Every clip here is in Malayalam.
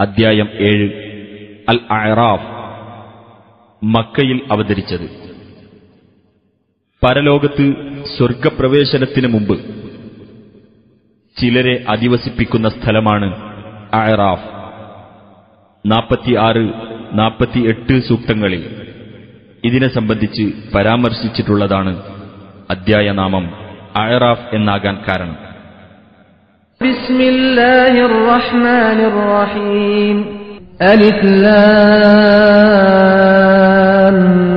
അദ്ധ്യായം ഏഴ് അൽ അറാഫ് മക്കയിൽ അവതരിച്ചത് പരലോകത്ത് സ്വർഗപ്രവേശനത്തിന് മുമ്പ് ചിലരെ അധിവസിപ്പിക്കുന്ന സ്ഥലമാണ് അറാഫ് നാൽപ്പത്തിയാറ് നാൽപ്പത്തിയെട്ട് സൂക്തങ്ങളിൽ ഇതിനെ സംബന്ധിച്ച് പരാമർശിച്ചിട്ടുള്ളതാണ് അദ്ധ്യായനാമം അയറാഫ് എന്നാകാൻ കാരണം بسم الله الرحمن الرحيم ألف لام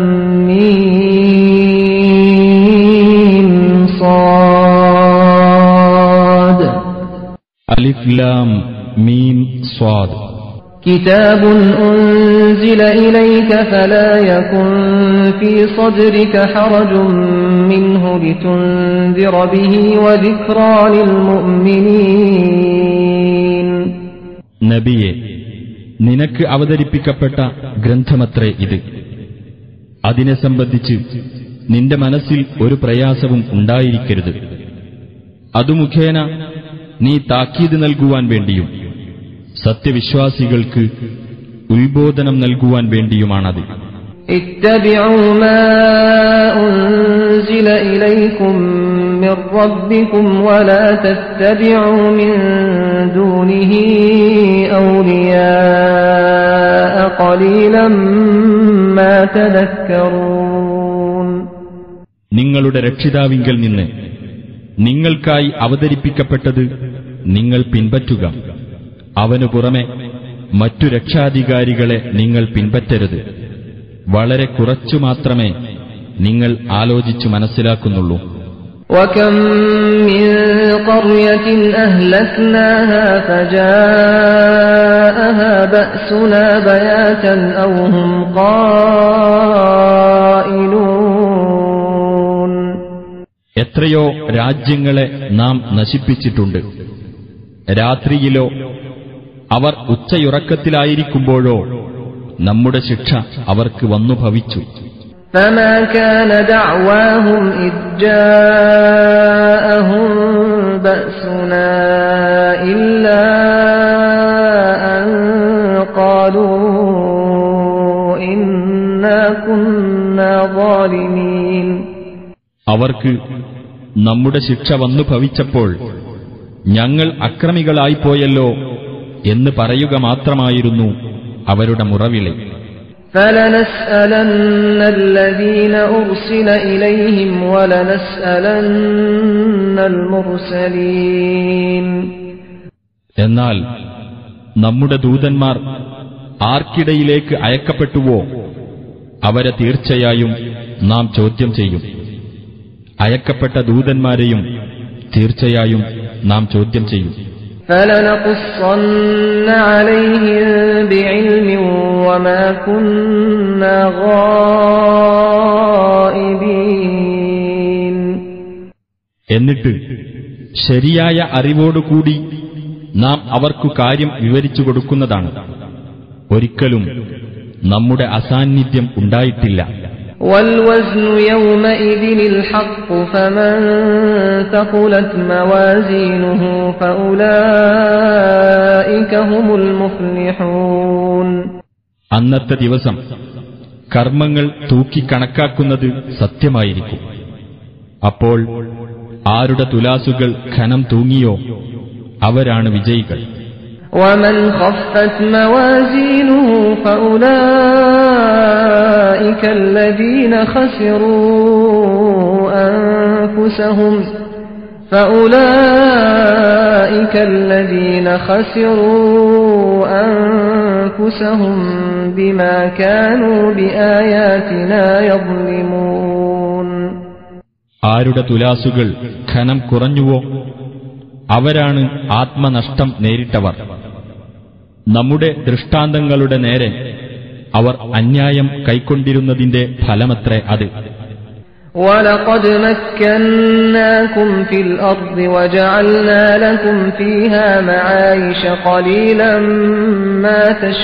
ميم صاد അലിഫ് ലാം മീം സ്വാദ് كتاب أنزل إليك فلا يكن في صدرك حرج منه لتنذر به وذكرى للمؤمنين നബിയെ നിനക്ക് അവതരിപ്പിക്കപ്പെട്ട ഗ്രന്ഥമത്രേ ഇത് അതിനെ സംബന്ധിച്ച് നിന്റെ മനസ്സിൽ ഒരു പ്രയാസവും ഉണ്ടായിരിക്കരുത് അതു മുഖേന നീ താക്കീത് നൽകുവാൻ വേണ്ടിയും സത്യവിശ്വാസികൾക്ക് ഉത്ബോധനം നൽകുവാൻ വേണ്ടിയുമാണത് اتبعوا ما أنزل إليكم من ربكم ولا تتبعوا من دونه أولياء قليلا ما تذكرون നിങ്ങളുടെ രക്ഷിതാവിങ്കൽ നിന്ന് നിങ്ങൾക്കായി അവതരിപ്പിക്കപ്പെട്ടത് നിങ്ങൾ പിൻപറ്റുക അവനു പുറമെ മറ്റു രക്ഷാധികാരികളെ നിങ്ങൾ പിൻപറ്റരുത് വളരെ കുറച്ചു മാത്രമേ നിങ്ങൾ ആലോചിച്ചു മനസ്സിലാക്കുന്നുള്ളൂ وكم من قرية أهلكناها فجاءها بأسنا بياتا أو هم قائلون എത്രയോ രാജ്യങ്ങളെ നാം നശിപ്പിച്ചിട്ടുണ്ട് രാത്രിയിലോ അവർ ഉച്ചയുറക്കത്തിലായിരിക്കുമ്പോഴോ നമ്മുടെ ശിക്ഷ അവർക്ക് വന്നു ഭവിച്ചു فما كان دعواهم إذ جاءهم بأسنا إلا أن قالوا إنا كنا ظالمين അവർക്ക് നമ്മുടെ ശിക്ഷ വന്നു ഭവിച്ചപ്പോൾ ഞങ്ങൾ അക്രമികളായിപ്പോയല്ലോ എന്ന് പറയുക മാത്രമായിരുന്നു അവരുടെ മുറവിളി فلنسألن الذين أرسل إليهم ولنسألن المرسلين എന്നാൽ നമ്മുടെ ദൂതന്മാർ ആർക്കിടയിലേക്ക് അയക്കപ്പെട്ടുവോ അവരെ തീർച്ചയായും നാം ചോദ്യം ചെയ്യും അയക്കപ്പെട്ട ദൂതന്മാരെയും തീർച്ചയായും നാം ചോദ്യം ചെയ്യും فلنقصن عليهم بعلم وما كنا غائبين എന്നിട്ട് ശരിയായ അറിവോടുകൂടി നാം അവർക്കു കാര്യം വിവരിച്ചു കൊടുക്കുന്നതാണ് ഒരിക്കലും നമ്മുടെ അസാന്നിധ്യം ഉണ്ടായിട്ടില്ല والوزن يومئذ الحق فمن ثقلت موازينه فأولئك هم المفلحون അന്നത്തെ ദിവസം കർമ്മങ്ങൾ തൂക്കി കണക്കാക്കുന്നത് സത്യമായിരിക്കും അപ്പോൾ ആരുടെ തുലാസുകൾ ഖനം തൂങ്ങിയോ അവരാണ് വിജയികൾ ومن خفت موازينه فأولئك الذين خسروا أنفسهم فأولئك الذين خسروا أنفسهم بما كانوا بآياتنا يظلمون ആരുടെ തുലാസുകൾ ഖനം കുറഞ്ഞുവോ അവരാണ് ആത്മനഷ്ടം നേരിട്ടവർ നമ്മുടെ ദൃഷ്ടാന്തങ്ങളുടെ നേരെ അവർ അന്യായം കൈക്കൊണ്ടിരുന്നതിന്റെ ഫലമത്രേ അത് ولقد مكناكم في الأرض وجعلنا لكم فيها معايش قليلا ما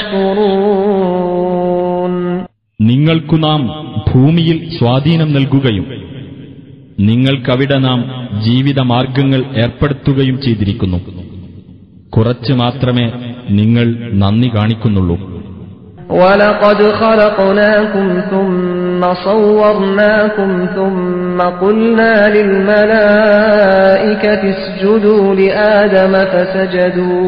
تشكرون നിങ്ങൾക്കു നാം ഭൂമിയിൽ സ്വാധീനം നൽകുകയും നിങ്ങൾക്കവിടെ നാം ജീവിതമാർഗങ്ങൾ ഏർപ്പെടുത്തുകയും ചെയ്തിരിക്കുന്നു കുറച്ച് മാത്രമേ നിങ്ങൾ നന്ദി കാണിക്കുന്നുള്ളൂ ولقد خلقناكم ثم صورناكم ثم قلنا للملائكة اسجدوا لآدم فسجدوا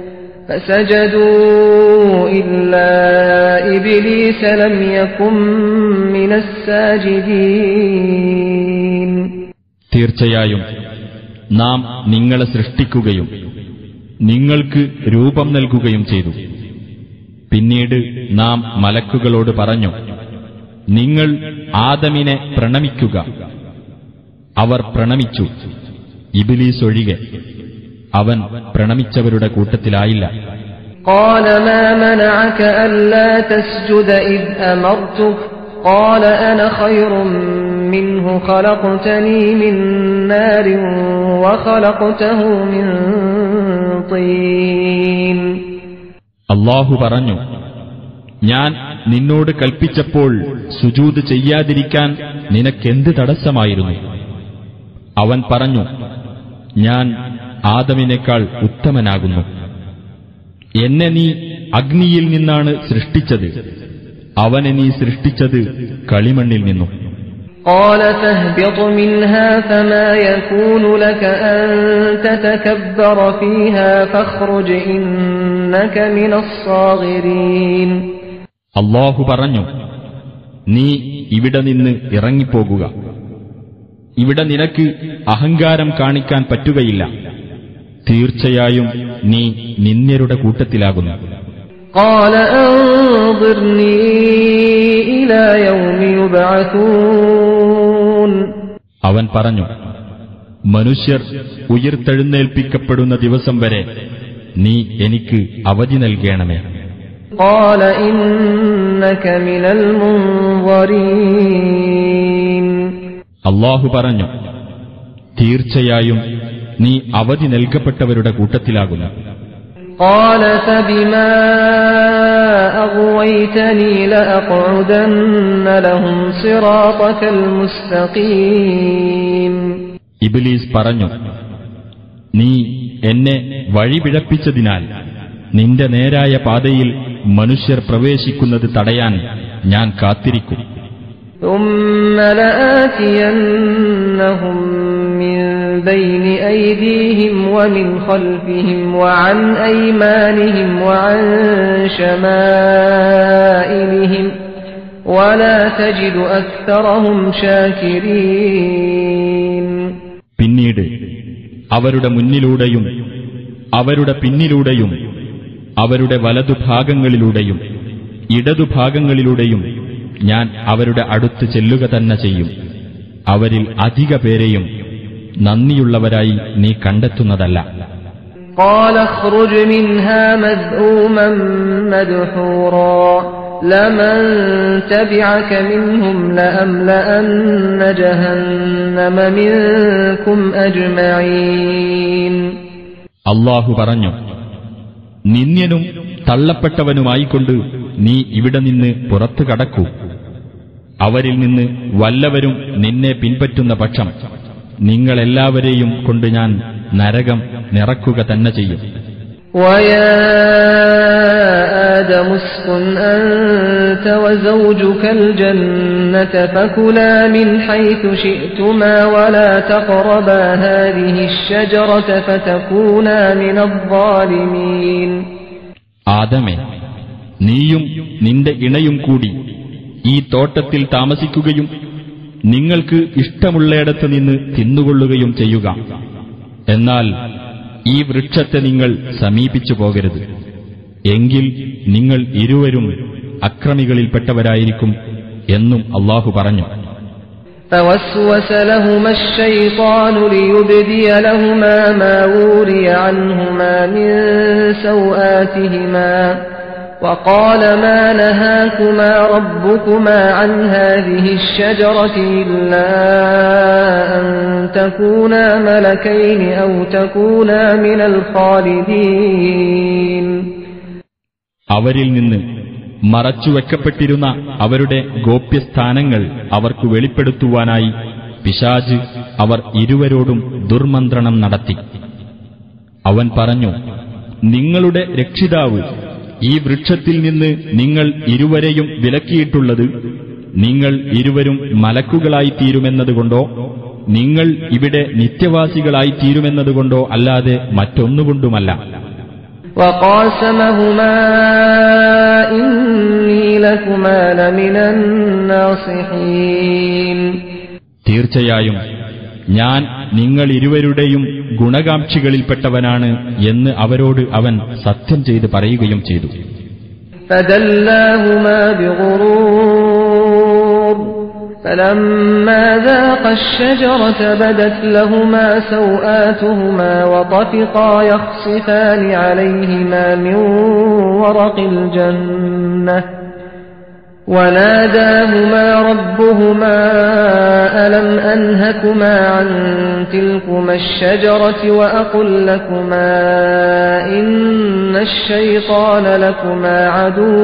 فسجدوا إلا إبليس لم يكن من الساجدين തീർച്ചയായും നാം നിങ്ങളെ സൃഷ്ടിക്കുകയും നിങ്ങൾക്ക് രൂപം നൽകുകയും ചെയ്തു പിന്നീട് നാം മലക്കുകളോട് പറഞ്ഞു നിങ്ങൾ ആദമിനെ പ്രണമിക്കുക അവർ പ്രണമിച്ചു ഇബിലീസ് ഒഴികെ അവൻ പ്രണമിച്ചവരുടെ കൂട്ടത്തിലായില്ല قال ما منعك ألا تسجد إذ أمرتك قال أنا خير منه خلقتني من نار وخلقته من طين അള്ളാഹു പറഞ്ഞു ഞാൻ നിന്നോട് കൽപ്പിച്ചപ്പോൾ സുജൂത് ചെയ്യാതിരിക്കാൻ നിനക്കെന്ത് തടസ്സമായിരുന്നു അവൻ പറഞ്ഞു ഞാൻ ആദമിനേക്കാൾ ഉത്തമനാകുന്നു എന്നെ നീ അഗ്നിയിൽ നിന്നാണ് സൃഷ്ടിച്ചത് അവനെ നീ സൃഷ്ടിച്ചത് കളിമണ്ണിൽ നിന്നും قال فاهبط منها فما يكون لك أن تتكبر فيها فاخرج إنك من الصاغرين അള്ളാഹു പറഞ്ഞു നീ ഇവിടെ നിന്ന് ഇറങ്ങിപ്പോകുക ഇവിടെ നിനക്ക് അഹങ്കാരം കാണിക്കാൻ പറ്റുകയില്ല തീർച്ചയായും നീ നിന്ദ്യരുടെ കൂട്ടത്തിലാകുന്നു قال أنظرني إلى يوم يبعثون അവൻ പറഞ്ഞു മനുഷ്യർ ഉയർത്തെഴുന്നേൽപ്പിക്കപ്പെടുന്ന ദിവസം വരെ നീ എനിക്ക് അവധി നൽകണമേ قال إنك من المنظرين അള്ളാഹു പറഞ്ഞു തീർച്ചയായും നീ അവധി നൽകപ്പെട്ടവരുടെ കൂട്ടത്തിലാകുന്നു قال فبما أغويتني لأقعدن لهم صراطك المستقيم ഇബിലീസ് പറഞ്ഞു നീ എന്നെ വഴിപിഴപ്പിച്ചതിനാൽ നിന്റെ നേരായ പാതയിൽ മനുഷ്യർ പ്രവേശിക്കുന്നത് തടയാൻ ഞാൻ കാത്തിരിക്കും ثم لآتينهم من بين أيديهم ومن خلفهم وعن أيمانهم وعن شمائلهم ولا تجد أكثرهم شاكرين പിന്നീട് അവരുടെ മുന്നിലൂടെയും അവരുടെ പിന്നിലൂടെയും അവരുടെ വലതുഭാഗങ്ങളിലൂടെയും ഇടതുഭാഗങ്ങളിലൂടെയും ഞാൻ അവരുടെ അടുത്ത് ചെല്ലുക തന്നെ ചെയ്യും അവരിൽ അധിക പേരെയും നന്ദിയുള്ളവരായി നീ കണ്ടെത്തുന്നതല്ല قال اخرج منها مذءوما مدحورا لمن تبعك منهم لأملأن جهنم منكم أجمعين അള്ളാഹു പറഞ്ഞു നിന്ദ്യനും തള്ളപ്പെട്ടവനുമായിക്കൊണ്ട് നീ ഇവിടെ നിന്ന് പുറത്തു കടക്കൂ അവരിൽ നിന്ന് വല്ലവരും നിന്നെ പിൻപറ്റുന്ന പക്ഷം നിങ്ങളെല്ലാവരെയും കൊണ്ട് ഞാൻ നരകം നിറക്കുക തന്നെ ചെയ്യും ويا آدم اسكن أنت وزوجك الجنة فكلا من حيث شئتما ولا تقربا هذه الشجرة فتكونا من الظالمين ആദമേ നീയും നിന്റെ ഇണയും കൂടി ഈ തോട്ടത്തിൽ താമസിക്കുകയും നിങ്ങൾക്ക് ഇഷ്ടമുള്ളയിടത്ത് നിന്ന് തിന്നുകൊള്ളുകയും ചെയ്യുക എന്നാൽ ഈ വൃക്ഷത്തെ നിങ്ങൾ സമീപിച്ചു പോകരുത് എങ്കിൽ നിങ്ങൾ ഇരുവരും അക്രമികളിൽപ്പെട്ടവരായിരിക്കും എന്നും അള്ളാഹു പറഞ്ഞു فوسوس لهما الشيطان ليبدي لهما ما وري عنهما من سوآتهما وقال ما نهاكما ربكما عن هذه الشجرة إلا أن تكونا ملكين أو تكونا من الخالدين അവരിൽ നിന്ന് മറച്ചുവെക്കപ്പെട്ടിരുന്ന അവരുടെ ഗോപ്യസ്ഥാനങ്ങൾ അവർക്ക് വെളിപ്പെടുത്തുവാനായി പിശാജ് അവർ ഇരുവരോടും ദുർമന്ത്രണം നടത്തി അവൻ പറഞ്ഞു നിങ്ങളുടെ രക്ഷിതാവ് ഈ വൃക്ഷത്തിൽ നിന്ന് നിങ്ങൾ ഇരുവരെയും വിലക്കിയിട്ടുള്ളത് നിങ്ങൾ ഇരുവരും മലക്കുകളായി തീരുമെന്നതുകൊണ്ടോ നിങ്ങൾ ഇവിടെ നിത്യവാസികളായി തീരുമെന്നതുകൊണ്ടോ അല്ലാതെ മറ്റൊന്നുകൊണ്ടുമല്ല وقاسمهما إني لكما لمن الناصحين തീർച്ചയായും ഞാൻ നിങ്ങൾ ഇരുവരുടെയും ഗുണകാംക്ഷികളിൽപ്പെട്ടവനാണ് എന്ന് അവരോട് അവൻ സത്യം ചെയ്ത് പറയുകയും ചെയ്തു فدلاهما بغرور فلما ذاقا الشجرة بدت لهما سوآتهما وطفقا يخصفان عليهما من ورق الجنة وناداهما ربهما ألم أنهكما عن تلكما الشجرة وأقل لكما إن الشيطان لكما عدو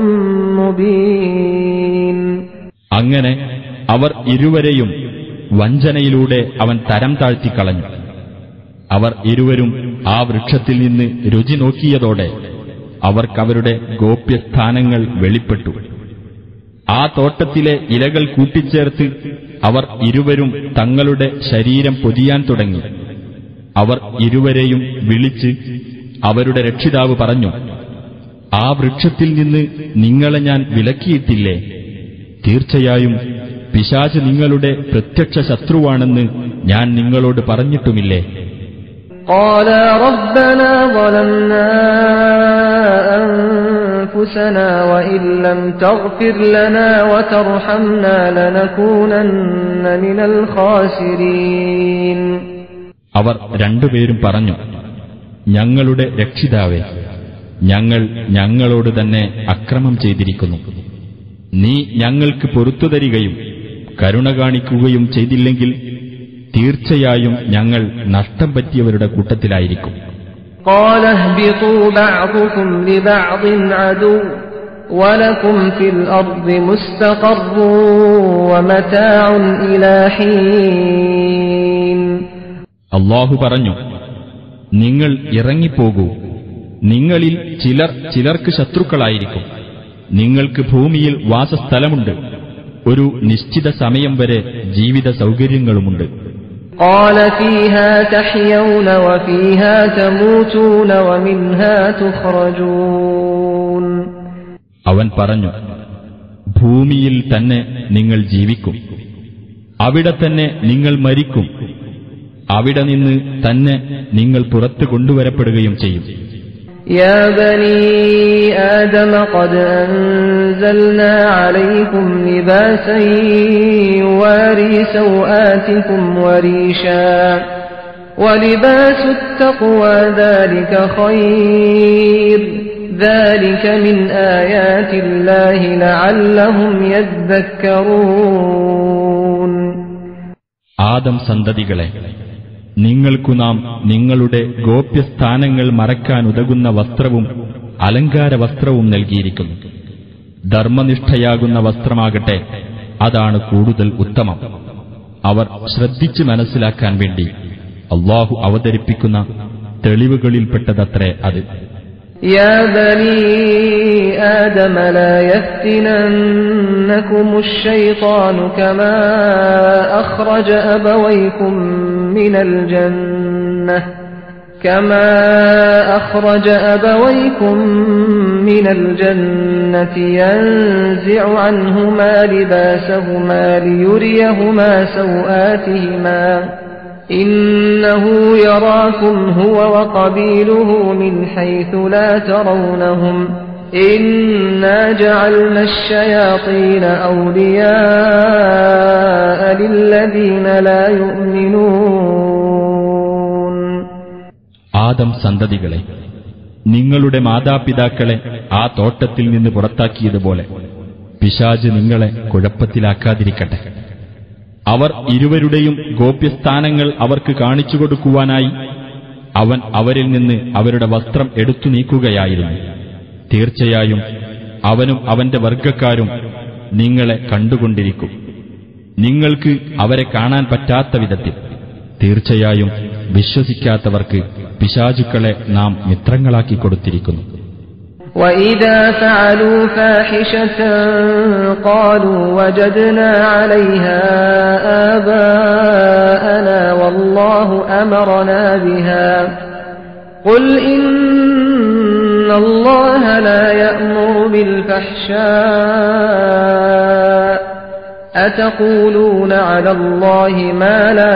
مبين അങ്ങനെ അവർ ഇരുവരെയും വഞ്ചനയിലൂടെ അവൻ തരം താഴ്ത്തിക്കളഞ്ഞു അവർ ഇരുവരും ആ വൃക്ഷത്തിൽ നിന്ന് രുചി നോക്കിയതോടെ അവർക്കവരുടെ ഗോപ്യസ്ഥാനങ്ങൾ വെളിപ്പെട്ടു ആ തോട്ടത്തിലെ ഇലകൾ കൂട്ടിച്ചേർത്ത് അവർ ഇരുവരും തങ്ങളുടെ ശരീരം പൊതിയാൻ തുടങ്ങി അവർ ഇരുവരെയും വിളിച്ച് അവരുടെ രക്ഷിതാവ് പറഞ്ഞു ആ വൃക്ഷത്തിൽ നിന്ന് നിങ്ങളെ ഞാൻ വിലക്കിയിട്ടില്ലേ തീർച്ചയായും പിശാച് നിങ്ങളുടെ പ്രത്യക്ഷ ശത്രുവാണെന്ന് ഞാൻ നിങ്ങളോട് പറഞ്ഞിട്ടുമില്ലേ قالا ربنا ظلمنا أنفسنا وإن لم تغفر لنا وترحمنا لنكونن من الخاسرين അവർ രണ്ടുപേരും പറഞ്ഞു ഞങ്ങളുടെ രക്ഷിതാവേ ഞങ്ങൾ ഞങ്ങളോട് തന്നെ അക്രമം ചെയ്തിരിക്കുന്നു നീ ഞങ്ങൾക്ക് പൊറത്തു തരികയും കരുണ കാണിക്കുകയും ചെയ്തില്ലെങ്കിൽ തീർച്ചയായും ഞങ്ങൾ നഷ്ടം പറ്റിയവരുടെ കൂട്ടത്തിലായിരിക്കും قال اهبطوا بعضكم لبعض عدو ولكم في الأرض مستقر ومتاع إلى حين അള്ളാഹു പറഞ്ഞു നിങ്ങൾ ഇറങ്ങിപ്പോകൂ നിങ്ങളിൽ ചിലർ ചിലർക്ക് ശത്രുക്കളായിരിക്കും നിങ്ങൾക്ക് ഭൂമിയിൽ വാസസ്ഥലമുണ്ട് ഒരു നിശ്ചിത സമയം വരെ ജീവിത സൗകര്യങ്ങളുമുണ്ട് قال فيها تحيون وفيها تموتون ومنها تخرجون അവൻ പറഞ്ഞു ഭൂമിയിൽ തന്നെ നിങ്ങൾ ജീവിക്കും അവിടെ തന്നെ നിങ്ങൾ മരിക്കും അവിടെ നിന്ന് തന്നെ നിങ്ങൾ പുറത്തു കൊണ്ടുവരപ്പെടുകയും ചെയ്യും يا بني آدم قد أنزلنا عليكم لباسا يواري سوآتكم وريشا ولباس التقوى ذلك خير ذلك من آيات الله لعلهم يذكرون ആദം സന്തതികളെ നിങ്ങൾക്കു നാം നിങ്ങളുടെ ഗോപ്യസ്ഥാനങ്ങൾ മറക്കാനുതകുന്ന വസ്ത്രവും അലങ്കാര വസ്ത്രവും നൽകിയിരിക്കുന്നു ധർമ്മനിഷ്ഠയാകുന്ന വസ്ത്രമാകട്ടെ അതാണ് കൂടുതൽ ഉത്തമം അവർ ശ്രദ്ധിച്ച് മനസ്സിലാക്കാൻ വേണ്ടി അള്ളാഹു അവതരിപ്പിക്കുന്ന തെളിവുകളിൽപ്പെട്ടതത്രേ അത് يا بني آدم لا يفتننكم الشيطان كما أخرج أبويكم من الجنة كما أخرج أبويكم من الجنة ينزع عنهما لباسهما ليريهما سوآتهما إنه يراكم هو وقبيله من حيث لا ترونهم إنا جعلنا الشياطين أولياء للذين لا يؤمنون ആദം സന്തതികളെ നിങ്ങളുടെ മാതാപിതാക്കളെ ആ തോട്ടത്തിൽ നിന്ന് പുറത്താക്കിയതുപോലെ പിശാജ് നിങ്ങളെ കുഴപ്പത്തിലാക്കാതിരിക്കട്ടെ അവർ ഇരുവരുടെയും ഗോപ്യസ്ഥാനങ്ങൾ അവർക്ക് കാണിച്ചു കൊടുക്കുവാനായി അവൻ അവരിൽ നിന്ന് അവരുടെ വസ്ത്രം എടുത്തു നീക്കുകയായിരുന്നു തീർച്ചയായും അവനും അവന്റെ വർഗക്കാരും നിങ്ങളെ കണ്ടുകൊണ്ടിരിക്കും നിങ്ങൾക്ക് അവരെ കാണാൻ പറ്റാത്ത വിധത്തിൽ തീർച്ചയായും വിശ്വസിക്കാത്തവർക്ക് പിശാചുക്കളെ നാം മിത്രങ്ങളാക്കി കൊടുത്തിരിക്കുന്നു وإذا فعلوا فاحشة قالوا وجدنا عليها آباءنا والله أمرنا بها قل إن الله لا يأمر بالفحشاء أتقولون على الله ما لا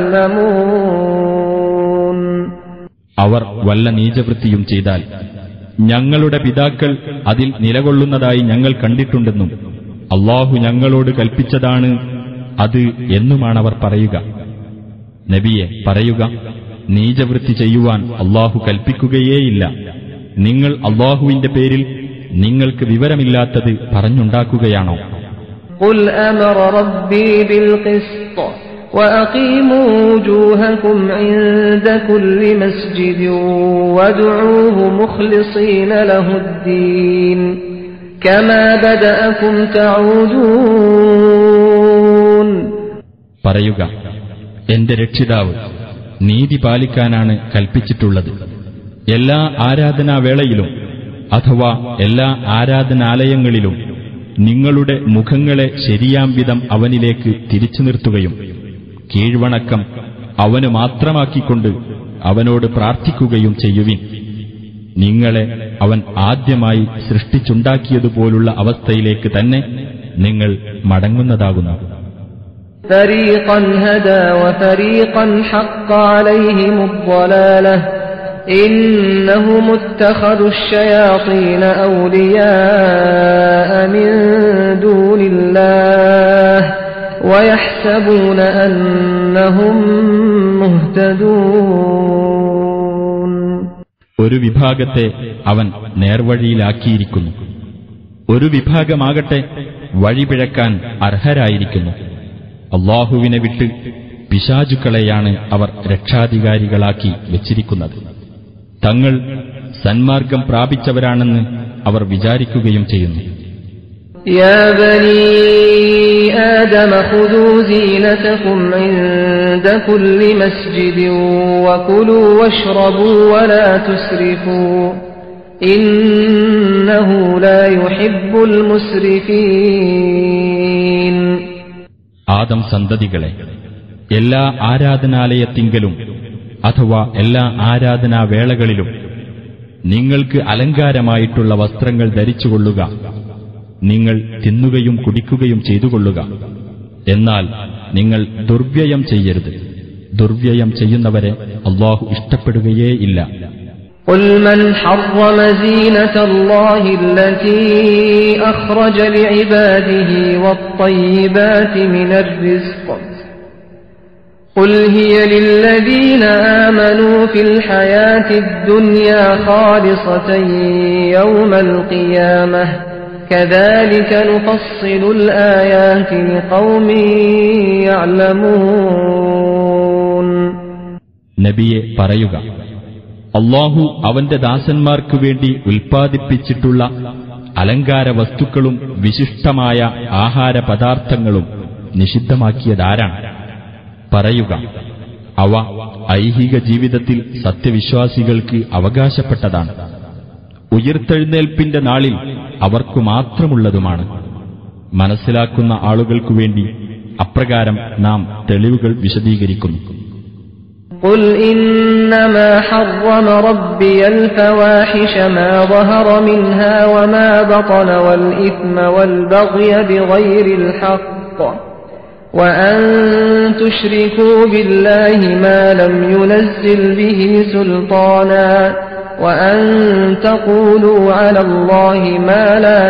تعلمون അവർ വല്ല നീചവൃത്തിയും ചെയ്താൽ ഞങ്ങളുടെ പിതാക്കൾ അതിൽ നിലകൊള്ളുന്നതായി ഞങ്ങൾ കണ്ടിട്ടുണ്ടെന്നും അള്ളാഹു ഞങ്ങളോട് കൽപ്പിച്ചതാണ് അത് എന്നുമാണവർ പറയുക നബിയെ പറയുക നീചവൃത്തി ചെയ്യുവാൻ അള്ളാഹു കൽപ്പിക്കുകയേയില്ല നിങ്ങൾ അള്ളാഹുവിന്റെ പേരിൽ നിങ്ങൾക്ക് വിവരമില്ലാത്തത് പറഞ്ഞുണ്ടാക്കുകയാണോ قل أمر ربي بالقسط وأقيموا وجوهكم عند كل مسجد وادعوه مخلصين له الدين كما بدأكم تعودون പറയുക എന്റെ രക്ഷിതാവ് നീതി പാലിക്കാനാണ് കൽപ്പിച്ചിട്ടുള്ളത് എല്ലാ ആരാധനാവേളയിലും അഥവാ എല്ലാ ആരാധനാലയങ്ങളിലും നിങ്ങളുടെ മുഖങ്ങളെ ശരിയാം വിധം അവനിലേക്ക് തിരിച്ചു നിർത്തുകയും കീഴ്വണക്കം അവന് മാത്രമാക്കിക്കൊണ്ട് അവനോട് പ്രാർത്ഥിക്കുകയും ചെയ്യുവിൻ നിങ്ങളെ അവൻ ആദ്യമായി സൃഷ്ടിച്ചുണ്ടാക്കിയതുപോലുള്ള അവസ്ഥയിലേക്ക് തന്നെ നിങ്ങൾ മടങ്ങുന്നതാകുന്നു فريقا هدى وفريقا حق عليهم الضلالة إنهم اتخذوا الشياطين أولياء من دون الله ويحسبون أنهم مهتدون ഒരു വിഭാഗത്തെ അവൻ നേർവഴിയിലാക്കിയിരിക്കുന്നു ഒരു വിഭാഗമാകട്ടെ വഴിപിഴക്കാൻ അർഹരായിരിക്കുന്നു അള്ളാഹുവിനെ വിട്ട് പിശാചുക്കളെയാണ് അവർ രക്ഷാധികാരികളാക്കി വച്ചിരിക്കുന്നത് തങ്ങൾ സന്മാർഗം പ്രാപിച്ചവരാണെന്ന് അവർ വിചാരിക്കുകയും ചെയ്യുന്നു يا بني آدم خذوا زينتكم عند كل مسجد وكلوا واشربوا ولا تسرفوا إنه لا يحب المسرفين ആദം സന്തതികളെ എല്ലാ ആരാധനാലയത്തിങ്കലും അഥവാ എല്ലാ ആരാധനാവേളകളിലും നിങ്ങൾക്ക് അലങ്കാരമായിട്ടുള്ള വസ്ത്രങ്ങൾ ധരിച്ചുകൊള്ളുക നിങ്ങൾ തിന്നുകയും കുടിക്കുകയും ചെയ്തുകൊള്ളുക എന്നാൽ നിങ്ങൾ ദുർവ്യയം ചെയ്യരുത് ദുർവ്യയം ചെയ്യുന്നവരെ അള്ളാഹു ഇഷ്ടപ്പെടുകയേ ഇല്ല قل من حرم زينة الله التي أخرج لعباده والطيبات من الرزق قل هي للذين آمنوا في الحياة الدنيا خالصة يوم القيامة كذلك نفصل الآيات لقوم يعلمون നബിയെ പറയുക അള്ളാഹു അവന്റെ ദാസന്മാർക്കു വേണ്ടി ഉൽപ്പാദിപ്പിച്ചിട്ടുള്ള അലങ്കാര വസ്തുക്കളും വിശിഷ്ടമായ ആഹാര പദാർത്ഥങ്ങളും നിഷിദ്ധമാക്കിയതാരാണ് പറയുക അവ ഐഹിക ജീവിതത്തിൽ സത്യവിശ്വാസികൾക്ക് അവകാശപ്പെട്ടതാണ് ഉയർത്തെഴുന്നേൽപ്പിന്റെ നാളിൽ അവർക്കു മാത്രമുള്ളതുമാണ് മനസ്സിലാക്കുന്ന ആളുകൾക്കു വേണ്ടി അപ്രകാരം നാം തെളിവുകൾ വിശദീകരിക്കുന്നു قل إنما حرم ربي الفواحش ما ظهر منها وما بطن والإثم والبغي بغير الحق وأن تشركوا بالله ما لم ينزل به سلطانا وأن تقولوا على الله ما لا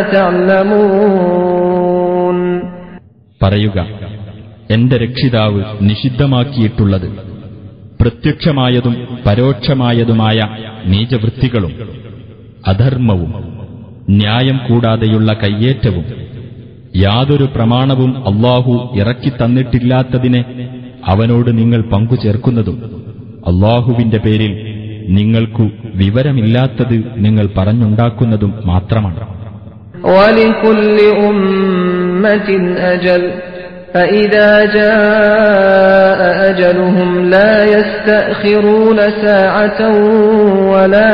تعلمون പറയുക എന്റെ രക്ഷിതാവ് നിഷിദ്ധമാക്കിയിട്ടുള്ളത് പ്രത്യക്ഷമായതും പരോക്ഷമായതുമായ നീചവൃത്തികളും അധർമ്മവും ന്യായം കൂടാതെയുള്ള കയ്യേറ്റവും യാതൊരു പ്രമാണവും അള്ളാഹു ഇറക്കിത്തന്നിട്ടില്ലാത്തതിനെ അവനോട് നിങ്ങൾ പങ്കുചേർക്കുന്നതും അള്ളാഹുവിന്റെ പേരിൽ നിങ്ങൾക്കു വിവരമില്ലാത്തത് നിങ്ങൾ പറഞ്ഞുണ്ടാക്കുന്നതും മാത്രമാണ് ولكل أمة أجل فإذا جاء أجلهم لا يستأخرون ساعة ولا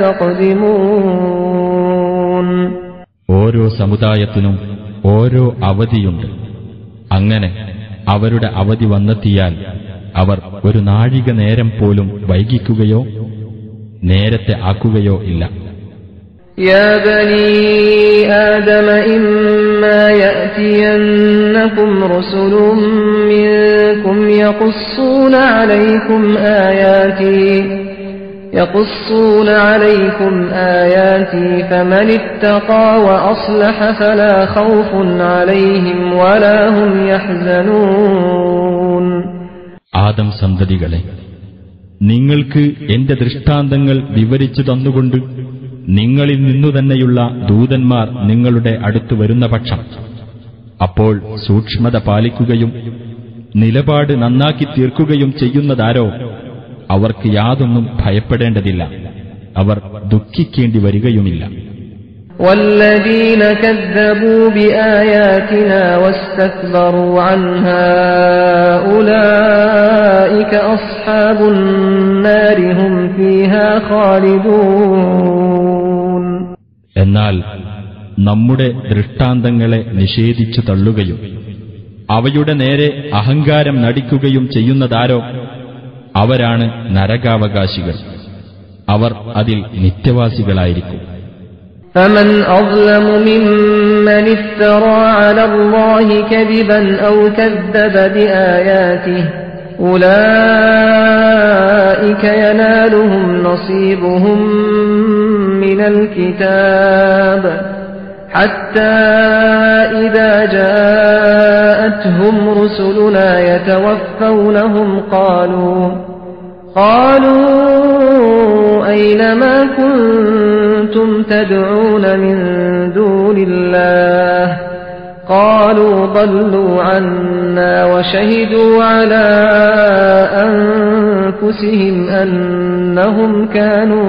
يستقدمون ഓരോ സമുദായത്തിനും ഓരോ അവധിയുണ്ട് അങ്ങനെ അവരുടെ അവധി വന്നെത്തിയാൽ അവർ ഒരു നാഴിക നേരം പോലും വൈകിക്കുകയോ നേരത്തെ ആക്കുകയോ ഇല്ല يا بني آدم إما يأتينكم رسل منكم يقصون عليكم آياتي يقصون عليكم آياتي فمن اتقى وأصلح فلا خوف عليهم ولا هم يحزنون ആദം സന്തതികളെ നിങ്ങൾക്ക് എന്റെ ദൃഷ്ടാന്തങ്ങൾ വിവരിച്ചു തന്നുകൊണ്ട് നിങ്ങളിൽ നിന്നു തന്നെയുള്ള ദൂതന്മാർ നിങ്ങളുടെ അടുത്ത് വരുന്ന പക്ഷം അപ്പോൾ സൂക്ഷ്മത പാലിക്കുകയും നിലപാട് നന്നാക്കി തീർക്കുകയും ചെയ്യുന്നതാരോ അവർക്ക് യാതൊന്നും ഭയപ്പെടേണ്ടതില്ല അവർ ദുഃഖിക്കേണ്ടി വരികയുമില്ല والذين كذبوا بآياتنا واستكبروا عنها أولئك أصحاب النار هم فيها خالدون എന്നാൽ നമ്മുടെ ദൃഷ്ടാന്തങ്ങളെ നിഷേധിച്ചു തള്ളുകയും അവയുടെ നേരെ അഹങ്കാരം നടിക്കുകയും ചെയ്യുന്നതാരോ അവരാണ് നരകാവകാശികൾ അവർ അതിൽ നിത്യവാസികളായിരിക്കും فمن أظلم ممن افترى على الله كذبا أو كذب بآياته أولئك ينالهم نصيبهم من الكتاب حتى إذا جاءتهم رسلنا يتوفونهم قالوا قالوا أين ما كنتم تدعون من دون الله قالوا ضلوا عنا وشهدوا على أنفسهم أنهم كانوا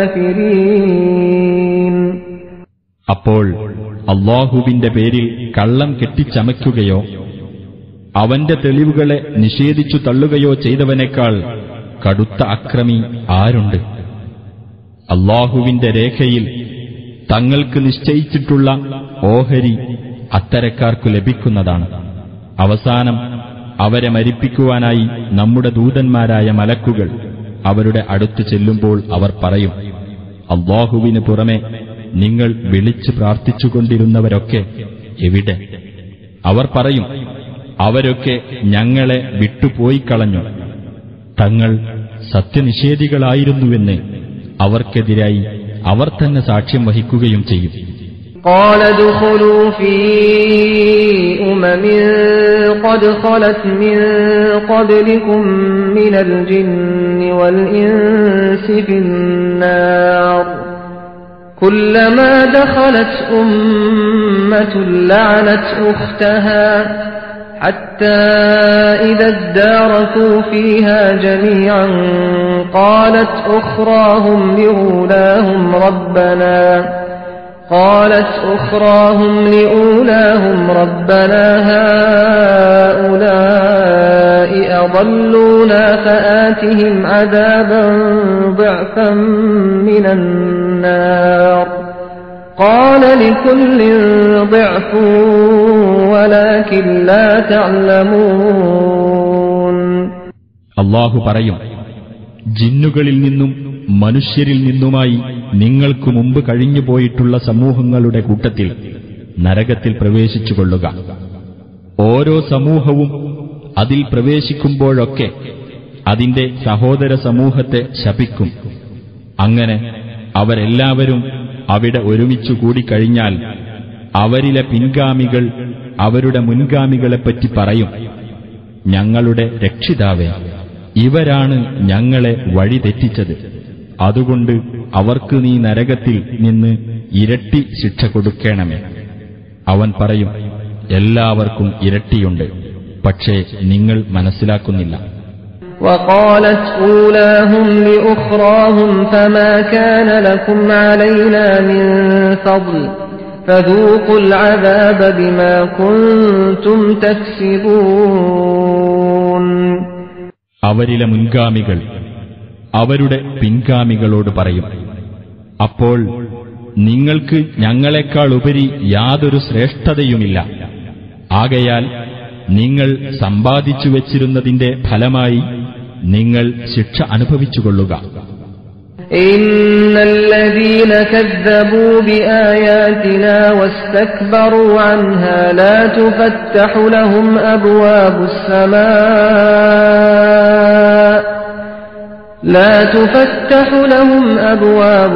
كافرين അപ്പോൾ അള്ളാഹുവിന്റെ പേരിൽ കള്ളം കെട്ടിച്ചമയ്ക്കുകയോ അവന്റെ തെളിവുകളെ നിഷേധിച്ചു തള്ളുകയോ ചെയ്തവനേക്കാൾ കടുത്ത അക്രമി ആരുണ്ട് അള്ളാഹുവിന്റെ രേഖയിൽ തങ്ങൾക്ക് നിശ്ചയിച്ചിട്ടുള്ള ഓഹരി അത്തരക്കാർക്കു ലഭിക്കുന്നതാണ് അവസാനം അവരെ മരിപ്പിക്കുവാനായി നമ്മുടെ ദൂതന്മാരായ മലക്കുകൾ അവരുടെ അടുത്ത് ചെല്ലുമ്പോൾ അവർ പറയും അള്ളാഹുവിന് പുറമെ നിങ്ങൾ വിളിച്ചു പ്രാർത്ഥിച്ചുകൊണ്ടിരുന്നവരൊക്കെ എവിടെ അവർ പറയും അവരൊക്കെ ഞങ്ങളെ വിട്ടുപോയി കളഞ്ഞു തങ്ങൾ സത്യനിഷേധികളായിരുന്നുവെന്ന് അവർക്കെതിരായി അവർ തന്നെ സാക്ഷ്യം വഹിക്കുകയും ചെയ്യും قال ادخلوا في أمم قد خلت من قبلكم من الجن والإنس في النار كلما دخلت أمة لعنت أختها حتى إذا اداركوا فيها جميعا قالت أخراهم لأولاهم ربنا قالت أخراهم لأولاهم ربنا هؤلاء أضلونا فآتهم عذابا ضعفا من النار قال لكل ضعف ولكن لا تعلمون അള്ളാഹു പറയും ജിന്നുകളിൽ നിന്നും മനുഷ്യരിൽ നിന്നുമായി നിങ്ങൾക്കു മുമ്പ് കഴിഞ്ഞുപോയിട്ടുള്ള സമൂഹങ്ങളുടെ കൂട്ടത്തിൽ നരകത്തിൽ പ്രവേശിച്ചുകൊള്ളുക ഓരോ സമൂഹവും അതിൽ പ്രവേശിക്കുമ്പോഴൊക്കെ അതിന്റെ സഹോദര സമൂഹത്തെ ശപിക്കും അങ്ങനെ അവരെല്ലാവരും അവിടെ ഒരുമിച്ചു കൂടിക്കഴിഞ്ഞാൽ അവരിലെ പിൻഗാമികൾ അവരുടെ മുൻഗാമികളെപ്പറ്റി പറയും ഞങ്ങളുടെ രക്ഷിതാവേ ഇവരാണ് ഞങ്ങളെ വഴിതെറ്റിച്ചത് അതുകൊണ്ട് അവർക്ക് നീ നരകത്തിൽ നിന്ന് ഇരട്ടി ശിക്ഷ കൊടുക്കണമേ അവൻ പറയും എല്ലാവർക്കും ഇരട്ടിയുണ്ട് പക്ഷേ നിങ്ങൾ മനസ്സിലാക്കുന്നില്ല وقالت أولاهم لأخراهم فما كان لكم علينا من فضل فذوقوا العذاب بما كنتم تكسبون അവരിലെ മുൻഗാമികൾ അവരുടെ പിൻഗാമികളോട് പറയും അപ്പോൾ നിങ്ങൾക്ക് ഞങ്ങളെക്കാൾ ഉപരി യാതൊരു ശ്രേഷ്ഠതയുമില്ല ആകയാൽ നിങ്ങൾ സമ്പാദിച്ചു വച്ചിരുന്നതിന്റെ ഫലമായി നിങ്ങൾ ശിക്ഷ അനുഭവിച്ചുകൊള്ളുക إن الذين كذبوا بآياتنا واستكبروا عنها لا تفتح لهم أبواب السماء لا تفتح لهم أبواب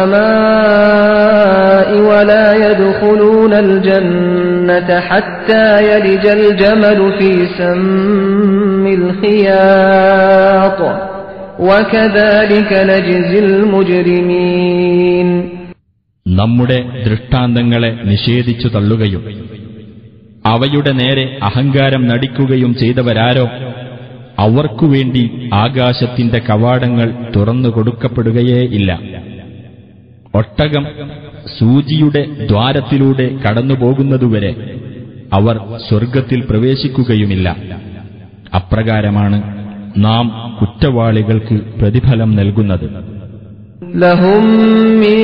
السماء ولا يدخلون الجنة حتى يلج الجمل في سم الخياط وكذلك نجزي المجرمين നമ്മുടെ ദൃഷ്ടാന്തങ്ങളെ നിഷേധിച്ചു തള്ളുകയും അവയുടെ നേരെ അഹങ്കാരം നടിക്കുകയും ചെയ്തവരാരോ അവർക്കുവേണ്ടി ആകാശത്തിന്റെ കവാടങ്ങൾ തുറന്നു കൊടുക്കപ്പെടുകയേ ഇല്ല ഒട്ടകം സൂചിയുടെ ദ്വാരത്തിലൂടെ കടന്നുപോകുന്നതുവരെ അവർ സ്വർഗത്തിൽ പ്രവേശിക്കുകയുമില്ല അപ്രകാരമാണ് നാം കുറ്റവാളികൾക്ക് പ്രതിഫലം നൽകുന്നത് لهم من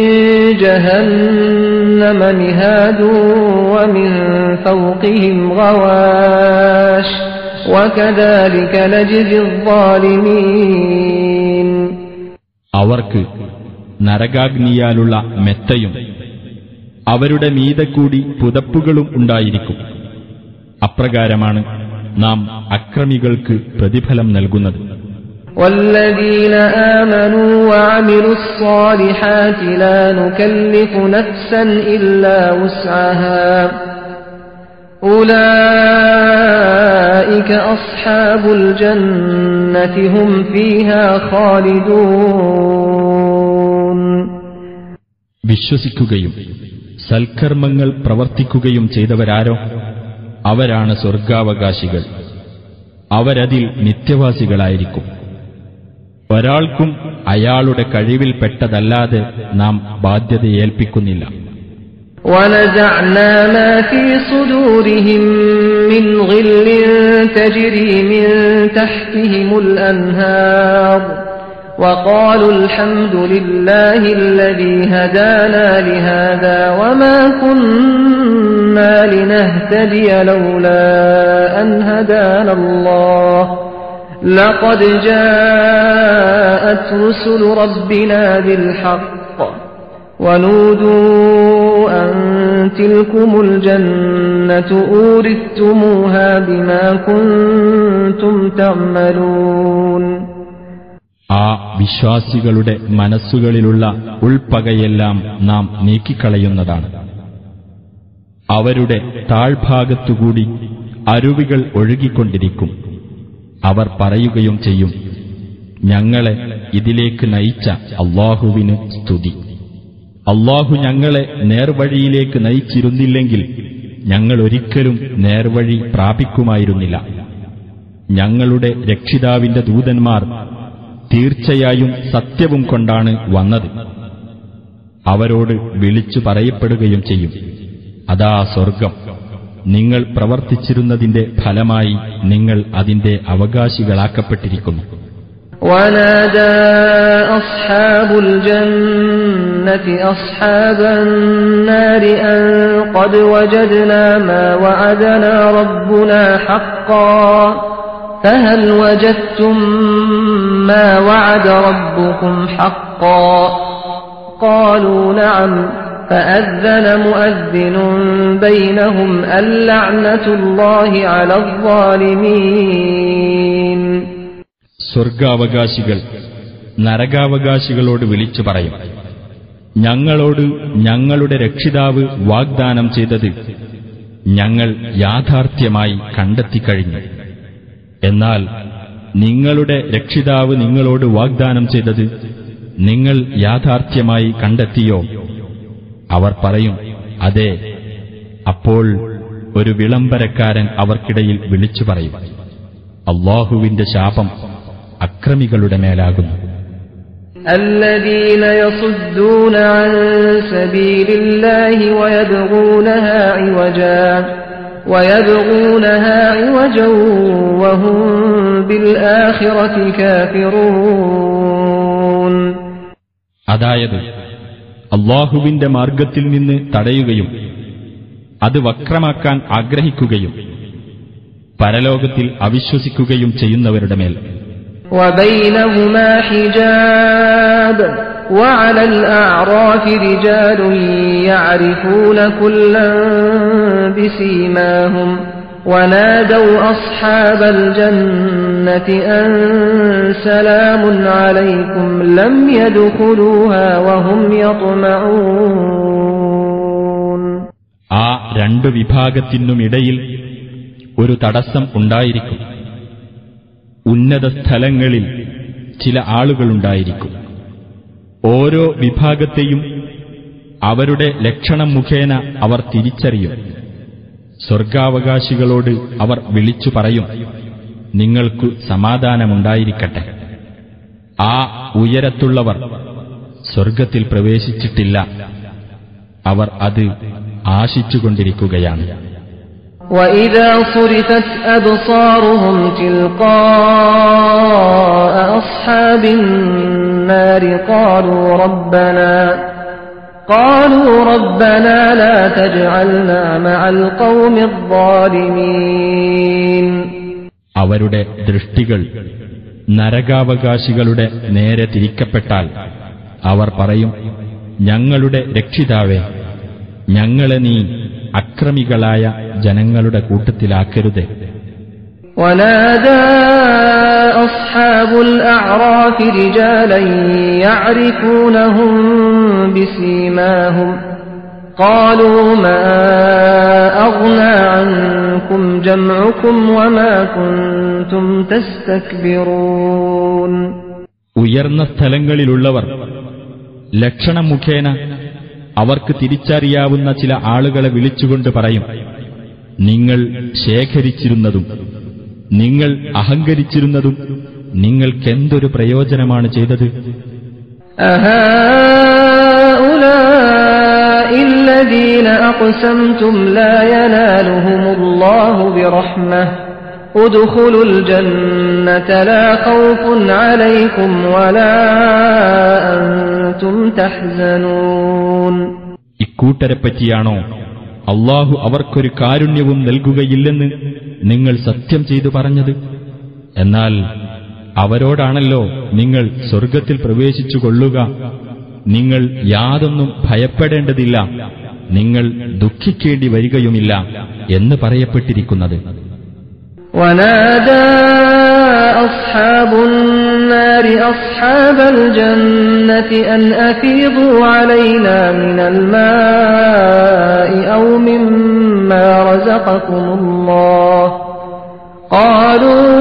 جهنم مهاد ومن فوقهم غواش وكذلك نجزي الظالمين അവർക്ക് നരകാഗ്നിയാലുള്ള മെത്തയും അവരുടെ മീതെ കൂടി പുതപ്പുകളും ഉണ്ടായിരിക്കും അപ്രകാരമാണ് നാം അക്രമികൾക്ക് പ്രതിഫലം നൽകുന്നത് والذين آمنوا وعملوا الصالحات لا نكلف نفسا إلا وسعها أولئك أصحاب الجنة هم فيها خالدون വിശ്വസിക്കുകയും സൽക്കർമ്മങ്ങൾ പ്രവർത്തിക്കുകയും ചെയ്തവരാരോ അവരാണ് സ്വർഗാവകാശികൾ അവരതിൽ നിത്യവാസികളായിരിക്കും ഒരാൾക്കും അയാളുടെ കഴിവിൽപ്പെട്ടതല്ലാതെ നാം ബാധ്യതയേൽപ്പിക്കുന്നില്ല ونزعنا ما في صدورهم من غل تجري من تحتهم الأنهار وقالوا الحمد لله الذي هدانا لهذا وما كنا لنهتدي لولا أن هدانا الله لقد جاءت رسل ربنا بالحق ونودوا أن تلكم الجنة أورثتموها بما كنتم تعملون ആ വിശ്വാസികളുടെ മനസ്സുകളിലുള്ള ഉൾപ്പകയെല്ലാം നാം നീക്കിക്കളയുന്നതാണ് അവരുടെ താഴ്ഭാഗത്തുകൂടി അരുവികൾ ഒഴുകിക്കൊണ്ടിരിക്കും അവർ പറയുകയും ചെയ്യും ഞങ്ങളെ ഇതിലേക്ക് നയിച്ച അള്ളാഹുവിന് സ്തുതി അള്ളാഹു ഞങ്ങളെ നേർവഴിയിലേക്ക് നയിച്ചിരുന്നില്ലെങ്കിൽ ഞങ്ങൾ ഒരിക്കലും നേർവഴി പ്രാപിക്കുമായിരുന്നില്ല ഞങ്ങളുടെ രക്ഷിതാവിന്റെ ദൂതന്മാർ തീർച്ചയായും സത്യവും കൊണ്ടാണ് വന്നത് അവരോട് വിളിച്ചു പറയപ്പെടുകയും ചെയ്യും അതാ സ്വർഗം നിങ്ങൾ പ്രവർത്തിച്ചിരുന്നതിന്റെ ഫലമായി നിങ്ങൾ അതിന്റെ അവകാശികളാക്കപ്പെട്ടിരിക്കുന്നു ونادى أصحاب الجنة أصحاب النار أن قد وجدنا ما وعدنا ربنا حقا فهل وجدتم ما وعد ربكم حقا قالوا نعم فأذن مؤذن بينهم اللعنة الله على الظالمين സ്വർഗാവകാശികൾ നരകാവകാശികളോട് വിളിച്ചു പറയും ഞങ്ങളോട് ഞങ്ങളുടെ രക്ഷിതാവ് വാഗ്ദാനം ചെയ്തത് ഞങ്ങൾ യാഥാർത്ഥ്യമായി കണ്ടെത്തിക്കഴിഞ്ഞു എന്നാൽ നിങ്ങളുടെ രക്ഷിതാവ് നിങ്ങളോട് വാഗ്ദാനം ചെയ്തത് നിങ്ങൾ യാഥാർത്ഥ്യമായി കണ്ടെത്തിയോ അവർ പറയും അതെ അപ്പോൾ ഒരു വിളംബരക്കാരൻ അവർക്കിടയിൽ വിളിച്ചു പറയും അള്ളാഹുവിന്റെ ശാപം അക്രമികളുടെ മേലാകുന്നു الذين يصدون عن سبيل الله ويبغونها عوجا ويبغونها عوجا وهم بالآخرة كافرون അതായത് അള്ളാഹുവിന്റെ മാർഗത്തിൽ നിന്ന് തടയുകയും അത് വക്രമാക്കാൻ ആഗ്രഹിക്കുകയും പരലോകത്തിൽ അവിശ്വസിക്കുകയും ചെയ്യുന്നവരുടെ മേൽ وبينهما حجاب وعلى الأعراف رجال يعرفون كلا بسيماهم ونادوا أصحاب الجنة أن سلام عليكم لم يدخلوها وهم يطمعون ആ രണ്ടു വിഭാഗത്തിനുമിടയിൽ ഒരു തടസ്സം ഉണ്ടായിരിക്കും ഉന്നത സ്ഥലങ്ങളിൽ ചില ആളുകളുണ്ടായിരിക്കും ഓരോ വിഭാഗത്തെയും അവരുടെ ലക്ഷണം മുഖേന അവർ തിരിച്ചറിയും സ്വർഗാവകാശികളോട് അവർ വിളിച്ചു പറയും നിങ്ങൾക്കു സമാധാനമുണ്ടായിരിക്കട്ടെ ആ ഉയരത്തുള്ളവർ സ്വർഗത്തിൽ പ്രവേശിച്ചിട്ടില്ല അവർ അത് ആശിച്ചുകൊണ്ടിരിക്കുകയാണ് وإذا صرفت أبصارهم تلقاء أصحاب النار قالوا ربنا قالوا ربنا لا تجعلنا مع القوم الظالمين അവരുടെ ദൃഷ്ടികൾ നരകാവകാശികളുടെ നേരെ തിരിക്കപ്പെട്ടാൽ അവർ പറയും ഞങ്ങളുടെ രക്ഷിതാവേ ഞങ്ങളെ നീ അക്രമികളായ ജനങ്ങളുടെ കൂട്ടത്തിലാക്കരുതേ ونادى أصحاب الأعراف رجالا يعرفونهم بسيماهم قالوا ما أغنى عنكم جمعكم وما كنتم تستكبرون ഉയർന്ന സ്ഥലങ്ങളിലുള്ളവർ ലക്ഷണം മുഖേന അവർക്ക് തിരിച്ചറിയാവുന്ന ചില ആളുകളെ വിളിച്ചുകൊണ്ട് പറയും നിങ്ങൾ ശേഖരിച്ചിരുന്നതും നിങ്ങൾ അഹങ്കരിച്ചിരുന്നതും നിങ്ങൾക്കെന്തൊരു പ്രയോജനമാണ് ചെയ്തത് أهؤلاء الذين أقسمتم لا ينالهم الله برحمة ادخلوا الجنة لا خوف عليكم ولا أنتم تحزنون ഇക്കൂട്ടരെപ്പറ്റിയാണോ അള്ളാഹു അവർക്കൊരു കാരുണ്യവും നൽകുകയില്ലെന്ന് നിങ്ങൾ സത്യം ചെയ്തു പറഞ്ഞത് എന്നാൽ അവരോടാണല്ലോ നിങ്ങൾ സ്വർഗത്തിൽ പ്രവേശിച്ചു കൊള്ളുക നിങ്ങൾ യാതൊന്നും ഭയപ്പെടേണ്ടതില്ല നിങ്ങൾ ദുഃഖിക്കേണ്ടി വരികയുമില്ല എന്ന് പറയപ്പെട്ടിരിക്കുന്നത് ونادى أصحاب النار أصحاب الجنة أن أفيضوا علينا من الماء أو مما رزقكم الله قالوا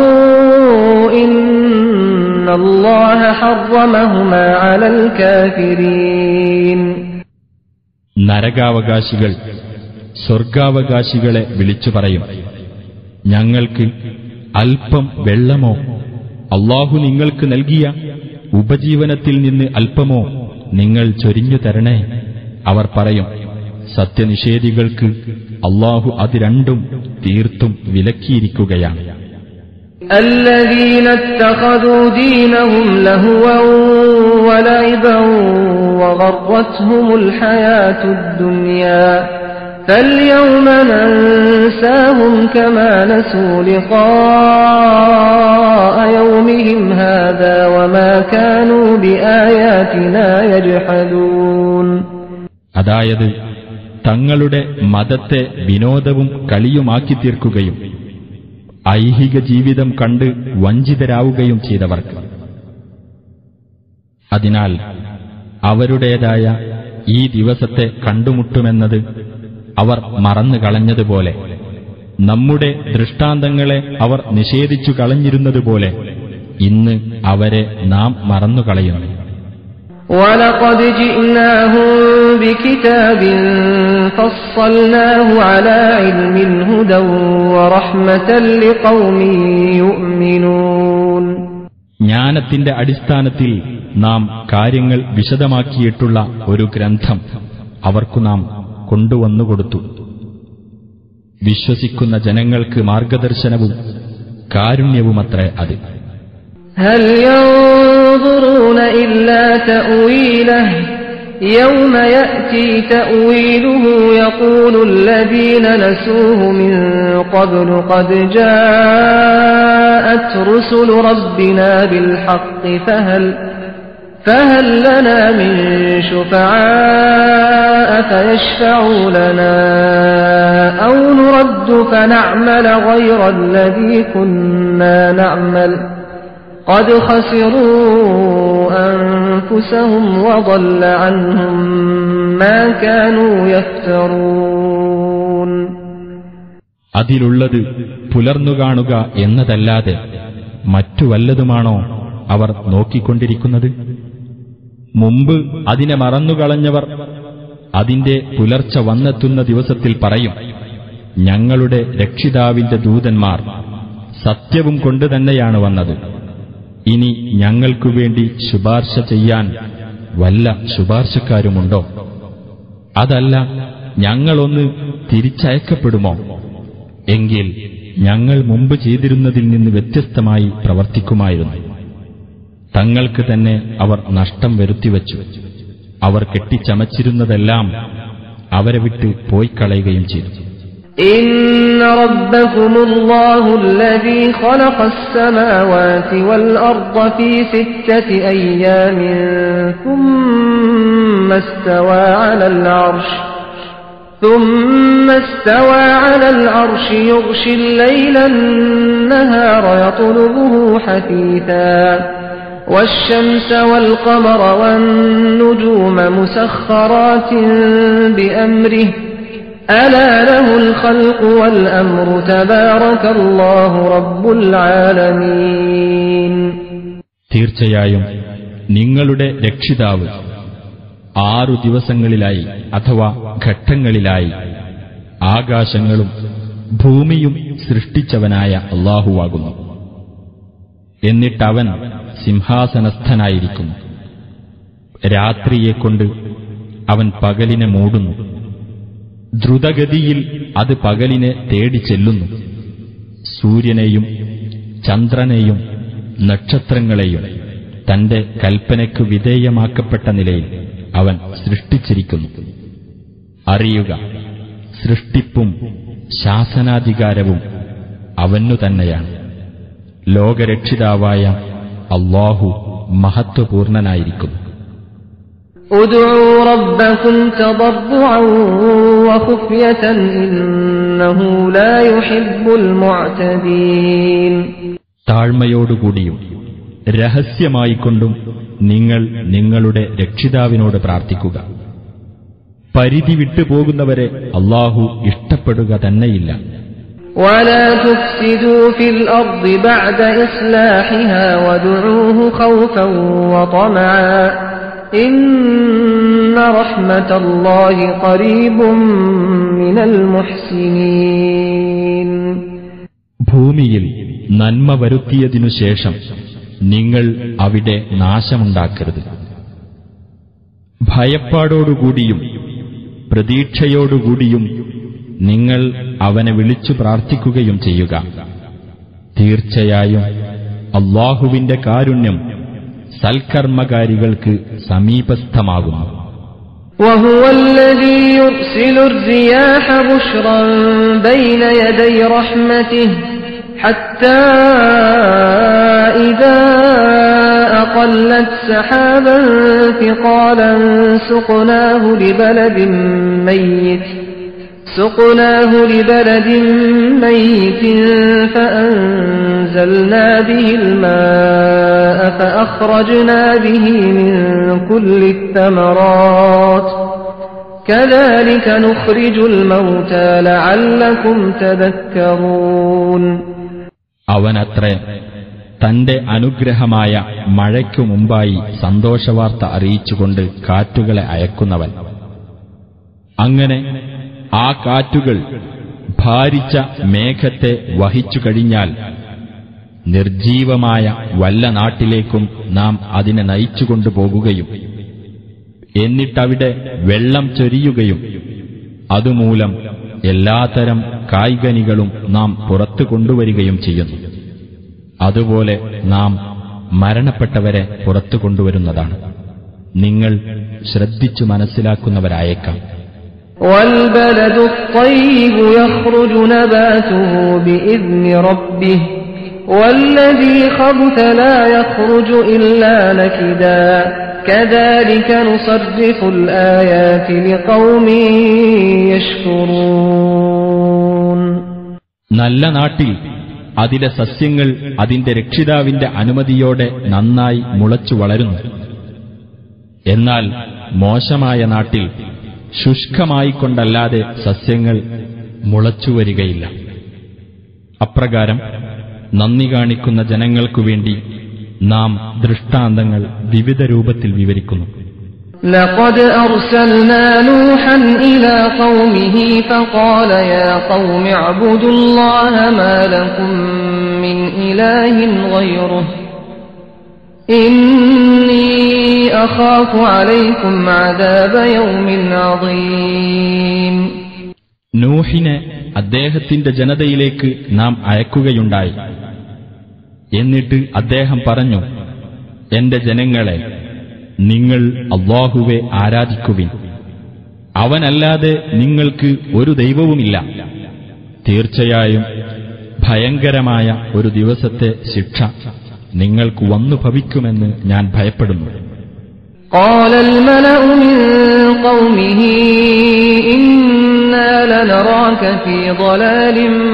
إن الله حرمهما على الكافرين നരകാവകാശികൾ സ്വർഗാവകാശികളെ വിളിച്ചു പറയും ഞങ്ങൾക്ക് അല്പം വെള്ളമോ അള്ളാഹു നിങ്ങൾക്ക് നൽകിയ ഉപജീവനത്തിൽ നിന്ന് അല്പമോ നിങ്ങൾ ചൊരിഞ്ഞു തരണേ അവർ പറയും സത്യനിഷേധികൾക്ക് അള്ളാഹു അത് രണ്ടും തീർത്തും വിലക്കിയിരിക്കുകയാണ് الذين اتخذوا دينهم لهوا ولعبا وغرتهم الحياة الدنيا فاليوم ننساهم كما نسوا لقاء يومهم هذا وما كانوا بآياتنا يجحدون അതായത് തങ്ങളുടെ മതത്തെ വിനോദവും കളിയുമാക്കി തീർക്കുകയും ഐഹിക ജീവിതം കണ്ട് വഞ്ചിതരാവുകയും ചെയ്തവർക്ക് അതിനാൽ അവരുടേതായ ഈ ദിവസത്തെ കണ്ടുമുട്ടുമെന്നത് അവർ മറന്നു കളഞ്ഞതുപോലെ നമ്മുടെ ദൃഷ്ടാന്തങ്ങളെ അവർ നിഷേധിച്ചു കളഞ്ഞിരുന്നതുപോലെ ഇന്ന് അവരെ നാം മറന്നുകളയുന്നു ولقد جئناهم بكتاب فصلناه على علم هدى ورحمة لقوم يؤمنون ജ്ഞാനത്തിന്റെ അടിസ്ഥാനത്തിൽ നാം കാര്യങ്ങൾ വിശദമാക്കിയിട്ടുള്ള ഒരു ഗ്രന്ഥം അവർക്കു നാം കൊണ്ടുവന്നുകൊടുത്തു വിശ്വസിക്കുന്ന ജനങ്ങൾക്ക് മാർഗദർശനവും കാരുണ്യവുമത്രേ അത് هل ينظرون إلا تأويله يوم يأتي تأويله يقول الذين نسوه من قبل قد جاءت رسل ربنا بالحق فهل فهل لنا من شفعاء فيشفعوا لنا أو نرد فنعمل غير الذي كنا نعمل قد خسروا أنفسهم وضل عنهم ما كانوا يفترون അതിലുള്ളത് പുലർന്നുകാണുക എന്നതല്ലാതെ മറ്റു വല്ലതുമാണോ അവർ നോക്കിക്കൊണ്ടിരിക്കുന്നത് മുമ്പ് അതിനെ മറന്നുകളഞ്ഞവർ അതിന്റെ പുലർച്ച വന്നെത്തുന്ന ദിവസത്തിൽ പറയും ഞങ്ങളുടെ രക്ഷിതാവിന്റെ ദൂതന്മാർ സത്യവും കൊണ്ട് തന്നെയാണ് വന്നത് ഇനി ഞങ്ങൾക്കു വേണ്ടി ശുപാർശ ചെയ്യാൻ വല്ല ശുപാർശക്കാരുമുണ്ടോ അതല്ല ഞങ്ങളൊന്ന് തിരിച്ചയക്കപ്പെടുമോ എങ്കിൽ ഞങ്ങൾ മുമ്പ് ചെയ്തിരുന്നതിൽ നിന്ന് വ്യത്യസ്തമായി പ്രവർത്തിക്കുമായിരുന്നു തങ്ങൾക്ക് തന്നെ അവർ നഷ്ടം വരുത്തിവച്ചു അവർ കെട്ടിച്ചമച്ചിരുന്നതെല്ലാം അവരെ വിട്ട് പോയിക്കളയുകയും ചെയ്തു إن ربكم الله الذي خلق السماوات والأرض في ستة أيام ثم استوى على العرش ثم استوى على العرش يغشي الليل النهار يطلبه حثيثا والشمس والقمر والنجوم مسخرات بأمره ألا له الخلق والأمر تبارك الله رب العالمين തീർച്ചയായും നിങ്ങളുടെ രക്ഷിതാവ് ആറു ദിവസങ്ങളിലായി അഥവാ ഘട്ടങ്ങളിലായി ആകാശങ്ങളും ഭൂമിയും സൃഷ്ടിച്ചവനായ അള്ളാഹുവാകുന്നു എന്നിട്ടവൻ സിംഹാസനസ്ഥനായിരിക്കുന്നു രാത്രിയെക്കൊണ്ട് അവൻ പകലിനെ മൂടുന്നു ദ്രുതഗതിയിൽ അത് പകലിനെ തേടി ചെല്ലുന്നു സൂര്യനെയും ചന്ദ്രനെയും നക്ഷത്രങ്ങളെയും തന്റെ കൽപ്പനയ്ക്കു വിധേയമാക്കപ്പെട്ട നിലയിൽ അവൻ സൃഷ്ടിച്ചിരിക്കുന്നു അറിയുക സൃഷ്ടിപ്പും ശാസനാധികാരവും അവനു തന്നെയാണ് ലോകരക്ഷിതാവായ അള്ളാഹു മഹത്വപൂർണനായിരിക്കുന്നു ادعوا ربكم تضرعا وخفية إنه لا يحب المعتدين താഴ്മയോടുകൂടിയും രഹസ്യമായിക്കൊണ്ടും നിങ്ങൾ നിങ്ങളുടെ രക്ഷിതാവിനോട് പ്രാർത്ഥിക്കുക പരിധി വിട്ടുപോകുന്നവരെ അള്ളാഹു ഇഷ്ടപ്പെടുക തന്നെയില്ല ولا تفسدوا في الأرض بعد إصلاحها وادعوه خوفا وطمعا إن رحمة الله قريب من المحسنين ഭൂമിയിൽ നന്മ വരുത്തിയതിനു ശേഷം നിങ്ങൾ അവിടെ നാശമുണ്ടാക്കരുത് ഭയപ്പാടോടുകൂടിയും പ്രതീക്ഷയോടുകൂടിയും നിങ്ങൾ അവനെ വിളിച്ചു പ്രാർത്ഥിക്കുകയും ചെയ്യുക തീർച്ചയായും അള്ളാഹുവിന്റെ കാരുണ്യം സൽക്കർമ്മകാരികൾക്ക് സമീപസ്ഥമാകുന്നു وهو الذي يرسل الرياح بشرا بين يدي رحمته حتى إذا أقلت سحابا ثقالا سقناه لبلد ميت سقناه لبلد ميت فأنزلنا به الماء فأخرجنا به من كل الثمرات كذلك نخرج الموتى لعلكم تذكرون അവനത്രേ തന്റെ അനുഗ്രഹമായ മഴയ്ക്കു മുമ്പായി സന്തോഷവാർത്ത അറിയിച്ചുകൊണ്ട് കാറ്റുകളെ അയക്കുന്നവൻ അങ്ങനെ ആ കാറ്റുകൾ ഭാരിച്ച മേഘത്തെ വഹിച്ചു കഴിഞ്ഞാൽ നിർജീവമായ വല്ല നാട്ടിലേക്കും നാം അതിനെ നയിച്ചുകൊണ്ടുപോകുകയും എന്നിട്ടവിടെ വെള്ളം ചൊരിയുകയും അതുമൂലം എല്ലാത്തരം കായ്കനികളും നാം പുറത്തു കൊണ്ടുവരികയും ചെയ്യുന്നു അതുപോലെ നാം മരണപ്പെട്ടവരെ പുറത്തു കൊണ്ടുവരുന്നതാണ് നിങ്ങൾ ശ്രദ്ധിച്ചു മനസ്സിലാക്കുന്നവരായേക്കാം والبلد الطيب يخرج نباته بإذن ربه والذي خبث لا يخرج إلا نكدا كذلك نصرف الآيات لقوم يشكرون നല്ല നാട്ടിൽ അതിലെ സസ്യങ്ങൾ അതിന്റെ രക്ഷിതാവിന്റെ അനുമതിയോടെ നന്നായി മുളച്ചു വളരുന്നു എന്നാൽ മോശമായ നാട്ടിൽ ശുഷ്കമായിക്കൊണ്ടല്ലാതെ സസ്യങ്ങൾ മുളച്ചുവരികയില്ല അപ്രകാരം നന്ദി കാണിക്കുന്ന ജനങ്ങൾക്കു വേണ്ടി നാം ദൃഷ്ടാന്തങ്ങൾ വിവിധ രൂപത്തിൽ വിവരിക്കുന്നു لقد أرسلنا نوحا إلى قومه فقال يا قوم اعبدوا الله ما لكم من إله غيره إني أخاف عليكم عذاب يوم عظيم നൂഹിനെ അദ്ദേഹത്തിന്റെ ജനതയിലേക്ക് നാം അയക്കുകയുണ്ടായി എന്നിട്ട് അദ്ദേഹം പറഞ്ഞു എന്റെ ജനങ്ങളെ നിങ്ങൾ അള്ളാഹുവെ ആരാധിക്കുവിൻ അവനല്ലാതെ നിങ്ങൾക്ക് ഒരു ദൈവവുമില്ല തീർച്ചയായും ഭയങ്കരമായ ഒരു ദിവസത്തെ ശിക്ഷ നിങ്ങൾക്ക് വന്നു ഭവിക്കുമെന്ന് ഞാൻ ഭയപ്പെടുന്നു قال الملأ من قومه إنا لنراك في ضلال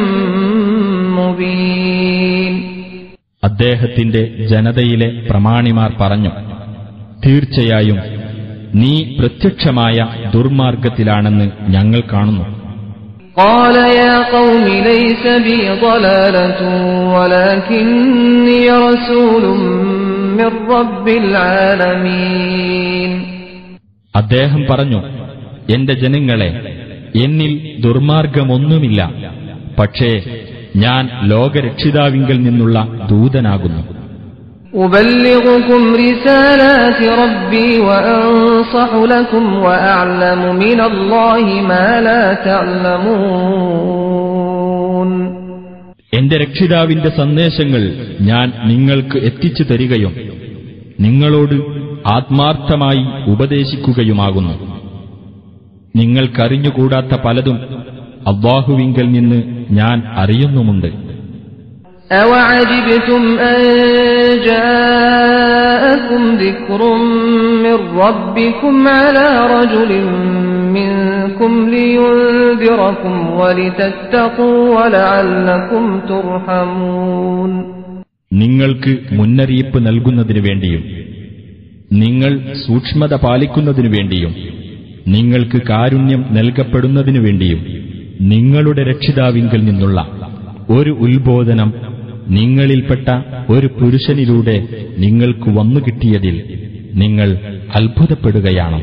مبين അദ്ദേഹത്തിന്റെ ജനതയിലെ പ്രമാണിമാർ പറഞ്ഞു തീർച്ചയായും നീ പ്രത്യക്ഷമായ ദുർമാർഗത്തിലാണെന്ന് ഞങ്ങൾ കാണുന്നു قال يا قوم ليس بي ضلالة ولكني رسول من رب العالمين അദ്ദേഹം പറഞ്ഞു എന്റെ ജനങ്ങളെ എന്നിൽ ദുർമാർഗമൊന്നുമില്ല പക്ഷേ ഞാൻ ലോകരക്ഷിതാവിങ്കിൽ നിന്നുള്ള ദൂതനാകുന്നു أبلغكم رسالات ربي وأنصح لكم وأعلم من الله ما لا تعلمون എന്റെ രക്ഷിതാവിന്റെ സന്ദേശങ്ങൾ ഞാൻ നിങ്ങൾക്ക് എത്തിച്ചു തരികയും നിങ്ങളോട് ആത്മാർത്ഥമായി ഉപദേശിക്കുകയുമാകുന്നു നിങ്ങൾക്കറിഞ്ഞുകൂടാത്ത പലതും അള്ളാഹുവിങ്കൽ നിന്ന് ഞാൻ അറിയുന്നുമുണ്ട് أوعجبتم أن جاءكم ذكر من ربكم على رجل منكم لينذركم ولتتقوا ولعلكم ترحمون നിങ്ങൾക്ക് മുന്നറിയിപ്പ് നൽകുന്നതിനു വേണ്ടിയും നിങ്ങൾ സൂക്ഷ്മത പാലിക്കുന്നതിനു വേണ്ടിയും നിങ്ങൾക്ക് കാരുണ്യം നൽകപ്പെടുന്നതിനു വേണ്ടിയും നിങ്ങളുടെ രക്ഷിതാവിങ്കൽ നിന്നുള്ള ഒരു ഉത്ബോധനം നിങ്ങളിൽപ്പെട്ട ഒരു പുരുഷനിലൂടെ നിങ്ങൾക്ക് വന്നു കിട്ടിയതിൽ നിങ്ങൾ അത്ഭുതപ്പെടുകയാണ്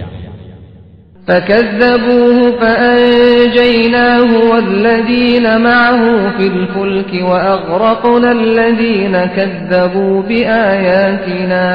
فكذبوه فأنجيناه والذين معه في الفلك وأغرقنا الذين كذبوا بآياتنا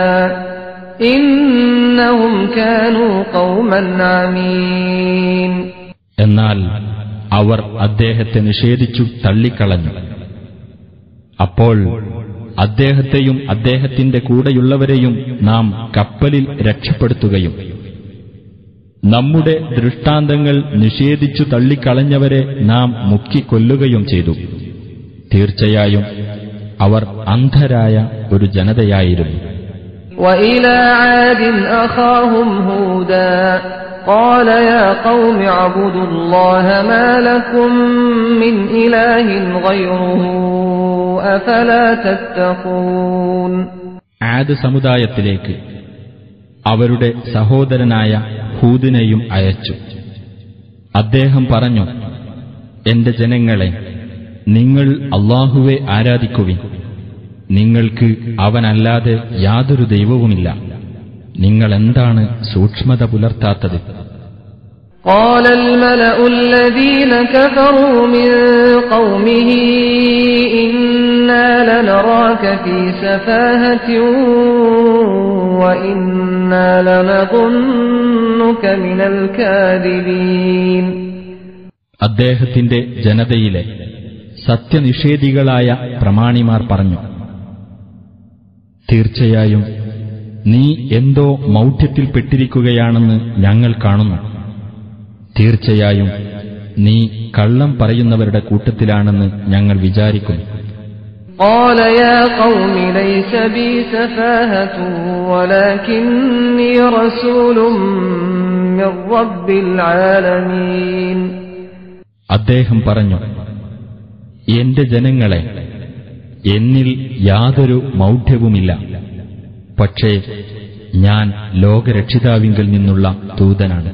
إنهم كانوا قوما عمين എന്നാൽ അവർ അദ്ദേഹത്തെ നിഷേധിച്ചു തള്ളിക്കളഞ്ഞു അപ്പോൾ അദ്ദേഹത്തെയും അദ്ദേഹത്തിന്റെ കൂടെയുള്ളവരെയും നാം കപ്പലിൽ രക്ഷപ്പെടുത്തുകയും നമ്മുടെ ദൃഷ്ടാന്തങ്ങൾ നിഷേധിച്ചു തള്ളിക്കളഞ്ഞവരെ നാം മുക്കിക്കൊല്ലുകയും ചെയ്തു തീർച്ചയായും അവർ അന്ധരായ ഒരു ജനതയായിരുന്നു وإلى عاد أخاهم هودا قال يا قوم اعبدوا الله ما لكم من إله غيره أفلا تتقون ആദ് സമുദായത്തിലേക്ക് അവരുടെ സഹോദരനായ ഹൂദിനെയും അയച്ചു അദ്ദേഹം പറഞ്ഞു എന്റെ ജനങ്ങളെ നിങ്ങൾ അള്ളാഹുവെ ആരാധിക്കുവിൻ നിങ്ങൾക്ക് അവനല്ലാതെ യാതൊരു ദൈവവുമില്ല നിങ്ങൾ എന്താണ് സൂക്ഷ്മത പുലർത്താത്തത് قال الملأ الذين كفروا من قومه إن إنا لنراك في سفاهة وإنا لنظنك من الكاذبين അദ്ദേഹത്തിന്റെ ജനതയിലെ സത്യനിഷേധികളായ പ്രമാണിമാർ പറഞ്ഞു തീർച്ചയായും നീ എന്തോ മൗഢ്യത്തിൽപ്പെട്ടിരിക്കുകയാണെന്ന് ഞങ്ങൾ കാണുന്നു തീർച്ചയായും നീ കള്ളം പറയുന്നവരുടെ കൂട്ടത്തിലാണെന്ന് ഞങ്ങൾ വിചാരിക്കുന്നു قال يا قوم ليس بي سفاهة ولكني رسول من رب العالمين അദ്ദേഹം പറഞ്ഞു എന്റെ ജനങ്ങളെ എന്നിൽ യാതൊരു മൗഢ്യവുമില്ല പക്ഷേ ഞാൻ ലോകരക്ഷിതാവിങ്കിൽ നിന്നുള്ള ദൂതനാണ്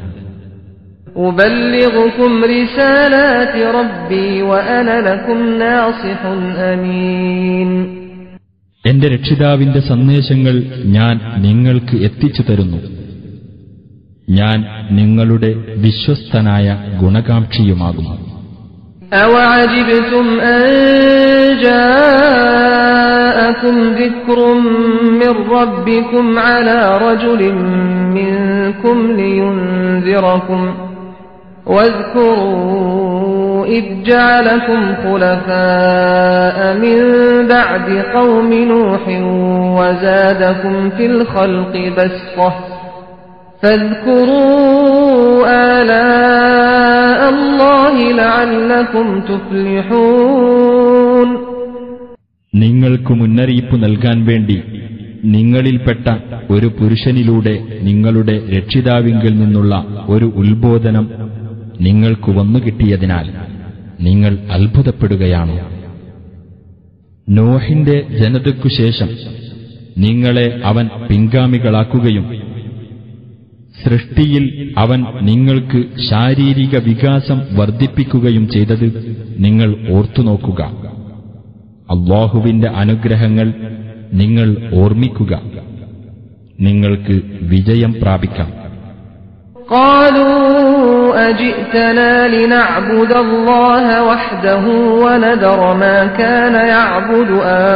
أبلغكم رسالات ربي وأنا لكم ناصح أمين എന്റെ രക്ഷിതാവിന്റെ സന്ദേശങ്ങൾ ഞാൻ നിങ്ങൾക്ക് എത്തിച്ചു തരുന്നു ഞാൻ നിങ്ങളുടെ വിശ്വസ്തനായ ഗുണകാംക്ഷിയുമാകുന്നു أوعجبتم أن جاءكم ذكر من ربكم على رجل منكم لينذركم واذكروا إذ جعلكم خلفاء من بعد قوم نوح وزادكم في الخلق بسطة فاذكروا آلاء الله لعلكم تفلحون നിങ്ങൾക്ക് മുന്നറിയിപ്പ് നൽകാൻ വേണ്ടി നിങ്ങളിൽപ്പെട്ട ഒരു പുരുഷനിലൂടെ നിങ്ങളുടെ രക്ഷിതാവിങ്കിൽ നിന്നുള്ള ഒരു ഉത്ബോധനം നിങ്ങൾക്ക് വന്നു കിട്ടിയതിനാൽ നിങ്ങൾ അത്ഭുതപ്പെടുകയാണോ നോഹിന്റെ ജനതയ്ക്കു ശേഷം നിങ്ങളെ അവൻ പിൻഗാമികളാക്കുകയും സൃഷ്ടിയിൽ അവൻ നിങ്ങൾക്ക് ശാരീരിക വികാസം വർദ്ധിപ്പിക്കുകയും ചെയ്തത് നിങ്ങൾ ഓർത്തുനോക്കുക അള്ളാഹുവിന്റെ അനുഗ്രഹങ്ങൾ നിങ്ങൾ ഓർമ്മിക്കുക നിങ്ങൾക്ക് വിജയം പ്രാപിക്കാം قالوا أجئتنا لنعبد الله وحده ونذر ما كان يعبد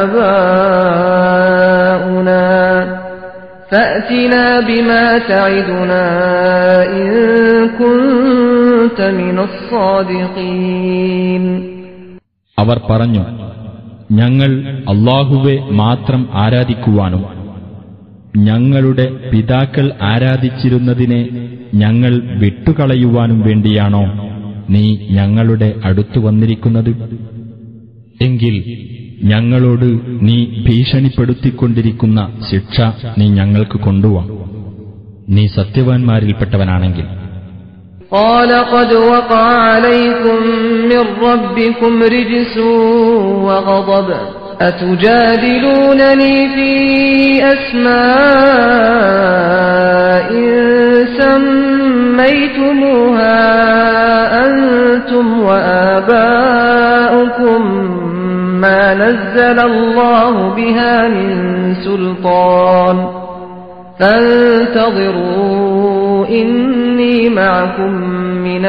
آباؤنا فأتنا بما تعدنا إن كنت من الصادقين അവർ പറഞ്ഞു ഞങ്ങൾ അള്ളാഹുവെ മാത്രം ആരാധിക്കുവാനും ഞങ്ങളുടെ പിതാക്കൾ ആരാധിച്ചിരുന്നതിനെ ഞങ്ങൾ വിട്ടുകളയുവാനും വേണ്ടിയാണോ നീ ഞങ്ങളുടെ അടുത്തു വന്നിരിക്കുന്നത് എങ്കിൽ ഞങ്ങളോട് നീ ഭീഷണിപ്പെടുത്തിക്കൊണ്ടിരിക്കുന്ന ശിക്ഷ നീ ഞങ്ങൾക്ക് കൊണ്ടുവാ നീ സത്യവാൻമാരിൽപ്പെട്ടവനാണെങ്കിൽ قال قد وقع عليكم من ربكم رجس وغضب أتجادلونني في أسماء سميتموها أنتم وآباؤكم ما نزل الله بها من سلطان فانتظروا إني معكم من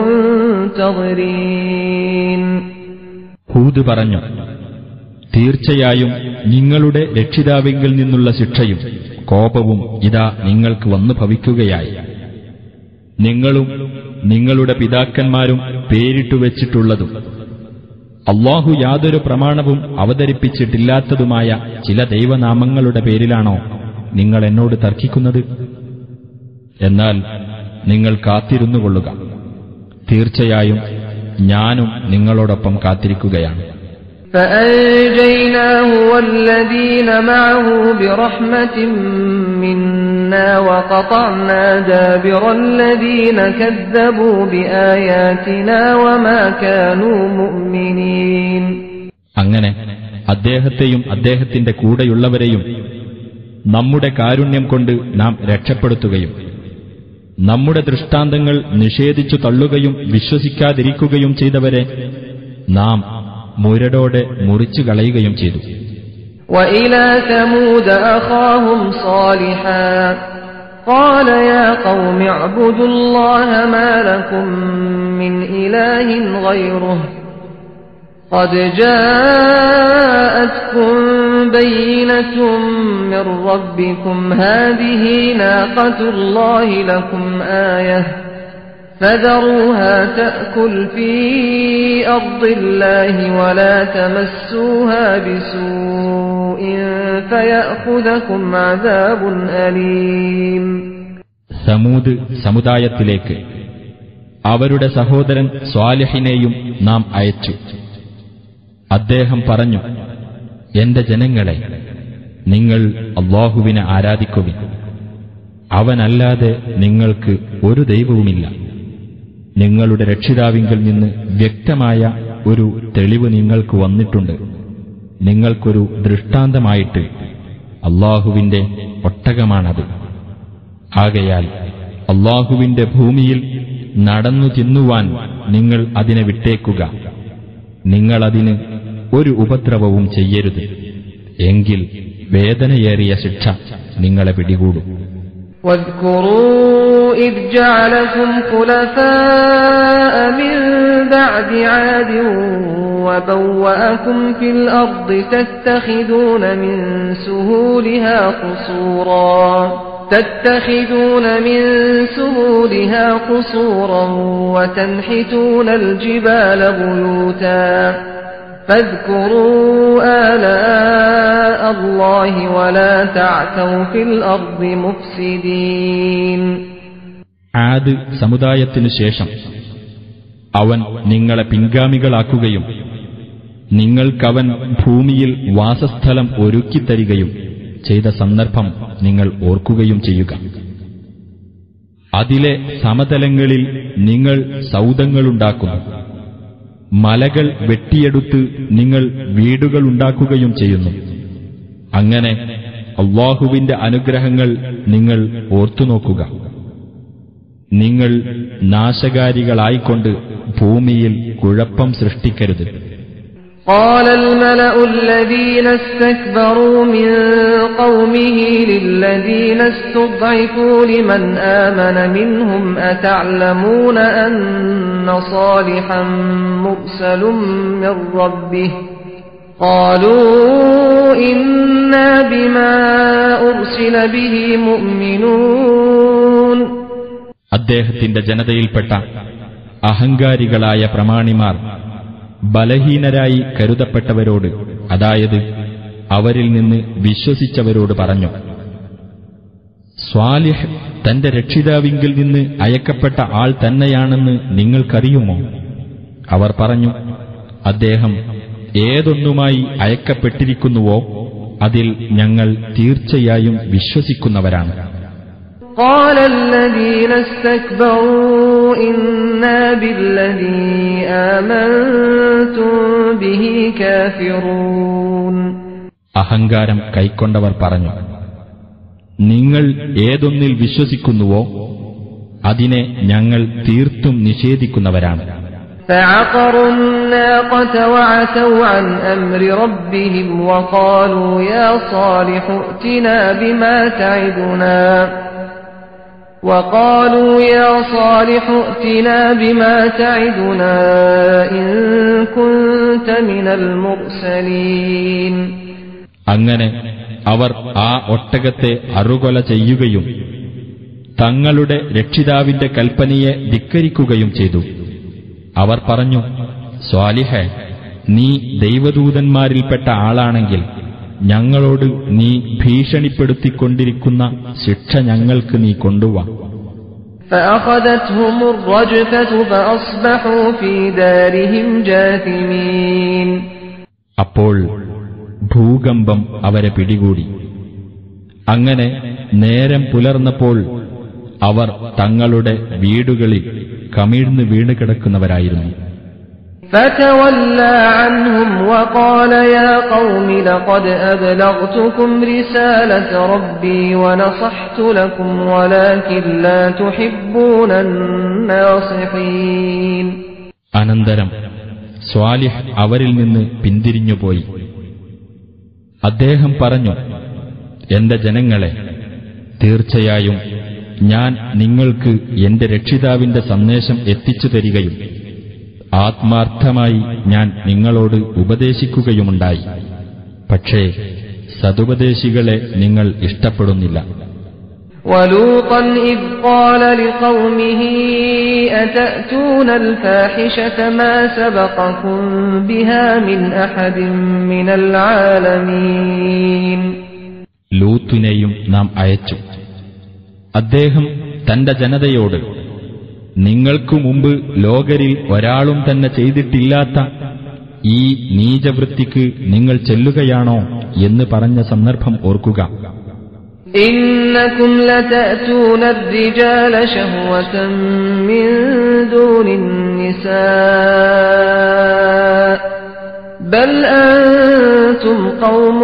المنتظرين ഹൂദ് പറഞ്ഞു തീർച്ചയായും നിങ്ങളുടെ രക്ഷിതാവിങ്കിൽ നിന്നുള്ള ശിക്ഷയും കോപവും ഇതാ നിങ്ങൾക്ക് വന്നു ഭവിക്കുകയായി നിങ്ങളും നിങ്ങളുടെ പിതാക്കന്മാരും പേരിട്ടു വെച്ചിട്ടുള്ളതും അള്ളാഹു യാതൊരു പ്രമാണവും അവതരിപ്പിച്ചിട്ടില്ലാത്തതുമായ ചില ദൈവനാമങ്ങളുടെ പേരിലാണോ നിങ്ങൾ എന്നോട് തർക്കിക്കുന്നത് എന്നാൽ നിങ്ങൾ കാത്തിരുന്നുകൊള്ളുക തീർച്ചയായും ഞാനും നിങ്ങളോടൊപ്പം കാത്തിരിക്കുകയാണ് فأنجيناه والذين معه برحمة منا وقطعنا دابر الذين كذبوا بآياتنا وما كانوا مؤمنين അങ്ങനെ അദ്ദേഹത്തെയും അദ്ദേഹത്തിന്റെ കൂടെയുള്ളവരെയും നമ്മുടെ കാരുണ്യം കൊണ്ട് നാം രക്ഷപ്പെടുത്തുകയും നമ്മുടെ ദൃഷ്ടാന്തങ്ങൾ നിഷേധിച്ചു തള്ളുകയും വിശ്വസിക്കാതിരിക്കുകയും ചെയ്തവരെ നാം മുരടോടെ മുറിച്ചു കളയുകയും ചെയ്തു وإلى ثمود أخاهم صالحا قال يا قوم اعبدوا الله ما لكم من إله غيره قد جاءتكم بينة من ربكم هذه ناقة الله لكم آية فذروها تأكل في أرض الله ولا تمسوها بسوء فيأخذكم عذاب أليم സമൂത് സമുദായത്തിലേക്ക് അവരുടെ സഹോദരൻ സ്വാലിഹിനെയും നാം അയച്ചു അദ്ദേഹം പറഞ്ഞു എന്റെ ജനങ്ങളെ നിങ്ങൾ അള്ളാഹുവിനെ ആരാധിക്കുവിൻ അവനല്ലാതെ നിങ്ങൾക്ക് ഒരു ദൈവവുമില്ല നിങ്ങളുടെ രക്ഷിതാവിങ്കിൽ നിന്ന് വ്യക്തമായ ഒരു തെളിവ് നിങ്ങൾക്ക് വന്നിട്ടുണ്ട് നിങ്ങൾക്കൊരു ദൃഷ്ടാന്തമായിട്ട് അള്ളാഹുവിന്റെ ഒട്ടകമാണത് ആകയാൽ അള്ളാഹുവിന്റെ ഭൂമിയിൽ നടന്നു തിന്നുവാൻ നിങ്ങൾ അതിനെ വിട്ടേക്കുക നിങ്ങളതിന് ഒരു ഉപദ്രവവും ചെയ്യരുത് എങ്കിൽ വേദനയേറിയ ശിക്ഷ നിങ്ങളെ പിടികൂടും واذكروا إذ جعلكم خلفاء من بعد عاد وبوأكم في الأرض تتخذون من سهولها قصورا تتخذون من سهولها قصورا وتنحتون الجبال بيوتا فاذكروا آلاء الله ولا تعثوا في الأرض مفسدين ആദ് സമുദായത്തിനു ശേഷം അവൻ നിങ്ങളെ പിൻഗാമികളാക്കുകയും നിങ്ങൾക്കവൻ ഭൂമിയിൽ വാസസ്ഥലം ഒരുക്കിത്തരികയും ചെയ്ത സന്ദർഭം നിങ്ങൾ ഓർക്കുകയും ചെയ്യുക അതിലെ സമതലങ്ങളിൽ നിങ്ങൾ സൗദങ്ങളുണ്ടാക്കുന്നു മലകൾ വെട്ടിയെടുത്ത് നിങ്ങൾ വീടുകളുണ്ടാക്കുകയും ചെയ്യുന്നു അങ്ങനെ അള്ളാഹുവിന്റെ അനുഗ്രഹങ്ങൾ നിങ്ങൾ ഓർത്തുനോക്കുക നിങ്ങൾ നാശകാരികളായിക്കൊണ്ട് ഭൂമിയിൽ കുഴപ്പം സൃഷ്ടിക്കരുത് قال الملأ الذين استكبروا من قومه للذين استضعفوا لمن آمن منهم أتعلمون أن صالحا مرسل من ربه قالوا إنا بما أرسل به مؤمنون അദ്ദേഹത്തിന്റെ ജനതയിൽപ്പെട്ട അഹങ്കാരികളായ പ്രമാണിമാർ ബലഹീനരായി കരുതപ്പെട്ടവരോട് അതായത് അവരിൽ നിന്ന് വിശ്വസിച്ചവരോട് പറഞ്ഞു സ്വാലിഹ് തന്റെ രക്ഷിതാവിങ്കിൽ നിന്ന് അയക്കപ്പെട്ട ആൾ തന്നെയാണെന്ന് നിങ്ങൾക്കറിയുമോ അവർ പറഞ്ഞു അദ്ദേഹം ഏതൊന്നുമായി അയക്കപ്പെട്ടിരിക്കുന്നുവോ അതിൽ ഞങ്ങൾ തീർച്ചയായും വിശ്വസിക്കുന്നവരാണ് قال الذين استكبروا إنا بالذي آمنتم به كافرون അഹങ്കാരം കൈക്കൊണ്ടവർ പറഞ്ഞു നിങ്ങൾ ഏതൊന്നിൽ വിശ്വസിക്കുന്നുവോ അതിനെ ഞങ്ങൾ തീർത്തും നിഷേധിക്കുന്നവരാണ് فعقروا الناقة وعتوا عن أمر ربهم وقالوا يا صالح ائتنا بما تعدنا وقالوا يا صالح ائتنا بما تعدنا إن كنت من المرسلين അങ്ങനെ അവർ ആ ഒട്ടകത്തെ അറുകൊല ചെയ്യുകയും തങ്ങളുടെ രക്ഷിതാവിന്റെ കൽപ്പനയെ ധിക്കരിക്കുകയും ചെയ്തു അവർ പറഞ്ഞു സ്വാലിഹെ നീ ദൈവദൂതന്മാരിൽപ്പെട്ട ആളാണെങ്കിൽ ഞങ്ങളോട് നീ ഭീഷണിപ്പെടുത്തിക്കൊണ്ടിരിക്കുന്ന ശിക്ഷ ഞങ്ങൾക്ക് നീ കൊണ്ടുവാ فأخذتهم الرجفة فأصبحوا في دارهم جاثمين അപ്പോൾ ഭൂകമ്പം അവരെ പിടികൂടി അങ്ങനെ നേരം പുലർന്നപ്പോൾ അവർ തങ്ങളുടെ വീടുകളിൽ കമിഴ്ന്ന് വീണ് കിടക്കുന്നവരായിരുന്നു فتولى عنهم وقال يا قوم لقد أبلغتكم رسالة ربي ونصحت لكم ولكن لا تحبون الناصحين അനന്തരം സ്വാലിഹ് അവരിൽ നിന്ന് പിന്തിരിഞ്ഞുപോയി അദ്ദേഹം പറഞ്ഞു എന്റെ ജനങ്ങളെ തീർച്ചയായും ഞാൻ നിങ്ങൾക്ക് എന്റെ രക്ഷിതാവിന്റെ സന്ദേശം എത്തിച്ചു തരികയും ആത്മാർത്ഥമായി ഞാൻ നിങ്ങളോട് ഉപദേശിക്കുകയുമുണ്ടായി പക്ഷേ സതുപദേശികളെ നിങ്ങൾ ഇഷ്ടപ്പെടുന്നില്ല ولوطا إذ قال لقومه أتأتون الفاحشة ما سبقكم بها من أحد من العالمين ലൂത്തിനെയും നാം അയച്ചു അദ്ദേഹം തന്റെ ജനതയോട് നിങ്ങൾക്കു മുമ്പ് ലോകരിൽ ഒരാളും തന്നെ ചെയ്തിട്ടില്ലാത്ത ഈ നീചവൃത്തിക്ക് നിങ്ങൾ ചെല്ലുകയാണോ എന്ന് പറഞ്ഞ സന്ദർഭം ഓർക്കുക إنكم لتأتون الرجال شهوة من دون النساء بل أنتم قوم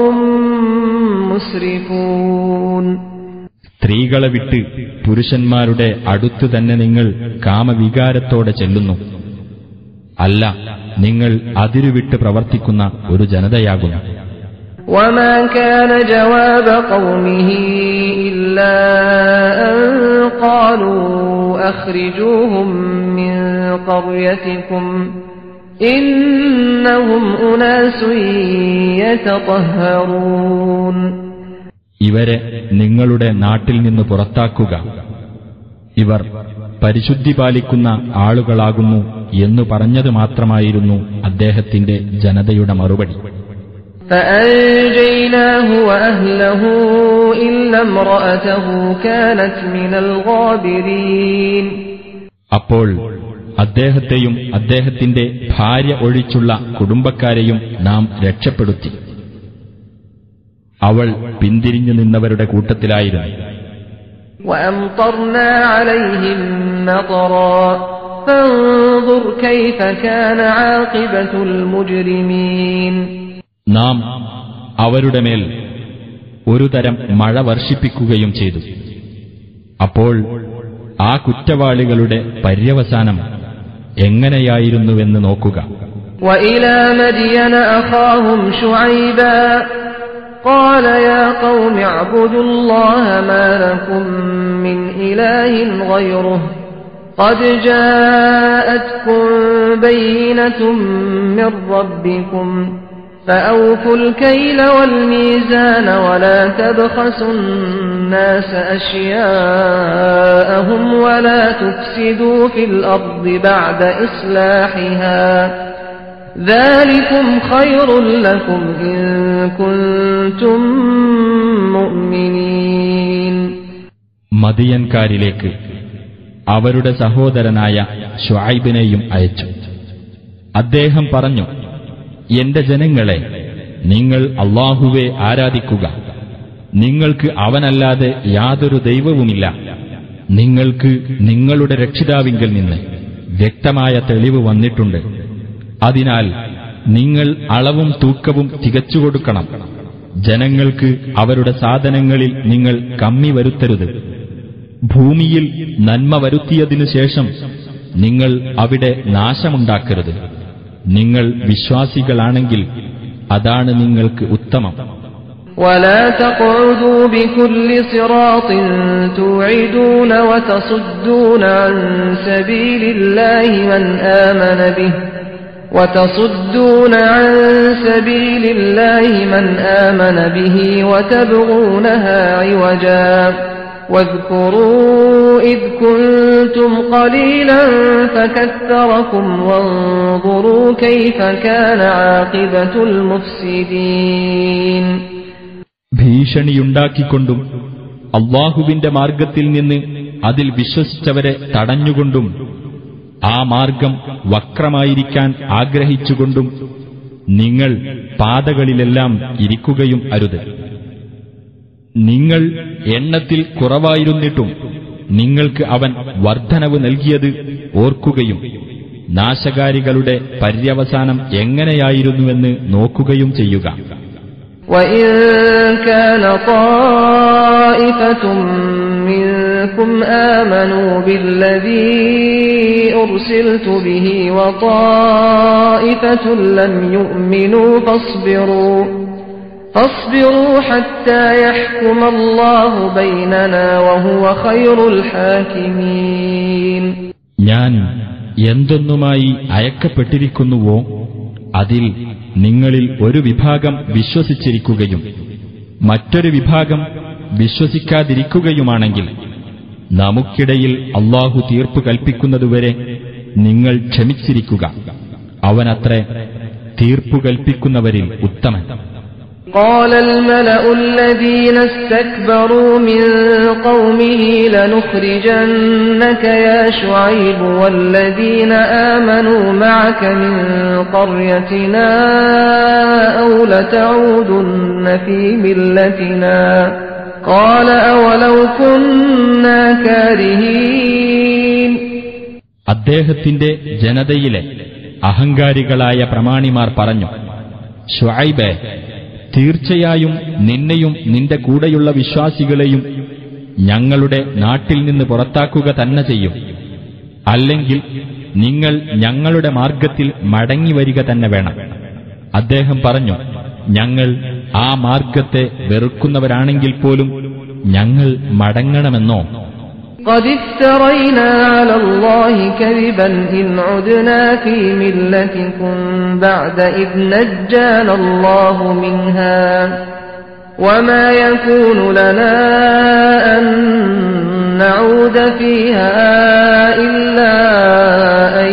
مسرفون സ്ത്രീകളെ വിട്ട് പുരുഷന്മാരുടെ അടുത്തു തന്നെ നിങ്ങൾ കാമവികാരത്തോടെ ചെല്ലുന്നു അല്ല നിങ്ങൾ അതിരുവിട്ട് പ്രവർത്തിക്കുന്ന ഒരു ജനതയാകുന്നു وما كان جواب قومه إلا أن قالوا أخرجوهم من قريتكم إنهم أناس يتطهرون ഇവരെ നിങ്ങളുടെ നാട്ടിൽ നിന്ന് പുറത്താക്കുക ഇവർ പരിശുദ്ധി പാലിക്കുന്ന ആളുകളാകുന്നു എന്നു പറഞ്ഞത് മാത്രമായിരുന്നു അദ്ദേഹത്തിന്റെ ജനതയുടെ മറുപടി فأنجيناه وأهله إلا امرأته كانت من الغابرين അപ്പോൾ അദ്ദേഹത്തെയും അദ്ദേഹത്തിന്റെ ഭാര്യ ഒഴിച്ചുള്ള കുടുംബക്കാരെയും നാം രക്ഷപ്പെടുത്തി അവൾ പിന്തിരിഞ്ഞു നിന്നവരുടെ കൂട്ടത്തിലായിരുന്നു وأمطرنا عليهم مطرا فانظر كيف كان عاقبة المجرمين നാം അവരുടെ മേൽ ഒരു തരം മഴ വർഷിപ്പിക്കുകയും ചെയ്തു അപ്പോൾ ആ കുറ്റവാളികളുടെ പര്യവസാനം എങ്ങനെയായിരുന്നുവെന്ന് നോക്കുക وإلى مدين أخاهم شعيبا قال يا قوم اعبدوا الله ما لكم من إله غيره قد جاءتكم بينة من ربكم فأوفوا الكيل والميزان ولا تبخسوا الناس أشياءهم ولا تفسدوا في الأرض بعد إصلاحها ذلكم خير لكم إن كنتم مؤمنين മദിയൻകാരിലേക്ക് അവരുടെ സഹോദരനായ ഷുഐബിനെയും അയച്ചു അദ്ദേഹം പറഞ്ഞു എന്റെ ജനങ്ങളെ നിങ്ങൾ അള്ളാഹുവെ ആരാധിക്കുക നിങ്ങൾക്ക് അവനല്ലാതെ യാതൊരു ദൈവവുമില്ല നിങ്ങൾക്ക് നിങ്ങളുടെ രക്ഷിതാവിങ്കിൽ നിന്ന് വ്യക്തമായ തെളിവ് വന്നിട്ടുണ്ട് അതിനാൽ നിങ്ങൾ അളവും തൂക്കവും തികച്ചുകൊടുക്കണം ജനങ്ങൾക്ക് അവരുടെ സാധനങ്ങളിൽ നിങ്ങൾ കമ്മി വരുത്തരുത് ഭൂമിയിൽ നന്മ വരുത്തിയതിനു ശേഷം നിങ്ങൾ അവിടെ നാശമുണ്ടാക്കരുത് നിങ്ങൾ വിശ്വാസികളാണെങ്കിൽ അതാണ് നിങ്ങൾക്ക് ഉത്തമം ولا تقعدوا بكل صراط توعدون وتصدون عن سبيل الله من آمن به وتصدون عن سبيل الله من آمن به وتبغونها عوجا واذكروا إذ كنتم قليلا فكثركم وانظروا كيف كان عاقبة المفسدين ഭീഷണിയുണ്ടാക്കിക്കൊണ്ടും അള്ളാഹുവിന്റെ മാർഗത്തിൽ നിന്ന് അതിൽ വിശ്വസിച്ചവരെ തടഞ്ഞുകൊണ്ടും ആ മാർഗം വക്രമായിരിക്കാൻ ആഗ്രഹിച്ചുകൊണ്ടും നിങ്ങൾ പാതകളിലെല്ലാം ഇരിക്കുകയും അരുത് നിങ്ങൾ എണ്ണത്തിൽ കുറവായിരുന്നിട്ടും നിങ്ങൾക്ക് അവൻ വർധനവ് നൽകിയത് ഓർക്കുകയും നാശകാരികളുടെ പര്യവസാനം എങ്ങനെയായിരുന്നുവെന്ന് നോക്കുകയും ചെയ്യുക وإن كان طائفة منكم آمنوا بالذي أرسلت به وطائفة لم يؤمنوا فاصبروا فاصبروا حتى يحكم الله بيننا وهو خير الحاكمين ഞാൻ എന്തൊന്നുമായി അയക്കപ്പെട്ടിരിക്കുന്നുവോ അതിൽ നിങ്ങളിൽ ഒരു വിഭാഗം വിശ്വസിച്ചിരിക്കുകയും മറ്റൊരു വിഭാഗം വിശ്വസിക്കാതിരിക്കുകയുമാണെങ്കിൽ നമുക്കിടയിൽ അള്ളാഹു തീർപ്പ് കൽപ്പിക്കുന്നതുവരെ നിങ്ങൾ ക്ഷമിച്ചിരിക്കുക അവനത്രേ തീർപ്പു കൽപ്പിക്കുന്നവരിൽ ഉത്തമൻ قال الملأ الذين استكبروا من قومه لنخرجنك يا شعيب والذين آمنوا معك من قريتنا أو لتعودن في ملتنا قال أولو كنا كارهين അദ്ദേഹത്തിന്റെ ജനതയിലെ അഹങ്കാരികളായ പ്രമാണിമാർ പറഞ്ഞു ഷുഐബെ തീർച്ചയായും നിന്നെയും നിന്റെ കൂടെയുള്ള വിശ്വാസികളെയും ഞങ്ങളുടെ നാട്ടിൽ നിന്ന് പുറത്താക്കുക തന്നെ ചെയ്യും അല്ലെങ്കിൽ നിങ്ങൾ ഞങ്ങളുടെ മാർഗത്തിൽ മടങ്ങി വരിക തന്നെ വേണം അദ്ദേഹം പറഞ്ഞു ഞങ്ങൾ ആ മാർഗത്തെ വെറുക്കുന്നവരാണെങ്കിൽ പോലും ഞങ്ങൾ മടങ്ങണമെന്നോ قد افترينا على الله كذبا إن عدنا في ملتكم بعد إذ نجانا الله منها وما يكون لنا أن نعود فيها إلا أن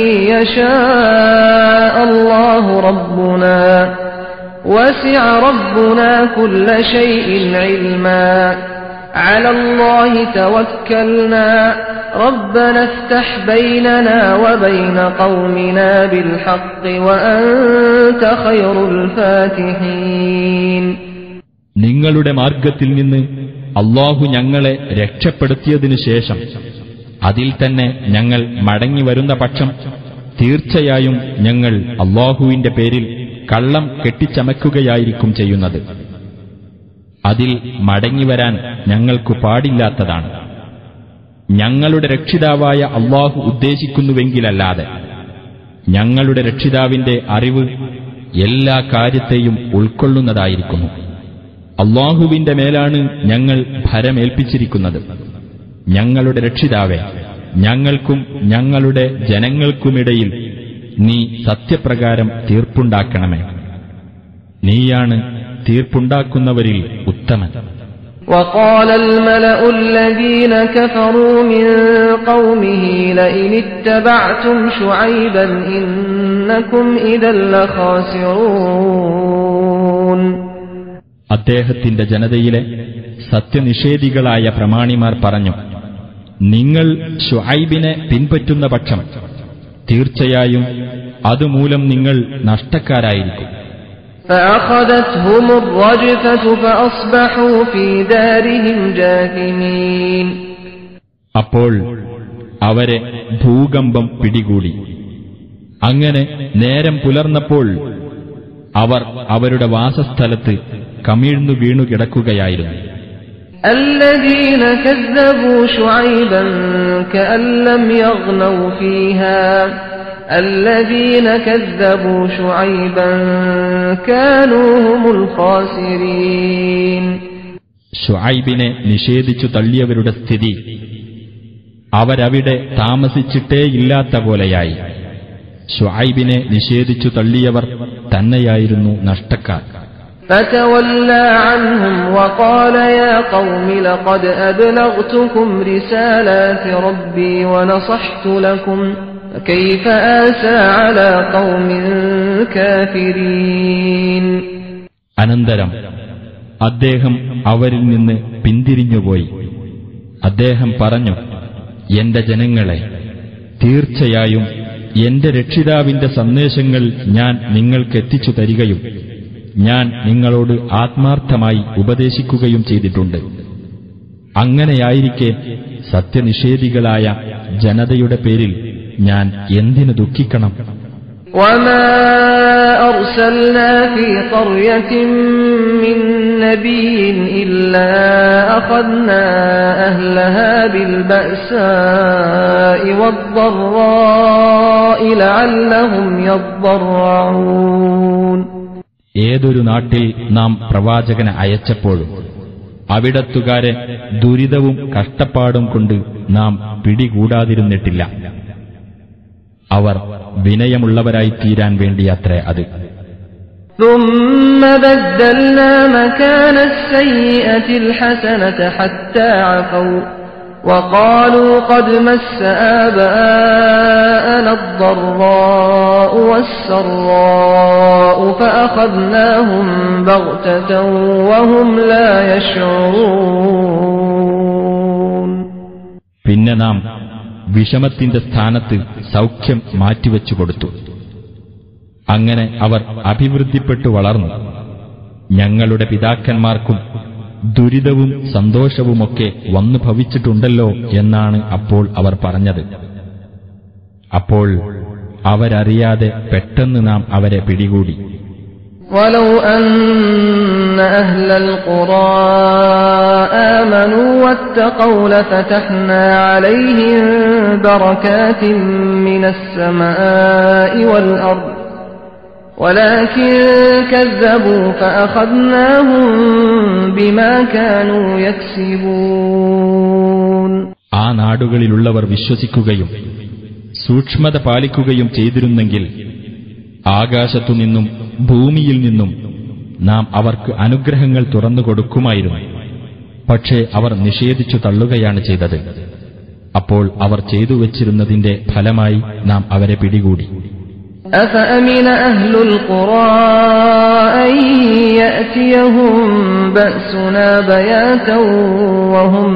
يشاء الله ربنا وسع ربنا كل شيء علما على الله توكلنا ربنا افتح بيننا وبين قومنا بالحق وأنت خير الفاتحين നിങ്ങളുടെ മാർഗത്തിൽ നിന്ന് അള്ളാഹു ഞങ്ങളെ രക്ഷപ്പെടുത്തിയതിനു ശേഷം അതിൽ തന്നെ ഞങ്ങൾ മടങ്ങി വരുന്ന പക്ഷം തീർച്ചയായും ഞങ്ങൾ അള്ളാഹുവിന്റെ പേരിൽ കള്ളം കെട്ടിച്ചമയ്ക്കുകയായിരിക്കും ചെയ്യുന്നത് അതിൽ മടങ്ങിവരാൻ ഞങ്ങൾക്കു പാടില്ലാത്തതാണ് ഞങ്ങളുടെ രക്ഷിതാവായ അള്ളാഹു ഉദ്ദേശിക്കുന്നുവെങ്കിലല്ലാതെ ഞങ്ങളുടെ രക്ഷിതാവിന്റെ അറിവ് എല്ലാ കാര്യത്തെയും ഉൾക്കൊള്ളുന്നതായിരിക്കുന്നു അള്ളാഹുവിന്റെ മേലാണ് ഞങ്ങൾ ഭരമേൽപ്പിച്ചിരിക്കുന്നത് ഞങ്ങളുടെ രക്ഷിതാവെ ഞങ്ങൾക്കും ഞങ്ങളുടെ ജനങ്ങൾക്കുമിടയിൽ നീ സത്യപ്രകാരം തീർപ്പുണ്ടാക്കണമേ നീയാണ് തീർപ്പുണ്ടാക്കുന്നവരിൽ ഉത്തമൻ وقال الملأ الذين كفروا من قومه لئن اتبعتم شعيبا إنكم إذا لخاسرون അദ്ദേഹത്തിന്റെ ജനതയിലെ സത്യനിഷേധികളായ പ്രമാണിമാർ പറഞ്ഞു നിങ്ങൾ ഷുഐബിനെ പിൻപറ്റുന്ന പക്ഷം തീർച്ചയായും അതുമൂലം നിങ്ങൾ നഷ്ടക്കാരായിരിക്കും فأخذتهم الرجفة فأصبحوا في دارهم جاثمين അപ്പോൾ അവരെ ഭൂകമ്പം പിടികൂടി അങ്ങനെ നേരം പുലർന്നപ്പോൾ അവർ അവരുടെ വാസസ്ഥലത്ത് കമിഴ്ന്നു വീണു കിടക്കുകയായിരുന്നു الذين كذبوا شعيبا كأن لم يغنوا فيها الذين كذبوا شعيبا كانوا هم الخاسرين ഷുഐബിനെ നിഷേധിച്ചു തള്ളിയവരുടെ സ്ഥിതി അവരവിടെ താമസിച്ചിട്ടേയില്ലാത്ത പോലെയായി ഷുഐബിനെ നിഷേധിച്ചു തള്ളിയവർ തന്നെയായിരുന്നു നഷ്ടക്കാർ فتولى عنهم وقال يا قوم لقد أبلغتكم رسالات ربي ونصحت لكم كيف آسى على قوم كافرين അനന്തരം അദ്ദേഹം അവരിൽ നിന്ന് പിന്തിരിഞ്ഞുപോയി അദ്ദേഹം പറഞ്ഞു എന്റെ ജനങ്ങളെ തീർച്ചയായും എന്റെ രക്ഷിതാവിന്റെ സന്ദേശങ്ങൾ ഞാൻ നിങ്ങൾക്കെത്തിച്ചു തരികയും ഞാൻ നിങ്ങളോട് ആത്മാർത്ഥമായി ഉപദേശിക്കുകയും ചെയ്തിട്ടുണ്ട് അങ്ങനെയായിരിക്കെ സത്യനിഷേധികളായ ജനതയുടെ പേരിൽ ഞാൻ എന്തിനു ദുഃഖിക്കണം وما أرسلنا في قرية من نبي إلا أخذنا أهلها بالبأساء والضراء لعلهم يضرعون ഏതൊരു നാട്ടിൽ നാം പ്രവാചകനെ അയച്ചപ്പോഴും അവിടത്തുകാരെ ദുരിതവും കഷ്ടപ്പാടും കൊണ്ട് നാം പിടികൂടാതിരുന്നിട്ടില്ല അവർ വിനയമുള്ളവരായി തീരാൻ വേണ്ടിയത്രേ അത് ثم بدلنا مكان السيئة الحسنة حتى عفوا وقالوا قد مس آباءنا الضراء والسراء فأخذناهم بغتة وهم لا يشعرون പിന്നെ നാം വിഷമത്തിന്റെ സ്ഥാനത്ത് സൗഖ്യം മാറ്റിവെച്ചു കൊടുത്തു അങ്ങനെ അവർ അഭിവൃദ്ധിപ്പെട്ടു വളർന്നു ഞങ്ങളുടെ പിതാക്കന്മാർക്കും ദുരിതവും സന്തോഷവുമൊക്കെ വന്നു ഭവിച്ചിട്ടുണ്ടല്ലോ എന്നാണ് അപ്പോൾ അവർ പറഞ്ഞത് അപ്പോൾ അവരറിയാതെ പെട്ടെന്ന് നാം അവരെ പിടികൂടി ولو أن أهل القرى آمنوا واتقوا لفتحنا عليهم بركات من السماء والأرض ولكن كذبوا فأخذناهم بما كانوا يكسبون ആ നാടുകളിലുള്ളവർ വിശ്വസിക്കുകയും സൂക്ഷ്മത പാലിക്കുകയും ചെയ്തിരുന്നെങ്കിൽ ആകാശത്തുനിന്നും ഭൂമിയിൽ നിന്നും നാം അവർക്ക് അനുഗ്രഹങ്ങൾ തുറന്നു കൊടുക്കുമായിരുന്നു പക്ഷേ അവർ നിഷേധിച്ചു തള്ളുകയാണ് ചെയ്തത് അപ്പോൾ അവർ ചെയ്തു വച്ചിരുന്നതിന്റെ ഫലമായി നാം അവരെ പിടികൂടി أفأمن أهل القرى أن يأتيهم بأسنا بياتا وهم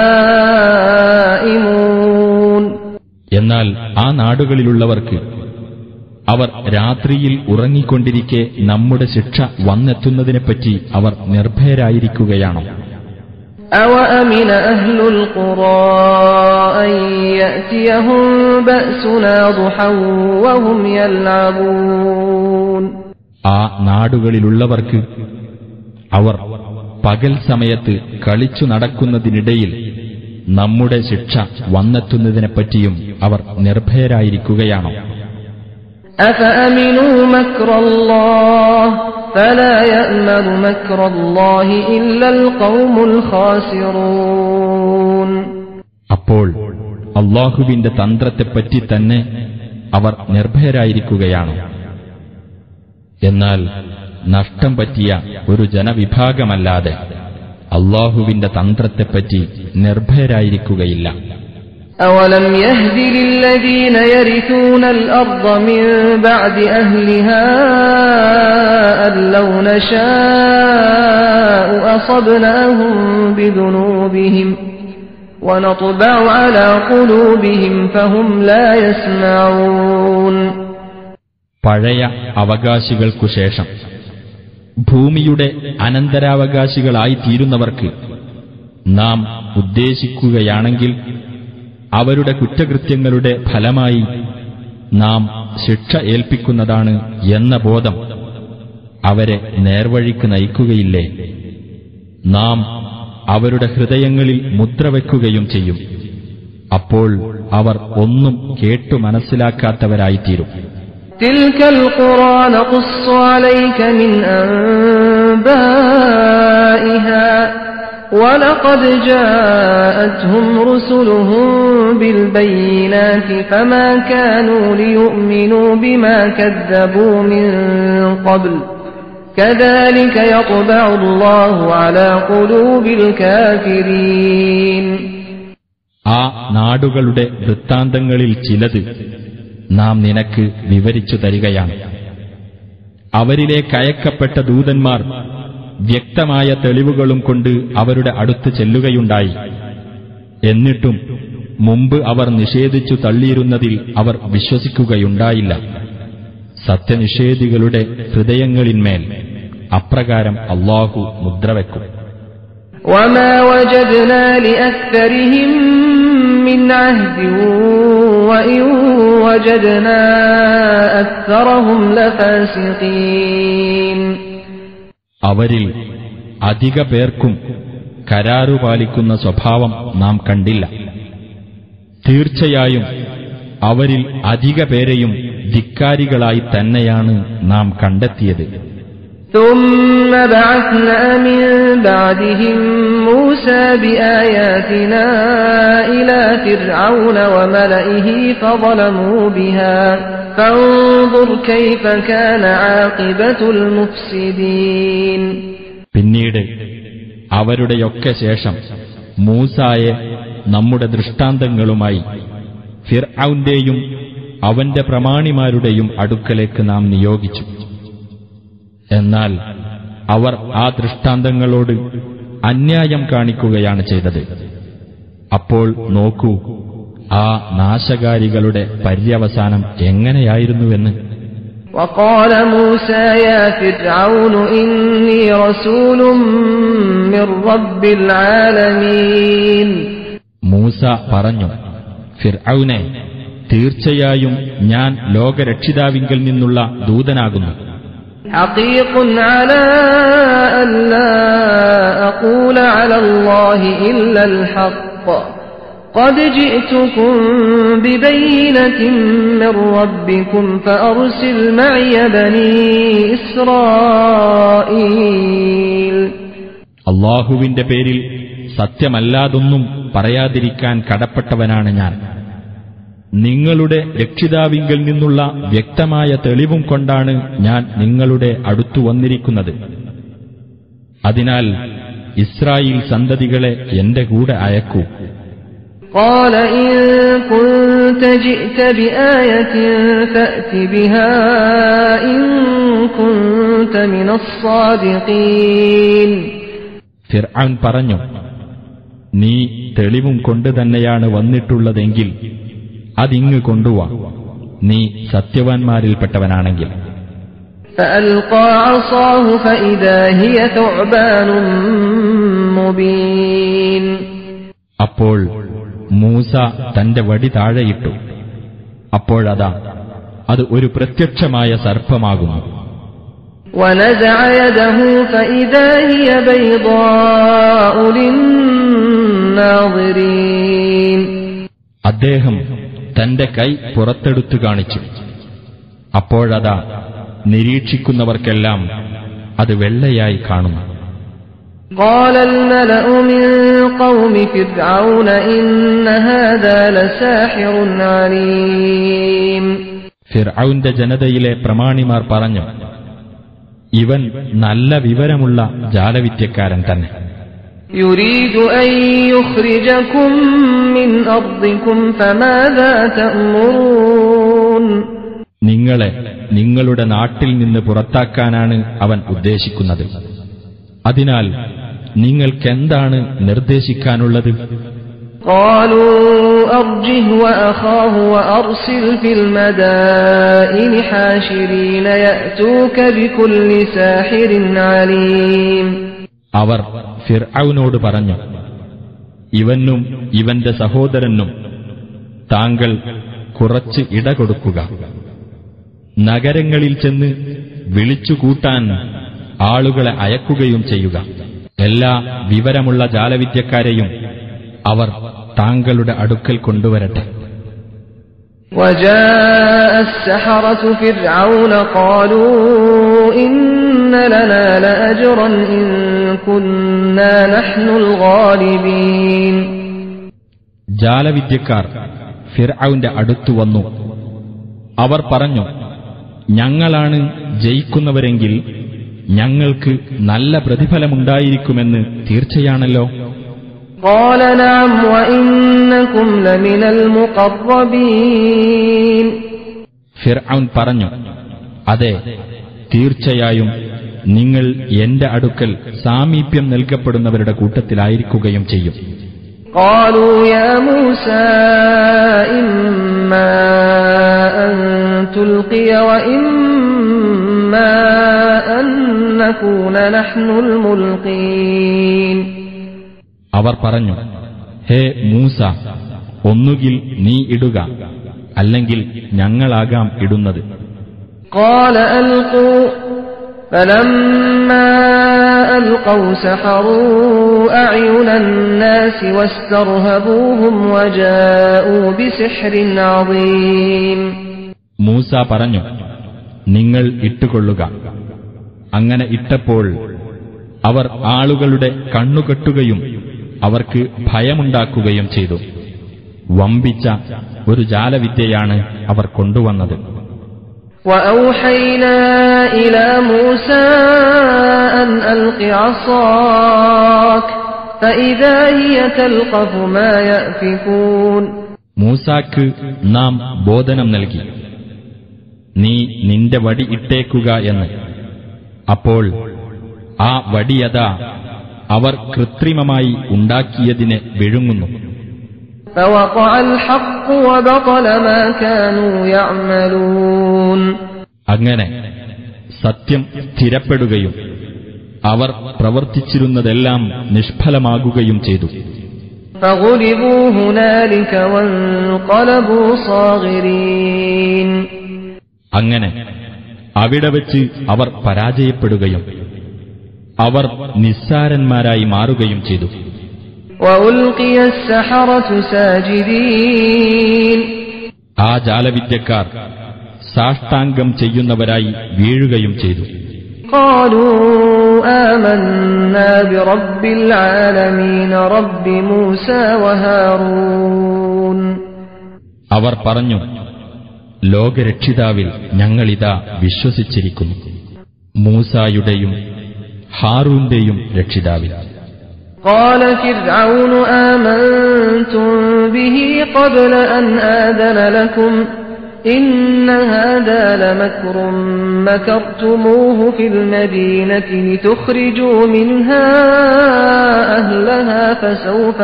نائمون എന്നാൽ ആ നാടുകളിലുള്ളവർക്ക് അവർ രാത്രിയിൽ ഉറങ്ങിക്കൊണ്ടിരിക്കെ നമ്മുടെ ശിക്ഷ വന്നെത്തുന്നതിനെപ്പറ്റി അവർ നിർഭയരായിരിക്കുകയാണോ أوأمن أهل القرى أن يأتيهم بأسنا ضحى وهم يلعبون ആ നാടുകളിലുള്ളവർക്ക് അവർ പകൽ സമയത്ത് കളിച്ചു നടക്കുന്നതിനിടയിൽ നമ്മുടെ ശിക്ഷ വന്നെത്തുന്നതിനെപ്പറ്റിയും അവർ നിർഭയരായിരിക്കുകയാണോ أفأمنوا مكر الله فلا يأمن مكر الله إلا القوم الخاسرون അപ്പോൾ അള്ളാഹുവിന്റെ തന്ത്രത്തെപ്പറ്റി തന്നെ അവർ നിർഭയരായിരിക്കുകയാണോ എന്നാൽ നഷ്ടം പറ്റിയ ഒരു ജനവിഭാഗമല്ലാതെ അള്ളാഹുവിന്റെ തന്ത്രത്തെപ്പറ്റി നിർഭയരായിരിക്കുകയില്ല أولم يهد للذين يرثون الأرض من بعد أهلها أن لو نشاء أصبناهم بذنوبهم ونطبع على قلوبهم فهم لا يسمعون പഴയ അവകാശികൾക്കു ശേഷം ഭൂമിയുടെ അനന്തരാവകാശികളായി തീരുന്നവർക്ക് നാം ഉദ്ദേശിക്കുകയാണെങ്കിൽ അവരുടെ കുറ്റകൃത്യങ്ങളുടെ ഫലമായി നാം ശിക്ഷ ഏൽപ്പിക്കുന്നതാണ് എന്ന ബോധം അവരെ നേർവഴിക്ക് നയിക്കുകയില്ലേ നാം അവരുടെ ഹൃദയങ്ങളിൽ മുദ്രവെക്കുകയും ചെയ്യും അപ്പോൾ അവർ ഒന്നും കേട്ടു മനസ്സിലാക്കാത്തവരായിത്തീരും تلك القرى نقص عليك من أنبائها ولقد جاءتهم رسلهم بالبينات فما كانوا ليؤمنوا بما كذبوا من قبل كذلك يطبع الله على قلوب الكافرين ആ നാടുകളുടെ വൃത്താന്തങ്ങളിൽ ചിലത് നാം നിനക്ക് വിവരിച്ചു തരികയാണ് അവരിലേക്ക് അയക്കപ്പെട്ട ദൂതന്മാർ വ്യക്തമായ തെളിവുകളും കൊണ്ട് അവരുടെ അടുത്ത് ചെല്ലുകയുണ്ടായി എന്നിട്ടും മുമ്പ് അവർ നിഷേധിച്ചു തള്ളിയിരുന്നതിൽ അവർ വിശ്വസിക്കുകയുണ്ടായില്ല സത്യനിഷേധികളുടെ ഹൃദയങ്ങളിന്മേൽ അപ്രകാരം അള്ളാഹു മുദ്രവെക്കും وما وجدنا لأكثرهم من عهد وإن وجدنا أكثرهم لفاسقين അവരിൽ അധിക പേർക്കും കരാറു പാലിക്കുന്ന സ്വഭാവം നാം കണ്ടില്ല തീർച്ചയായും അവരിൽ അധിക പേരെയും ധിക്കാരികളായി തന്നെയാണ് നാം കണ്ടെത്തിയത് ثم بعثنا من بعدهم موسى بآياتنا إلى فرعون وملئه فظلموا بها فانظر كيف كان عاقبة المفسدين പിന്നീട് അവരുടെയൊക്കെ ശേഷം മൂസായെ നമ്മുടെ ദൃഷ്ടാന്തങ്ങളുമായി ഫിർഔന്റെയും അവന്റെ പ്രമാണിമാരുടെയും അടുക്കലേക്ക് നാം നിയോഗിച്ചു എന്നാൽ അവർ ആ ദൃഷ്ടാന്തങ്ങളോട് അന്യായം കാണിക്കുകയാണ് ചെയ്തത് അപ്പോൾ നോക്കൂ ആ നാശകാരികളുടെ പര്യവസാനം എങ്ങനെയായിരുന്നുവെന്ന് وقال موسى يا فرعون إني رسول من رب العالمين മൂസ പറഞ്ഞു ഫിർഔനെ തീർച്ചയായും ഞാൻ ലോകരക്ഷിതാവിങ്കിൽ നിന്നുള്ള ദൂതനാകുന്നു حقيق على أن لا أقول على الله إلا الحق قد جئتكم ببينة من ربكم فأرسل معي بني إسرائيل അള്ളാഹുവിന്റെ പേരിൽ സത്യമല്ലാതൊന്നും പറയാതിരിക്കാൻ കടപ്പെട്ടവനാണ് ഞാൻ നിങ്ങളുടെ രക്ഷിതാവിങ്കിൽ നിന്നുള്ള വ്യക്തമായ തെളിവും കൊണ്ടാണ് ഞാൻ നിങ്ങളുടെ അടുത്തു വന്നിരിക്കുന്നത് അതിനാൽ ഇസ്രായേൽ സന്തതികളെ എന്റെ കൂടെ അയക്കൂ قال إن كنت جئت بآية فأت بها إن كنت من الصادقين ഫിർഔൻ പറഞ്ഞു നീ തെളിവും കൊണ്ട് തന്നെയാണ് വന്നിട്ടുള്ളതെങ്കിൽ അതിങ്ങ് കൊണ്ടുവാ നീ സത്യവാൻമാരിൽപ്പെട്ടവനാണെങ്കിൽ فألقى عصاه فإذا هي ثعبان مبين അപ്പോൾ മൂസ തന്റെ വടി താഴെയിട്ടു അപ്പോഴതാ അത് ഒരു പ്രത്യക്ഷമായ സർപ്പമാകുന്നു ونزع يده فإذا هي بيضاء للناظرين അദ്ദേഹം തന്റെ കൈ പുറത്തെടുത്തു കാണിച്ചു അപ്പോഴതാ നിരീക്ഷിക്കുന്നവർക്കെല്ലാം അത് വെള്ളയായി കാണുന്നു قال الملأ من قوم فرعون إن هذا لساحر عليم ഫിർഔന്റെ ജനതയിലെ പ്രമാണിമാർ പറഞ്ഞു ഇവൻ നല്ല വിവരമുള്ള ജാലവിദ്യക്കാരൻ തന്നെ يريد أن يخرجكم من أرضكم فماذا تأمرون നിങ്ങളെ നിങ്ങളുടെ നാട്ടിൽ നിന്ന് പുറത്താക്കാനാണ് അവൻ ഉദ്ദേശിക്കുന്നത് അതിനാൽ നിങ്ങൾക്കെന്താണ് നിർദ്ദേശിക്കാനുള്ളത് قالوا أرجه وأخاه وأرسل في المدائن حاشرين يأتوك بكل ساحر عليم അവർ ഫിർഔനോട് പറഞ്ഞു ഇവനും ഇവന്റെ സഹോദരനും താങ്കൾ കുറച്ച് ഇട കൊടുക്കുക നഗരങ്ങളിൽ ചെന്ന് വിളിച്ചുകൂട്ടാൻ ആളുകളെ അയക്കുകയും ചെയ്യുക എല്ലാ വിവരമുള്ള ജാലവിദ്യക്കാരെയും അവർ താങ്കളുടെ അടുക്കൽ കൊണ്ടുവരട്ടെ وجاء السحرة فرعون قالوا إن لنا لأجرا إن كنا نحن الغالبين ജാലവിദ്യക്കാർ ഫിർഔന്റെ അടുത്തു വന്നു അവർ പറഞ്ഞു ഞങ്ങളാണ് ജയിക്കുന്നവരെങ്കിൽ ഞങ്ങൾക്ക് നല്ല പ്രതിഫലമുണ്ടായിരിക്കുമെന്ന് തീർച്ചയാണല്ലോ قال نعم وإنكم لمن المقربين ഫിർഔൻ പറഞ്ഞു അതെ തീർച്ചയായും നിങ്ങൾ എന്റെ അടുക്കൽ സാമീപ്യം നൽകപ്പെടുന്നവരുടെ കൂട്ടത്തിലായിരിക്കുകയും ചെയ്യും قالوا يا موسى إما أن تلقي وإما أن نكون نحن الملقين അവർ പറഞ്ഞു ഹേ മൂസ ഒന്നുകിൽ നീ ഇടുക അല്ലെങ്കിൽ ഞങ്ങളാകാം ഇടുന്നത് قال ألقوا فلما ألقوا سحروا أعين الناس واسترهبوهم وجاءوا بسحر عظيم മൂസ പറഞ്ഞു നിങ്ങൾ ഇട്ടുകൊള്ളുക അങ്ങനെ ഇട്ടപ്പോൾ അവർ ആളുകളുടെ കണ്ണുകെട്ടുകയും അവർക്ക് ഭയമുണ്ടാക്കുകയും ചെയ്തു വമ്പിച്ച ഒരു ജാലവിദ്യയാണ് അവർ കൊണ്ടുവന്നത് وأوحينا إلى موسى أن ألق عصاك فإذا هي تلقف ما يأفكون മൂസാക്ക് നാം ബോധനം നൽകി നീ നിന്റെ വടി ഇട്ടേക്കുക എന്ന് അപ്പോൾ ആ വടിയതാ അവർ കൃത്രിമമായി ഉണ്ടാക്കിയതിനെ വിഴുങ്ങുന്നു فوقع الحق وبطل ما كانوا يعملون അങ്ങനെ സത്യം സ്ഥിരപ്പെടുകയും അവർ പ്രവർത്തിച്ചിരുന്നതെല്ലാം നിഷ്ഫലമാകുകയും ചെയ്തു فغلبوا هنالك وانقلبوا صاغرين അങ്ങനെ അവിടെ വച്ച് അവർ പരാജയപ്പെടുകയും അവർ നിസ്സാരന്മാരായി മാറുകയും ചെയ്തു وألقي السحرة ساجدين ആ ജാലവിദ്യക്കാർ സാഷ്ടാംഗം ചെയ്യുന്നവരായി വീഴുകയും ചെയ്തു قالوا آمنا برب العالمين رب موسى وهارون അവർ പറഞ്ഞു ലോകരക്ഷിതാവിൽ ഞങ്ങളിതാ വിശ്വസിച്ചിരിക്കുന്നു മൂസായുടെയും ഹാറൂന്റെയും രക്ഷിതാവിൽ قال فرعون آمنتم به قبل أن آذن لكم إن هذا لمكر مكرتموه في المدينة لتخرجوا منها أهلها فسوف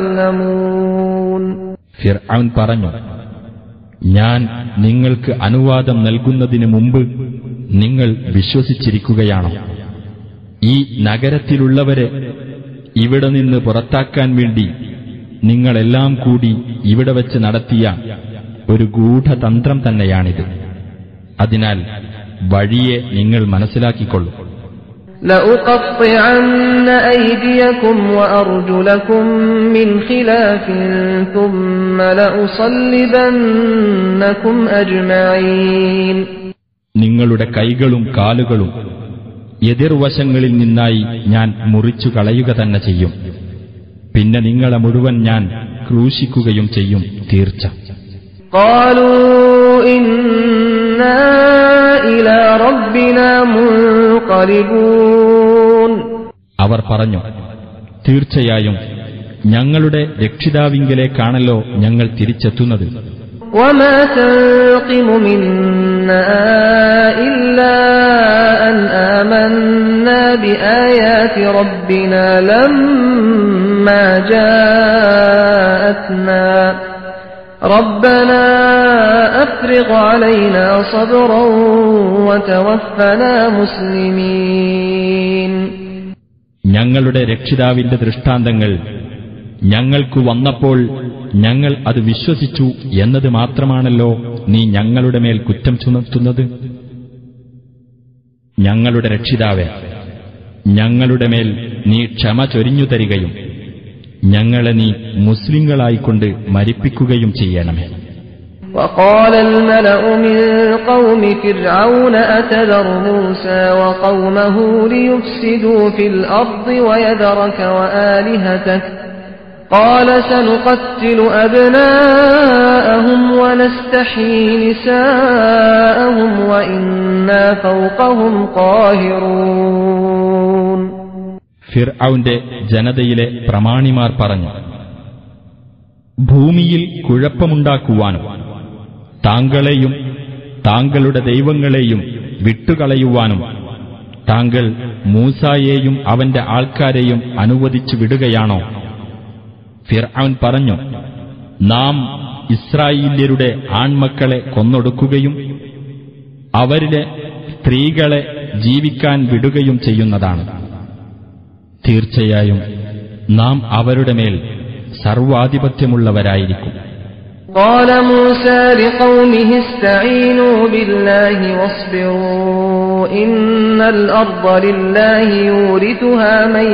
تعلمون ഫിർഔൻ പറഞ്ഞു ഞാൻ നിങ്ങൾക്ക് അനുവാദം നൽകുന്നതിന് മുമ്പ് നിങ്ങൾ വിശ്വസിച്ചിരിക്കുകയാണോ ഈ നഗരത്തിലുള്ളവരെ ഇവിടെ നിന്ന് പുറത്താക്കാൻ വേണ്ടി നിങ്ങളെല്ലാം കൂടി ഇവിടെ വച്ച് നടത്തിയ ഒരു ഗൂഢതന്ത്രം തന്നെയാണിത് അതിനാൽ വഴിയെ നിങ്ങൾ മനസ്സിലാക്കിക്കൊള്ളൂ لأقطعن أيديكم وأرجلكم من خلاف ثم لأصلبنكم أجمعين നിങ്ങളുടെ കൈകളും കാലുകളും എതിർവശങ്ങളിൽ നിന്നായി ഞാൻ മുറിച്ചു കളയുക തന്നെ ചെയ്യും പിന്നെ നിങ്ങളെ മുഴുവൻ ഞാൻ ക്രൂശിക്കുകയും ചെയ്യും തീർച്ച قالوا إنا إلى ربنا منقلبون അവർ പറഞ്ഞു തീർച്ചയായും ഞങ്ങളുടെ രക്ഷിതാവിങ്കലേക്കാണല്ലോ ഞങ്ങൾ തിരിച്ചെത്തുന്നത് وما تنقم منا إلا أن آمنا بآيات ربنا لما جاءتنا ربنا أفرغ علينا صبرا وتوفنا مسلمين ഞങ്ങളുടെ രക്ഷിതാവിന്റെ ദൃഷ്ടാന്തങ്ങൾ ഞങ്ങൾക്കു വന്നപ്പോൾ ഞങ്ങൾ അത് വിശ്വസിച്ചു എന്നത് മാത്രമാണല്ലോ നീ ഞങ്ങളുടെ മേൽ കുറ്റം ചുമത്തുന്നത് ഞങ്ങളുടെ രക്ഷിതാവെ ഞങ്ങളുടെ മേൽ നീ ക്ഷമ ചൊരിഞ്ഞു തരികയും ഞങ്ങളെ നീ മുസ്ലിങ്ങളായിക്കൊണ്ട് മരിപ്പിക്കുകയും ചെയ്യണമേ وقال الملأ من قوم فرعون أتذر موسى وقومه ليفسدوا في الأرض ويذرك وآلهتك قال سنقتل أبناءهم ونستحيي نساءهم وإنا فوقهم قاهرون ഫിർഔന്റെ ജനതയിലെ പ്രമാണിമാർ പറഞ്ഞു ഭൂമിയിൽ കുഴപ്പമുണ്ടാക്കുവാനും താങ്കളെയും താങ്കളുടെ ദൈവങ്ങളെയും വിട്ടുകളയുവാനും താങ്കൾ മൂസായെയും അവന്റെ ആൾക്കാരെയും അനുവദിച്ചു വിടുകയാണോ ഫിർഔൻ പറഞ്ഞു നാം ഇസ്രായേല്യരുടെ ആൺമക്കളെ കൊന്നൊടുക്കുകയും അവരിലെ സ്ത്രീകളെ ജീവിക്കാൻ വിടുകയും ചെയ്യുന്നതാണ് തീർച്ചയായും നാം അവരുടെ മേൽ സർവാധിപത്യമുള്ളവരായിരിക്കും قال موسى لقومه استعينوا بالله واصبروا إن الأرض لله يورثها من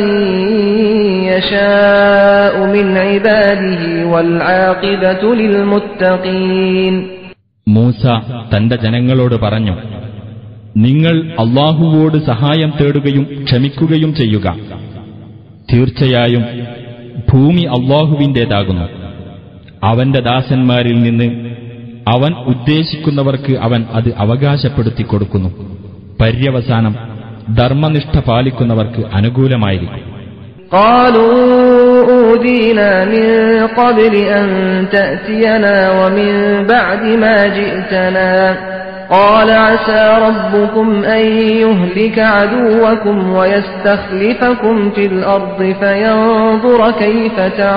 يشاء من عباده والعاقبة للمتقين മൂസ തന്റെ ജനങ്ങളോട് പറഞ്ഞു നിങ്ങൾ അള്ളാഹുവോട് സഹായം തേടുകയും ക്ഷമിക്കുകയും ചെയ്യുക തീർച്ചയായും ഭൂമി അള്ളാഹുവിൻ്റേതാകുന്നു അവന്റെ ദാസന്മാരിൽ നിന്ന് അവൻ ഉദ്ദേശിക്കുന്നവർക്ക് അവൻ അത് അവകാശപ്പെടുത്തി കൊടുക്കുന്നു പര്യവസാനം ധർമ്മനിഷ്ഠ പാലിക്കുന്നവർക്ക് അനുകൂലമായിരിക്കും قالوا أوذينا من قبل أن تأتينا ومن بعد ما جئتنا قال عسى ربكم أن يهلك عدوكم ويستخلفكم في الأرض فينظر كيف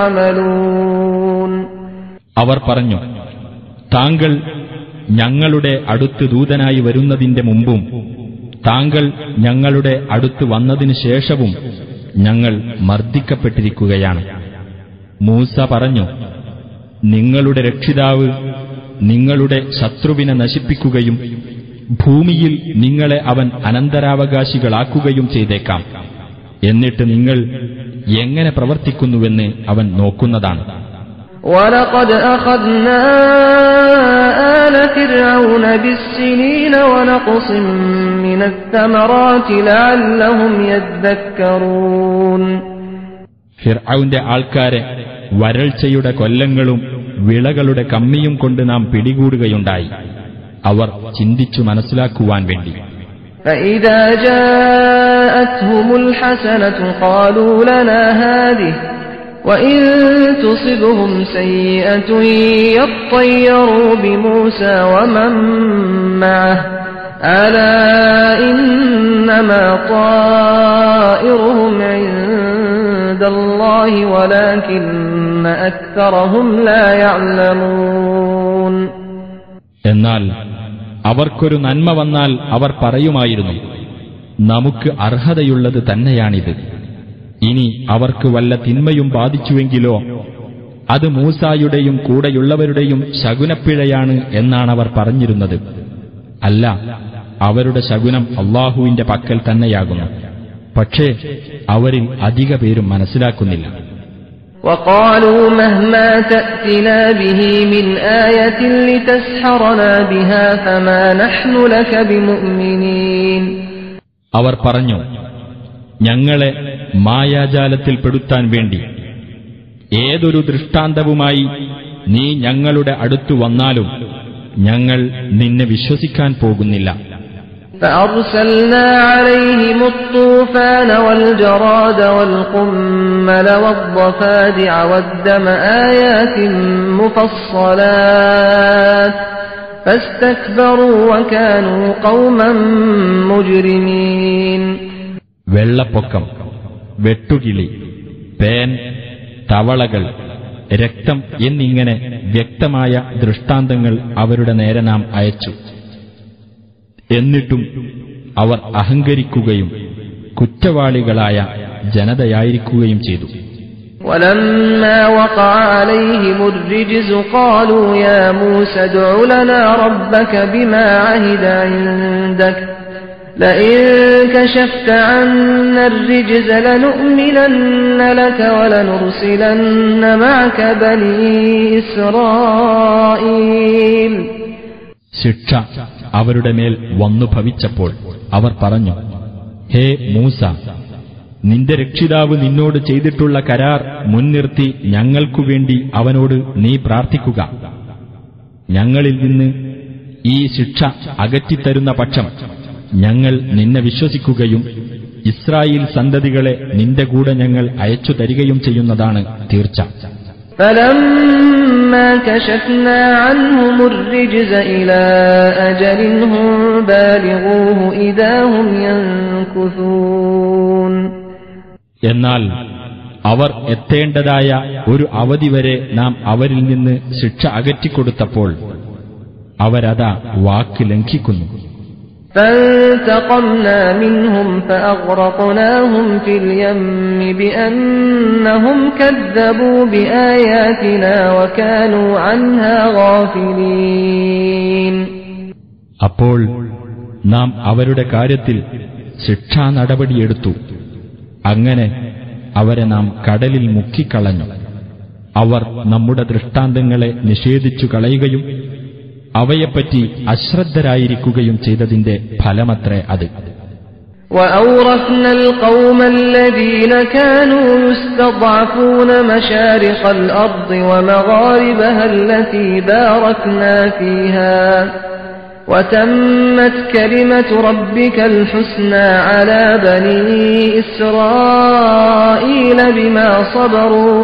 تعملون അവർ പറഞ്ഞു താങ്കൾ ഞങ്ങളുടെ അടുത്ത് ദൂതനായി വരുന്നതിന്റെ മുമ്പും താങ്കൾ ഞങ്ങളുടെ അടുത്ത് വന്നതിനു ശേഷവും ഞങ്ങൾ മർദ്ദിക്കപ്പെട്ടിരിക്കുകയാണ് മൂസ പറഞ്ഞു നിങ്ങളുടെ രക്ഷിതാവ് നിങ്ങളുടെ ശത്രുവിനെ നശിപ്പിക്കുകയും ഭൂമിയിൽ നിങ്ങളെ അവൻ അനന്തരാവകാശികളാക്കുകയും ചെയ്തേക്കാം എന്നിട്ട് നിങ്ങൾ എങ്ങനെ പ്രവർത്തിക്കുന്നുവെന്ന് അവൻ നോക്കുന്നതാണ് ولقد أخذنا آل فرعون بالسنين ونقص من الثمرات لعلهم يذكرون ഫിർഔന്റെ ആൾക്കാരെ വരൾച്ചയുടെ കൊല്ലങ്ങളും വിളകളുടെ കമ്മിയും കൊണ്ട് നാം പിടികൂടുകയുണ്ടായി അവർ ചിന്തിച്ചു മനസ്സിലാക്കുവാൻ വേണ്ടി فإذا جاءتهم الحسنة قالوا لنا هذه وإن تصبهم سيئة يطيروا بموسى ومن معه ألا إنما طائرهم عند الله ولكن أكثرهم لا يعلمون എന്നാൽ അവർക്കൊരു നന്മ വന്നാൽ അവർ പറയുമായിരുന്നു നമുക്ക് അർഹതയുള്ളത് തന്നെയാണിത് ഇനി അവർക്ക് വല്ല തിന്മയും ബാധിച്ചുവെങ്കിലോ അത് മൂസായുടെയും കൂടെയുള്ളവരുടെയും ശകുനപ്പിഴയാണ് എന്നാണവർ പറഞ്ഞിരുന്നത് അല്ല അവരുടെ ശകുനം അള്ളാഹുവിന്റെ പക്കൽ തന്നെയാകുന്നു പക്ഷേ അവരിൽ അധിക പേരും മനസ്സിലാക്കുന്നില്ല وقالوا مهما تأتنا به من آية لتسحرنا بها فما نحن لك بمؤمنين അവർ പറഞ്ഞു ഞങ്ങളെ മായാജാലത്തിൽപ്പെടുത്താൻ വേണ്ടി ഏതൊരു ദൃഷ്ടാന്തവുമായി നീ ഞങ്ങളുടെ അടുത്തു വന്നാലും ഞങ്ങൾ നിന്നെ വിശ്വസിക്കാൻ പോകുന്നില്ല فأرسلنا عليهم الطوفان والجراد والقمل والضفادع والدم آيات مفصلات فاستكبروا وكانوا قوما مجرمين വെള്ളപ്പൊക്കം വെട്ടുകിളി പേൻ തവളകൾ രക്തം എന്നിങ്ങനെ വ്യക്തമായ ദൃഷ്ടാന്തങ്ങൾ അവരുടെ നേരെ നാം അയച്ചു എന്നിട്ടും അവർ അഹങ്കരിക്കുകയും കുറ്റവാളികളായ ജനതയായിരിക്കുകയും ചെയ്തു ولما وقع عليهم الرجز قالوا يا موسى ادع لنا ربك بما عهد عندك لئن كشفت عنا الرجز لنؤمنن لك ولنرسلن معك بني إسرائيل ശിക്ഷ അവരുടെ മേൽ വന്നു ഭവിച്ചപ്പോൾ അവർ പറഞ്ഞു ഹേ മൂസ നിന്റെ രക്ഷിതാവ് നിന്നോട് ചെയ്തിട്ടുള്ള കരാർ മുൻനിർത്തി ഞങ്ങൾക്കു വേണ്ടി അവനോട് നീ പ്രാർത്ഥിക്കുക ഞങ്ങളിൽ നിന്ന് ഈ ശിക്ഷ അകറ്റിത്തരുന്ന പക്ഷം ഞങ്ങൾ നിന്നെ വിശ്വസിക്കുകയും ഇസ്രായേൽ സന്തതികളെ നിന്റെ കൂടെ ഞങ്ങൾ അയച്ചു തരികയും ചെയ്യുന്നതാണ് തീർച്ച فلما كشفنا عنهم الرجز إلى أجل هم بالغوه إذا هم ينكثون എന്നാൽ അവർ എത്തേണ്ടതായ ഒരു അവധി വരെ നാം അവരിൽ നിന്ന് ശിക്ഷ അകറ്റിക്കൊടുത്തപ്പോൾ അവരതാ വാക്ക് ലംഘിക്കുന്നു فانتقمنا منهم فأغرقناهم في اليم بأنهم كذبوا بآياتنا وكانوا عنها غافلين അപ്പോൾ നാം അവരുടെ കാര്യത്തിൽ ശിക്ഷാ നടപടിയെടുത്തു അങ്ങനെ അവരെ നാം കടലിൽ മുക്കിക്കളഞ്ഞു അവർ നമ്മുടെ ദൃഷ്ടാന്തങ്ങളെ നിഷേധിച്ചു കളയുകയും അവയെപ്പറ്റി അശ്രദ്ധരായിരിക്കുകയും ചെയ്തതിന്റെ ഫലമത്രേ അത് وأورثنا القوم الذين كانوا يستضعفون مشارق الأرض ومغاربها التي باركنا فيها وتمت كلمة ربك الحسنى على بني إسرائيل بما صبروا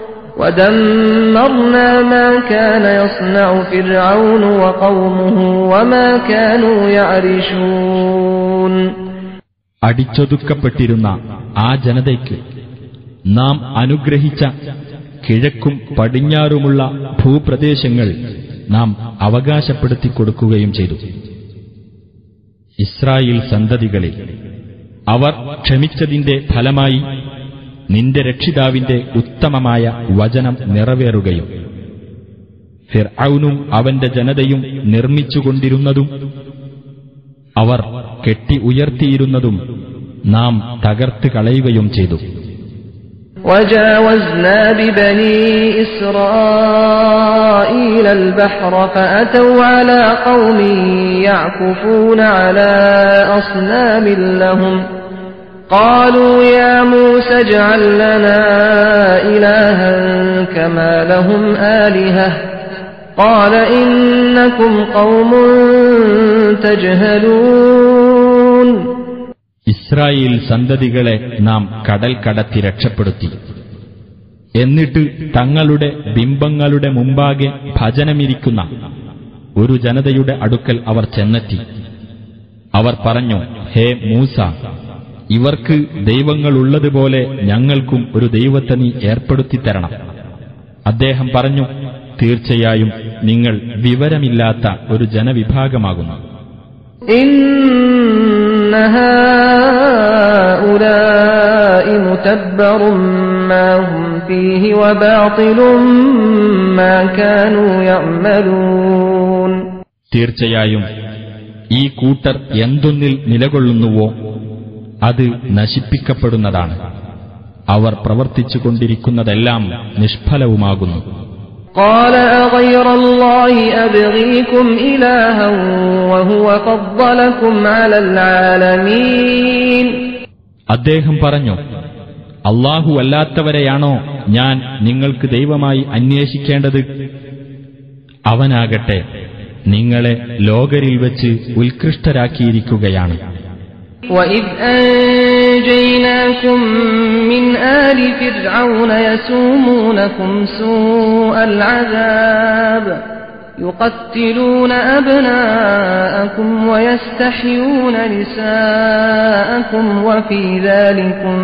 ودمرنا ما كان يصنع فرعون وقومه وما كانوا يعرشون അടിച്ചൊതുക്കപ്പെട്ടിരുന്ന ആ ജനതയ്ക്ക് നാം അനുഗ്രഹിച്ച കിഴക്കും പടിഞ്ഞാറുമുള്ള ഭൂപ്രദേശങ്ങൾ നാം അവകാശപ്പെടുത്തി കൊടുക്കുകയും ചെയ്തു ഇസ്രായേൽ സന്തതികളെ അവർ ക്ഷമിച്ചതിന്റെ ഫലമായി നിന്റെ രക്ഷിതാവിന്റെ ഉത്തമമായ വചനം നിറവേറുകയും ഫിർഔനും അവന്റെ ജനതയും നിർമ്മിച്ചുകൊണ്ടിരുന്നതും അവർ കെട്ടി ഉയർത്തിയിരുന്നതും നാം തകർത്ത് കളയുകയും ചെയ്തു وجاوزنا ببني إسرائيل البحر فأتوا على قوم يعكفون على أصنام لهم قالوا يا موسى اجعل لنا إلها كما لهم آلهة قال إنكم قوم تجهلون ഇസ്രായേൽ സന്തതികളെ നാം കടൽ കടത്തി രക്ഷപ്പെടുത്തി എന്നിട്ട് തങ്ങളുടെ ബിംബങ്ങളുടെ മുമ്പാകെ ഭജനമിരിക്കുന്ന ഒരു ജനതയുടെ അടുക്കൽ അവർ ചെന്നെത്തി അവർ പറഞ്ഞു ഹേ മൂസ ഇവർക്ക് ദൈവങ്ങളുള്ളതുപോലെ ഞങ്ങൾക്കും ഒരു ദൈവത്തെ നീ ഏർപ്പെടുത്തിത്തരണം അദ്ദേഹം പറഞ്ഞു തീർച്ചയായും നിങ്ങൾ വിവരമില്ലാത്ത ഒരു ജനവിഭാഗമാകുന്നു إن هؤلاء متبر ما هم فيه وباطل ما كانوا يعملون തീർച്ചയായും ഈ കൂട്ടർ എന്തൊന്നിൽ നിലകൊള്ളുന്നുവോ അത് നശിപ്പിക്കപ്പെടുന്നതാണ് അവർ പ്രവർത്തിച്ചുകൊണ്ടിരിക്കുന്നതെല്ലാം നിഷ്ഫലവുമാകുന്നു قال أغير الله أبغيكم إلها وهو فضلكم على العالمين അദ്ദേഹം പറഞ്ഞു അള്ളാഹു അല്ലാത്തവരെയാണോ ഞാൻ നിങ്ങൾക്ക് ദൈവമായി അന്വേഷിക്കേണ്ടത് അവനാകട്ടെ നിങ്ങളെ ലോകരിൽ വെച്ച് ഉത്കൃഷ്ടരാക്കിയിരിക്കുകയാണ് وإذ أنجيناكم من آل فرعون يسومونكم سوء العذاب يقتلون أبناءكم ويستحيون نساءكم وفي ذلكم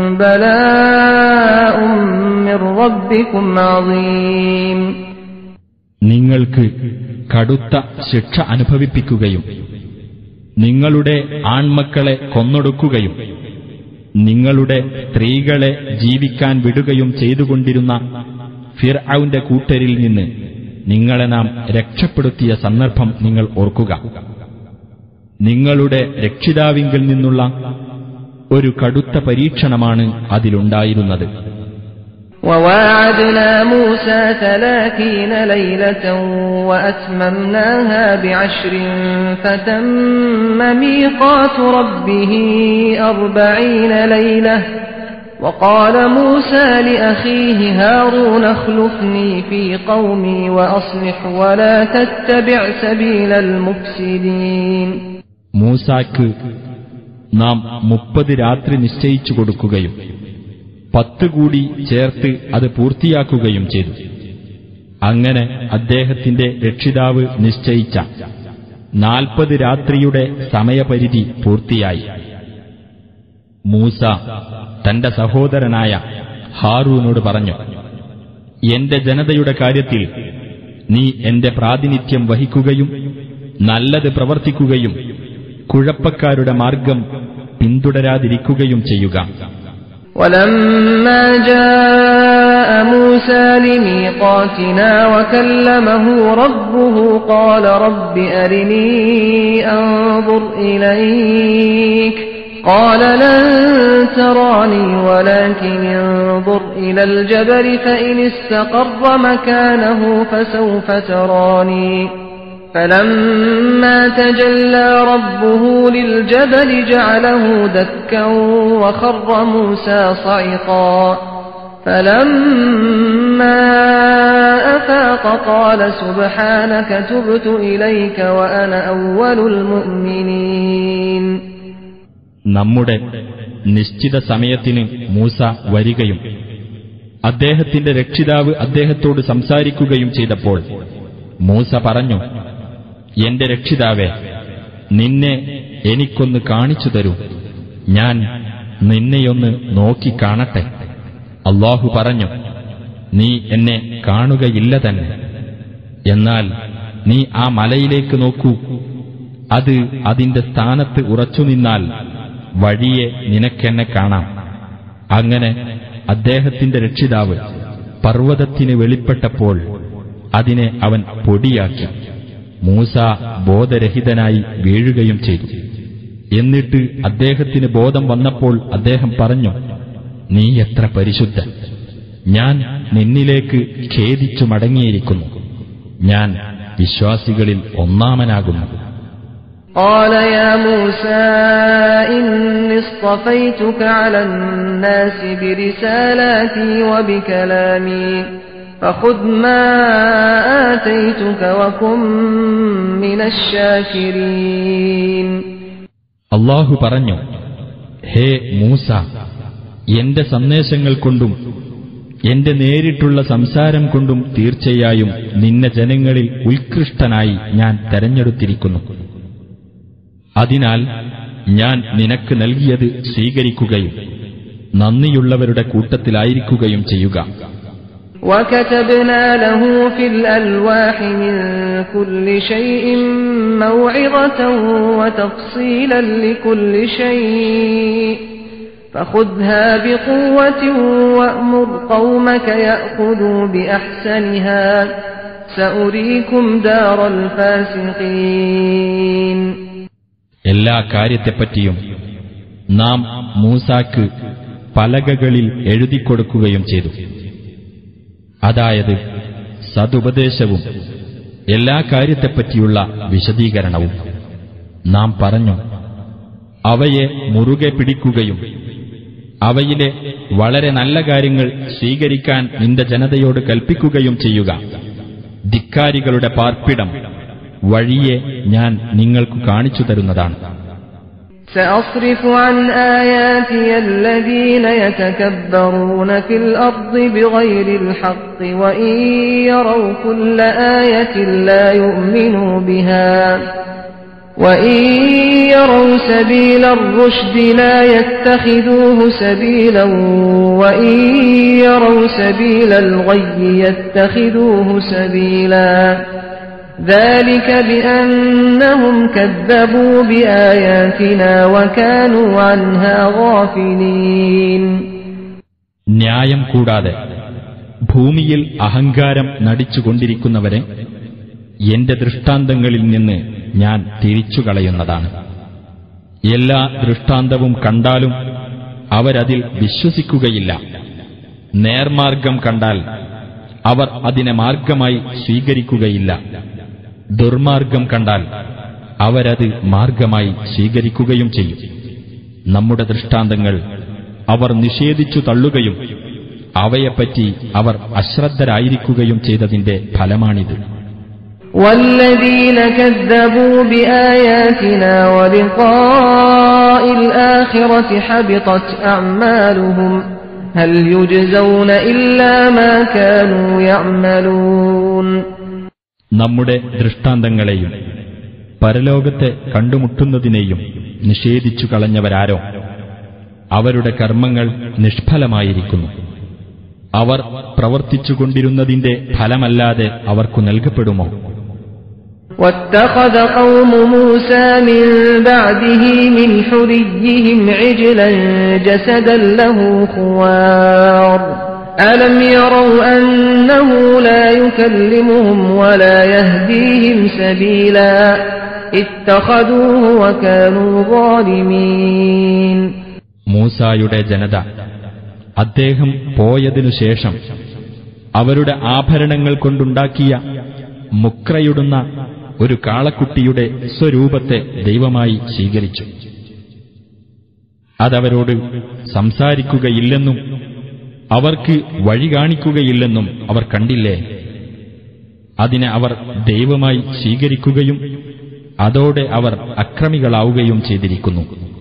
بلاء من ربكم عظيم നിങ്ങൾക്ക് കടുത്ത ശിക്ഷ അനുഭവിപ്പിക്കുകയും നിങ്ങളുടെ ആൺമക്കളെ കൊന്നൊടുക്കുകയും നിങ്ങളുടെ സ്ത്രീകളെ ജീവിക്കാൻ വിടുകയും ചെയ്തുകൊണ്ടിരുന്ന ഫിർഔന്റെ കൂട്ടരിൽ നിന്ന് നിങ്ങളെ നാം രക്ഷപ്പെടുത്തിയ സന്ദർഭം നിങ്ങൾ ഓർക്കുക നിങ്ങളുടെ രക്ഷിതാവിങ്കിൽ നിന്നുള്ള ഒരു കടുത്ത പരീക്ഷണമാണ് അതിലുണ്ടായിരുന്നത് وواعدنا موسى ثلاثين ليلة وأتممناها بعشر فتم ميقات ربه أربعين ليلة وقال موسى لأخيه هارون اخلفني في قومي وأصلح ولا تتبع سبيل المفسدين മൂസാക്ക് നാം മുപ്പത് രാത്രി നിശ്ചയിച്ചു കൊടുക്കുകയും പത്ത് കൂടി ചേർത്ത് അത് പൂർത്തിയാക്കുകയും ചെയ്തു അങ്ങനെ അദ്ദേഹത്തിന്റെ രക്ഷിതാവ് നിശ്ചയിച്ച നാൽപ്പത് രാത്രിയുടെ സമയപരിധി പൂർത്തിയായി മൂസ തന്റെ സഹോദരനായ ഹാറൂനോട് പറഞ്ഞു എന്റെ ജനതയുടെ കാര്യത്തിൽ നീ എന്റെ പ്രാതിനിധ്യം വഹിക്കുകയും നല്ലത് പ്രവർത്തിക്കുകയും കുഴപ്പക്കാരുടെ മാർഗം പിന്തുടരാതിരിക്കുകയും ചെയ്യുക ولما جاء موسى لميقاتنا وكلمه ربه قال رب أرني أنظر إليك قال لن تراني ولكن انظر إلى الجبل فإن استقر مكانه فسوف تراني فلما تجلى ربه للجبل جعله دكا وخر موسى صعقا فلما أفاق قال سبحانك تبت إليك وأنا أول المؤمنين നമ്മുടെ നിശ്ചിത സമയത്തിന് മൂസ വരികയും അദ്ദേഹത്തിന്റെ രക്ഷിതാവ് അദ്ദേഹത്തോട് സംസാരിക്കുകയും ചെയ്തപ്പോൾ മൂസ പറഞ്ഞു എന്റെ രക്ഷിതാവേ നിന്നെ എനിക്കൊന്ന് കാണിച്ചു തരൂ ഞാൻ നിന്നെയൊന്ന് നോക്കി കാണട്ടെ അള്ളാഹു പറഞ്ഞു നീ എന്നെ കാണുകയില്ല തന്നെ എന്നാൽ നീ ആ മലയിലേക്ക് നോക്കൂ അത് അതിന്റെ സ്ഥാനത്ത് ഉറച്ചു നിന്നാൽ വഴിയെ നിനക്കെന്നെ കാണാം അങ്ങനെ അദ്ദേഹത്തിന്റെ രക്ഷിതാവ് പർവ്വതത്തിന് വെളിപ്പെട്ടപ്പോൾ അതിനെ അവൻ പൊടിയാക്കി മൂസ ബോധരഹിതനായി വീഴുകയും ചെയ്തു എന്നിട്ട് അദ്ദേഹത്തിന് ബോധം വന്നപ്പോൾ അദ്ദേഹം പറഞ്ഞു നീ എത്ര പരിശുദ്ധൻ ഞാൻ നിന്നിലേക്ക് ഖേദിച്ചു മടങ്ങിയിരിക്കുന്നു ഞാൻ വിശ്വാസികളിൽ ഒന്നാമനാകുന്നു قال يا موسى إني اصطفيتك على الناس برسالاتي وبكلامي فخذ ما آتيتك وكن من الشاكرين അള്ളാഹു പറഞ്ഞു ഹേ മൂസ എന്റെ സന്ദേശങ്ങൾ കൊണ്ടും എന്റെ നേരിട്ടുള്ള സംസാരം കൊണ്ടും തീർച്ചയായും നിന്നെ ജനങ്ങളിൽ ഉത്കൃഷ്ടനായി ഞാൻ തെരഞ്ഞെടുത്തിരിക്കുന്നു അതിനാൽ ഞാൻ നിനക്ക് നൽകിയത് സ്വീകരിക്കുകയും നന്ദിയുള്ളവരുടെ കൂട്ടത്തിലായിരിക്കുകയും ചെയ്യുക وكتبنا له في الألواح من كل شيء موعظة وتفصيلا لكل شيء فخذها بقوة وأمر قومك يأخذوا بأحسنها سأريكم دار الفاسقين എല്ലാ കാര്യത്തെപ്പറ്റിയും നാം മൂസാക്ക് പലകകളിൽ എഴുതിക്കൊടുക്കുകയും ചെയ്തു അതായത് സതുപദേശവും എല്ലാ കാര്യത്തെപ്പറ്റിയുള്ള വിശദീകരണവും നാം പറഞ്ഞു അവയെ മുറുകെ പിടിക്കുകയും അവയിലെ വളരെ നല്ല കാര്യങ്ങൾ സ്വീകരിക്കാൻ നിന്റെ ജനതയോട് കൽപ്പിക്കുകയും ചെയ്യുക ധിക്കാരികളുടെ പാർപ്പിടം വഴിയെ ഞാൻ നിങ്ങൾക്ക് കാണിച്ചു തരുന്നതാണ് سأصرف عن آياتي الذين يتكبرون في الأرض بغير الحق وإن يروا كل آية لا يؤمنوا بها وإن يروا سبيل الرشد لا يتخذوه سبيلا وإن يروا سبيل الغي يتخذوه سبيلا ذلك بأنهم كذبوا بآياتنا وكانوا عنها غافلين ന്യായം കൂടാതെ ഭൂമിയിൽ അഹങ്കാരം നടിച്ചുകൊണ്ടിരിക്കുന്നവരെ എന്റെ ദൃഷ്ടാന്തങ്ങളിൽ നിന്ന് ഞാൻ തിരിച്ചുകളയുന്നതാണ് എല്ലാ ദൃഷ്ടാന്തവും കണ്ടാലും അവരതിൽ വിശ്വസിക്കുകയില്ല നേർമാർഗം കണ്ടാൽ അവർ അതിനെ മാർഗമായി സ്വീകരിക്കുകയില്ല ദുർമാർഗം കണ്ടാൽ അവരത് മാർഗമായി സ്വീകരിക്കുകയും ചെയ്യും നമ്മുടെ ദൃഷ്ടാന്തങ്ങൾ അവർ നിഷേധിച്ചു തള്ളുകയും അവയെപ്പറ്റി അവർ അശ്രദ്ധരായിരിക്കുകയും ചെയ്തതിന്റെ ഫലമാണിത് والذين كذبوا بآياتنا ولقاء الآخرة حبطت أعمالهم هل يجزون إلا ما كانوا يعملون നമ്മുടെ ദൃഷ്ടാന്തങ്ങളെയും പരലോകത്തെ കണ്ടുമുട്ടുന്നതിനെയും നിഷേധിച്ചു കളഞ്ഞവരാരോ അവരുടെ കർമ്മങ്ങൾ നിഷ്ഫലമായിരിക്കുന്നു അവർ പ്രവർത്തിച്ചുകൊണ്ടിരുന്നതിന്റെ ഫലമല്ലാതെ അവർക്കു നൽകപ്പെടുമോ واتخذ قوم موسى من بعده من حريهم عجلا جسدا له خوار ألم يروا أنه لا يكلمهم ولا يهديهم سبيلا اتخذوه وكانوا ظالمين മൂസായുടെ ജനത അദ്ദേഹം പോയതിനു ശേഷം അവരുടെ ആഭരണങ്ങൾ കൊണ്ടുണ്ടാക്കിയ മുക്രയിടുന്ന ഒരു കാളക്കുട്ടിയുടെ സ്വരൂപത്തെ ദൈവമായി സ്വീകരിച്ചു അതവരോട് സംസാരിക്കുകയില്ലെന്നും അവർക്ക് വഴി കാണിക്കുകയില്ലെന്നും അവർ കണ്ടില്ലേ അതിനെ അവർ ദൈവമായി സ്വീകരിക്കുകയും അതോടെ അവർ അക്രമികളാവുകയും ചെയ്തിരിക്കുന്നു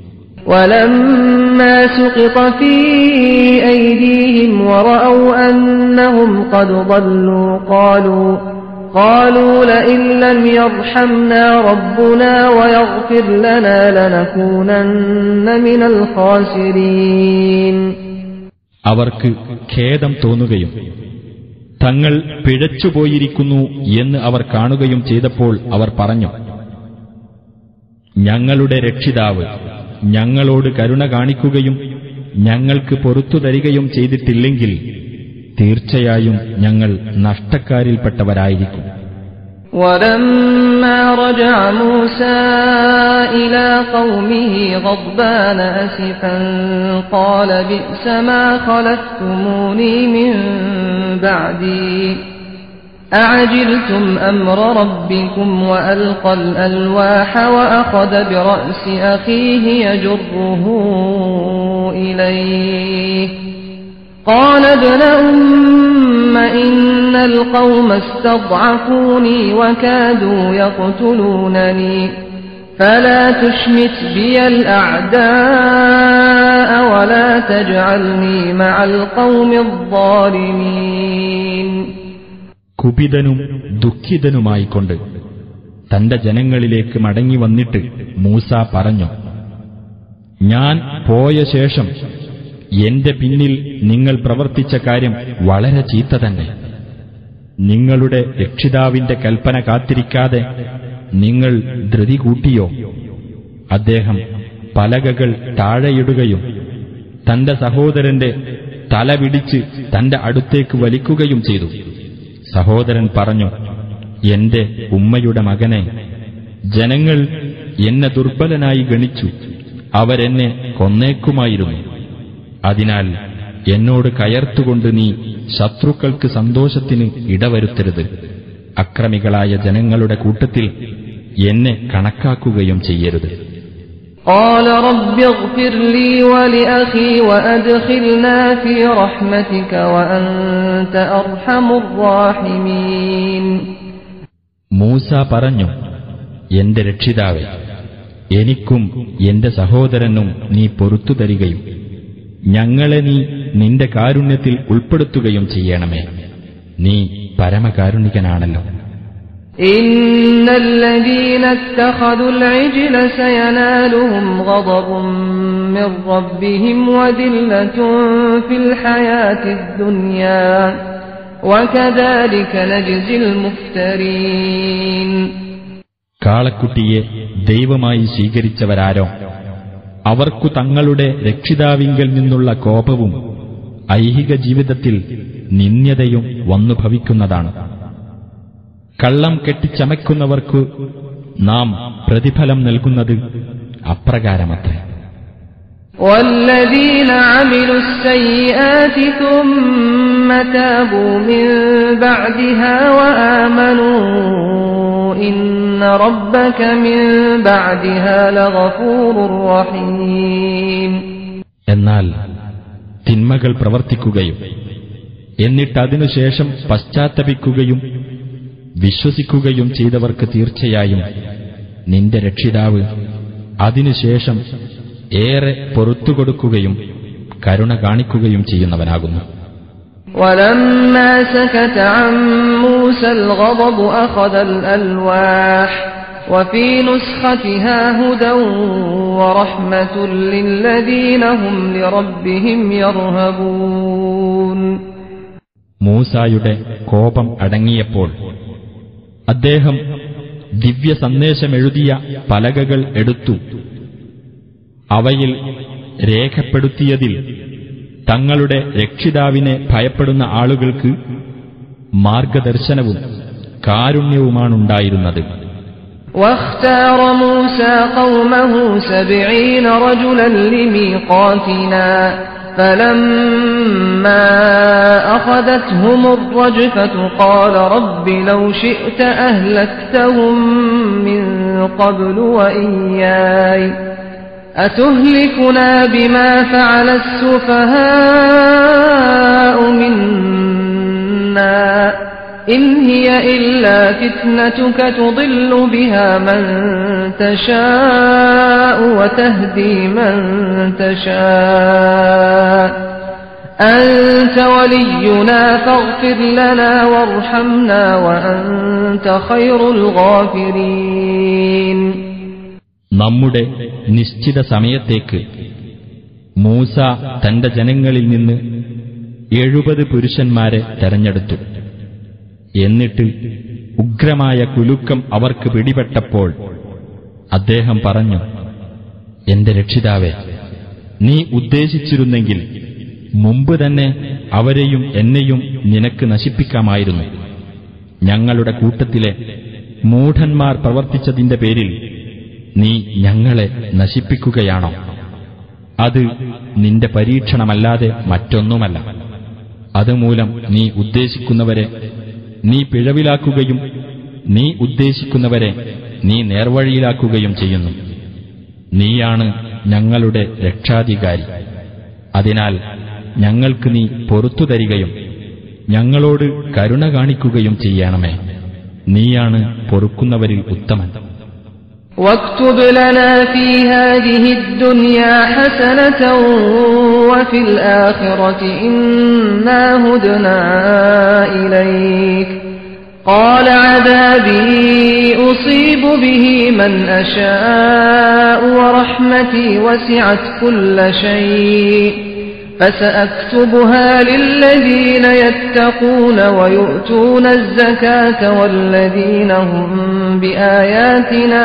ولما سقط في أيديهم ورأوا أنهم قد ضلوا قالوا قالوا لئن لم يرحمنا ربنا ويغفر لنا لنكونن من الخاسرين അവർക്ക് ഖേദം തോന്നുകയും തങ്ങൾ പിഴച്ചുപോയിരിക്കുന്നു എന്ന് അവർ കാണുകയും ചെയ്തപ്പോൾ അവർ പറഞ്ഞു ഞങ്ങളുടെ രക്ഷിതാവ് ഞങ്ങളോട് കരുണ കാണിക്കുകയും ഞങ്ങൾക്ക് പൊറത്തു തരികയും ചെയ്തിട്ടില്ലെങ്കിൽ തീർച്ചയായും ഞങ്ങൾ നഷ്ടക്കാരിൽപ്പെട്ടവരായിരിക്കും ولما رجع موسى إلى قومه غضبان أسفا قال بئس ما خلفتموني من بعدي أعجلتم أمر ربكم وألقى الألواح وأخذ برأس أخيه يجره إليه قال ابن أم إن القوم استضعفوني وكادوا يقتلونني فلا تشمت بي الأعداء ولا تجعلني مع القوم الظالمين കുപിതനും ദുഃഖിതനുമായിക്കൊണ്ട് തന്റെ ജനങ്ങളിലേക്ക് മടങ്ങി വന്നിട്ട് മൂസ പറഞ്ഞു ഞാൻ പോയ ശേഷം എന്റെ പിന്നിൽ നിങ്ങൾ പ്രവർത്തിച്ച കാര്യം വളരെ ചീത്ത തന്നെ നിങ്ങളുടെ രക്ഷിതാവിന്റെ കൽപ്പന കാത്തിരിക്കാതെ നിങ്ങൾ ധൃതി കൂട്ടിയോ അദ്ദേഹം പലകകൾ താഴെയിടുകയും തന്റെ സഹോദരന്റെ തല പിടിച്ച് തന്റെ അടുത്തേക്ക് വലിക്കുകയും ചെയ്തു സഹോദരൻ പറഞ്ഞു എന്റെ ഉമ്മയുടെ മകനെ ജനങ്ങൾ എന്നെ ദുർബലനായി ഗണിച്ചു അവരെന്നെ കൊന്നേക്കുമായിരുന്നു അതിനാൽ എന്നോട് കയർത്തുകൊണ്ട് നീ ശത്രുക്കൾക്ക് സന്തോഷത്തിന് ഇടവരുത്തരുത് അക്രമികളായ ജനങ്ങളുടെ കൂട്ടത്തിൽ എന്നെ കണക്കാക്കുകയും ചെയ്യരുത് قال رب اغفر لي ولأخي وأدخلنا في رحمتك وأنت أرحم الراحمين മൂസ പറഞ്ഞു എന്റെ രക്ഷിതാവെ എനിക്കും എന്റെ സഹോദരനും നീ പൊറത്തു തരികയും ഞങ്ങളെ നീ നിന്റെ കാരുണ്യത്തിൽ ഉൾപ്പെടുത്തുകയും ചെയ്യണമേ നീ പരമകാരുണികനാണല്ലോ إن الذين اتخذوا العجل سينالهم غضب من ربهم وذلة في الحياة الدنيا وكذلك نجزي المفترين കാളക്കുട്ടിയെ ദൈവമായി സ്വീകരിച്ചവരാരോ അവർക്കു തങ്ങളുടെ രക്ഷിതാവിങ്കൽ നിന്നുള്ള കോപവും ഐഹിക ജീവിതത്തിൽ നിന്ദ്യതയും വന്നു ഭവിക്കുന്നതാണ് കള്ളം കെട്ടിച്ചമയ്ക്കുന്നവർക്കു നാം പ്രതിഫലം നൽകുന്നത് അപ്രകാരമത്രേ والذين عملوا السيئات ثم تابوا من بعدها وآمنوا إن ربك من بعدها لغفور رحيم എന്നാൽ തിന്മകൾ പ്രവർത്തിക്കുകയും എന്നിട്ടതിനുശേഷം പശ്ചാത്തപിക്കുകയും വിശ്വസിക്കുകയും ചെയ്തവർക്ക് തീർച്ചയായും നിന്റെ രക്ഷിതാവ് അതിനുശേഷം ഏറെ പൊറത്തുകൊടുക്കുകയും കരുണ കാണിക്കുകയും ചെയ്യുന്നവനാകുന്നു ولما سكت عن موسى الغضب أخذ الألواح وفي نسختها هدى ورحمة للذين هم لربهم يرهبون മൂസായുടെ കോപം അടങ്ങിയപ്പോൾ അദ്ദേഹം ദിവ്യ സന്ദേശമെഴുതിയ പലകകൾ എടുത്തു അവയിൽ രേഖപ്പെടുത്തിയതിൽ തങ്ങളുടെ രക്ഷിതാവിനെ ഭയപ്പെടുന്ന ആളുകൾക്ക് മാർഗദർശനവും കാരുണ്യവുമാണുണ്ടായിരുന്നത് واختار موسى قومه سبعين رجلا لميقاتنا فلما أخذتهم الرجفة قال رب لو شئت أهلكتهم من قبل وإياي أتهلكنا بما فعل السفهاء منا إن هي إلا فتنتك تضل بها من تشاء وتهدي من تشاء أنت ولينا فاغفر لنا وارحمنا وأنت خير الغافرين നമ്മുടെ നിശ്ചിത സമയത്തേക്ക് മൂസ തന്റെ ജനങ്ങളിൽ നിന്ന് എഴുപത് പുരുഷന്മാരെ തെരഞ്ഞെടുത്തു എന്നിട്ട് ഉഗ്രമായ കുലുക്കം അവർക്ക് പിടിപെട്ടപ്പോൾ അദ്ദേഹം പറഞ്ഞു എന്റെ രക്ഷിതാവേ നീ ഉദ്ദേശിച്ചിരുന്നെങ്കിൽ മുമ്പ് തന്നെ അവരെയും എന്നെയും നിനക്ക് നശിപ്പിക്കാമായിരുന്നു ഞങ്ങളുടെ കൂട്ടത്തിലെ മൂഢന്മാർ പ്രവർത്തിച്ചതിന്റെ പേരിൽ നീ ഞങ്ങളെ നശിപ്പിക്കുകയാണോ അത് നിന്റെ പരീക്ഷണമല്ലാതെ മറ്റൊന്നുമല്ല അതുമൂലം നീ ഉദ്ദേശിക്കുന്നവരെ നീ പിഴവിലാക്കുകയും നീ ഉദ്ദേശിക്കുന്നവരെ നീ നേർവഴിയിലാക്കുകയും ചെയ്യുന്നു നീയാണ് ഞങ്ങളുടെ രക്ഷാധികാരി അതിനാൽ ഞങ്ങൾക്ക് നീ പൊറത്തു തരികയും ഞങ്ങളോട് കരുണ കാണിക്കുകയും ചെയ്യണമേ നീയാണ് പൊറുക്കുന്നവരിൽ ഉത്തമൻ واكتب لنا في هذه الدنيا حسنة وفي الآخرة إنا هدنا إليك قال عذابي أصيب به من أشاء ورحمتي وسعت كل شيء فسأكتبها للذين يتقون ويؤتون الزكاة والذين هم بآياتنا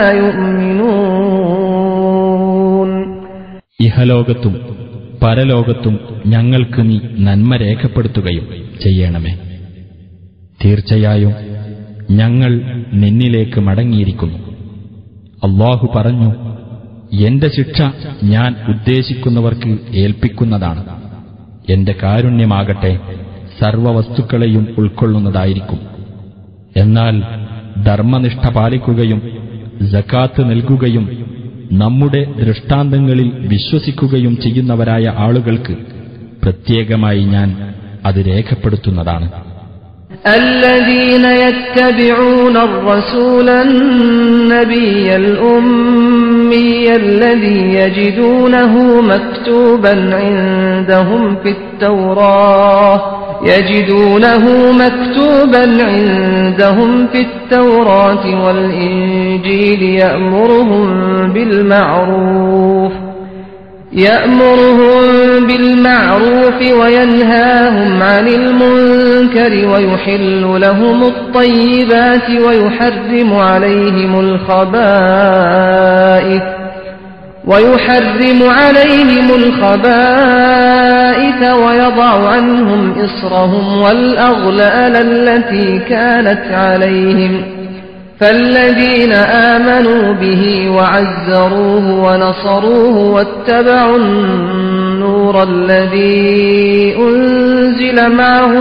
يؤمنون ഇഹലോകത്തും പരലോകത്തും ഞങ്ങൾക്ക് നീ നന്മ രേഖപ്പെടുത്തുകയും ചെയ്യണമേ തീർച്ചയായും ഞങ്ങൾ നിന്നിലേക്ക് മടങ്ങിയിരിക്കുന്നു അള്ളാഹു പറഞ്ഞു എന്റെ ശിക്ഷ ഞാൻ ഉദ്ദേശിക്കുന്നവർക്ക് ഏൽപ്പിക്കുന്നതാണ് എന്റെ കാരുണ്യമാകട്ടെ സർവവസ്തുക്കളെയും ഉൾക്കൊള്ളുന്നതായിരിക്കും എന്നാൽ ധർമ്മനിഷ്ഠ പാലിക്കുകയും ജക്കാത്ത് നൽകുകയും നമ്മുടെ ദൃഷ്ടാന്തങ്ങളിൽ വിശ്വസിക്കുകയും ചെയ്യുന്നവരായ ആളുകൾക്ക് പ്രത്യേകമായി ഞാൻ അത് രേഖപ്പെടുത്തുന്നതാണ് الذين يتبعون الرسول النبي الأمي الذي يجدونه مكتوبا عندهم في التوراة يجدونه مكتوبا عندهم في التوراة والإنجيل يأمرهم بالمعروف يأمرهم بالمعروف وينهاهم عن المنكر ويحل لهم الطيبات ويحرم عليهم الخبائث ويحرم عليهم الخبائث ويضع عنهم إصرهم والأغلال التي كانت عليهم فالذين آمنوا به وعزروه ونصروه واتبعوا النور الذي أنزل معه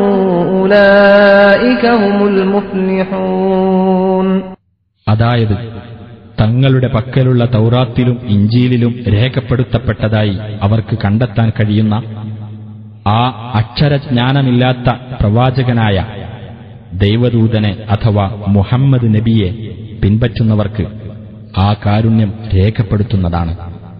أولئك هم المفلحون അതായത് തങ്ങളുടെ പക്കലുള്ള തൗറാത്തിലും ഇഞ്ചിയിലും രേഖപ്പെടുത്തപ്പെട്ടതായി അവർക്ക് കണ്ടെത്താൻ കഴിയുന്ന ആ അക്ഷരജ്ഞാനമില്ലാത്ത പ്രവാചകനായ ദൈവദൂതനെ അഥവാ മുഹമ്മദ് നബിയെ പിൻപറ്റുന്നവർക്ക് ആ കാരുണ്യം രേഖപ്പെടുത്തുന്നതാണ്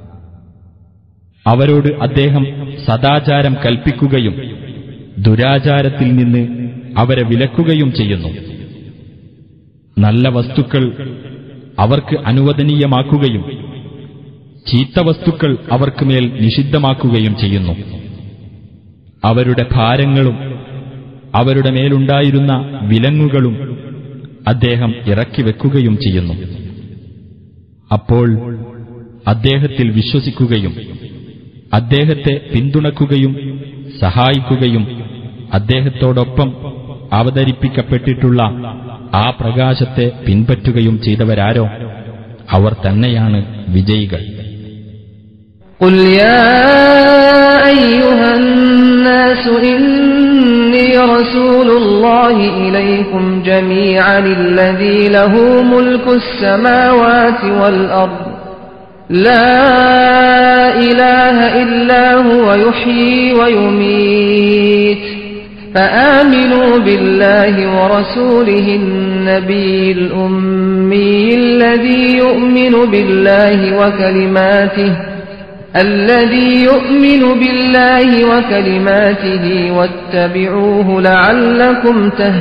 അവരോട് അദ്ദേഹം സദാചാരം കൽപ്പിക്കുകയും ദുരാചാരത്തിൽ നിന്ന് അവരെ വിലക്കുകയും ചെയ്യുന്നു നല്ല വസ്തുക്കൾ അവർക്ക് അനുവദനീയമാക്കുകയും ചീത്ത വസ്തുക്കൾ അവർക്ക് മേൽ നിഷിദ്ധമാക്കുകയും ചെയ്യുന്നു അവരുടെ ഭാരങ്ങളും അവരുടെ മേലുണ്ടായിരുന്ന വിലങ്ങുകളും അദ്ദേഹം ഇറക്കി വെക്കുകയും ചെയ്യുന്നു അപ്പോൾ അദ്ദേഹത്തിൽ വിശ്വസിക്കുകയും അദ്ദേഹത്തെ പിന്തുണക്കുകയും സഹായിക്കുകയും അദ്ദേഹത്തോടൊപ്പം അവതരിപ്പിക്കപ്പെട്ടിട്ടുള്ള ആ പ്രകാശത്തെ പിൻപറ്റുകയും ചെയ്തവരാരോ അവർ തന്നെയാണ് വിജയികൾ قل يا أيها الناس إني رسول الله إليكم جميعا الذي له ملك السماوات والأرض لا إله إلا هو يحيي ويميت فآمنوا بالله ورسوله النبي الأمي الذي يؤمن بالله وكلماته الذي يؤمن بالله وكلماته واتبعوه لعلكم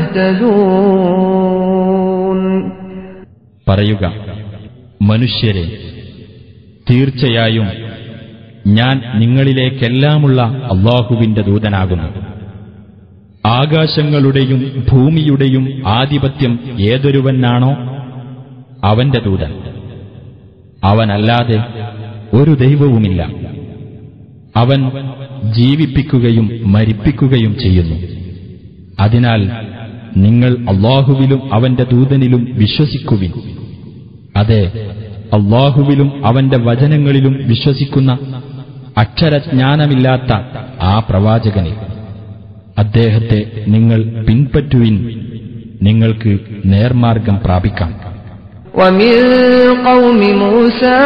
تهتدون പറയുക മനുഷ്യരെ തീർച്ചയായും ഞാൻ നിങ്ങളിലേക്കെല്ലാമുള്ള അള്ളാഹുവിന്റെ ദൂതനാകുന്നു ആകാശങ്ങളുടെയും ഭൂമിയുടെയും ആധിപത്യം ഏതൊരുവനാണോ അവന്റെ ദൂതൻ അവനല്ലാതെ ഒരു ദൈവവുമില്ല അവൻ ജീവിപ്പിക്കുകയും മരിപ്പിക്കുകയും ചെയ്യുന്നു അതിനാൽ നിങ്ങൾ അള്ളാഹുവിലും അവന്റെ ദൂതനിലും വിശ്വസിക്കുവിൻ അതെ അള്ളാഹുവിലും അവന്റെ വചനങ്ങളിലും വിശ്വസിക്കുന്ന അക്ഷരജ്ഞാനമില്ലാത്ത ആ പ്രവാചകനെ അദ്ദേഹത്തെ നിങ്ങൾ പിൻപറ്റുവിൻ നിങ്ങൾക്ക് നേർമാർഗം പ്രാപിക്കാം ومن قوم موسى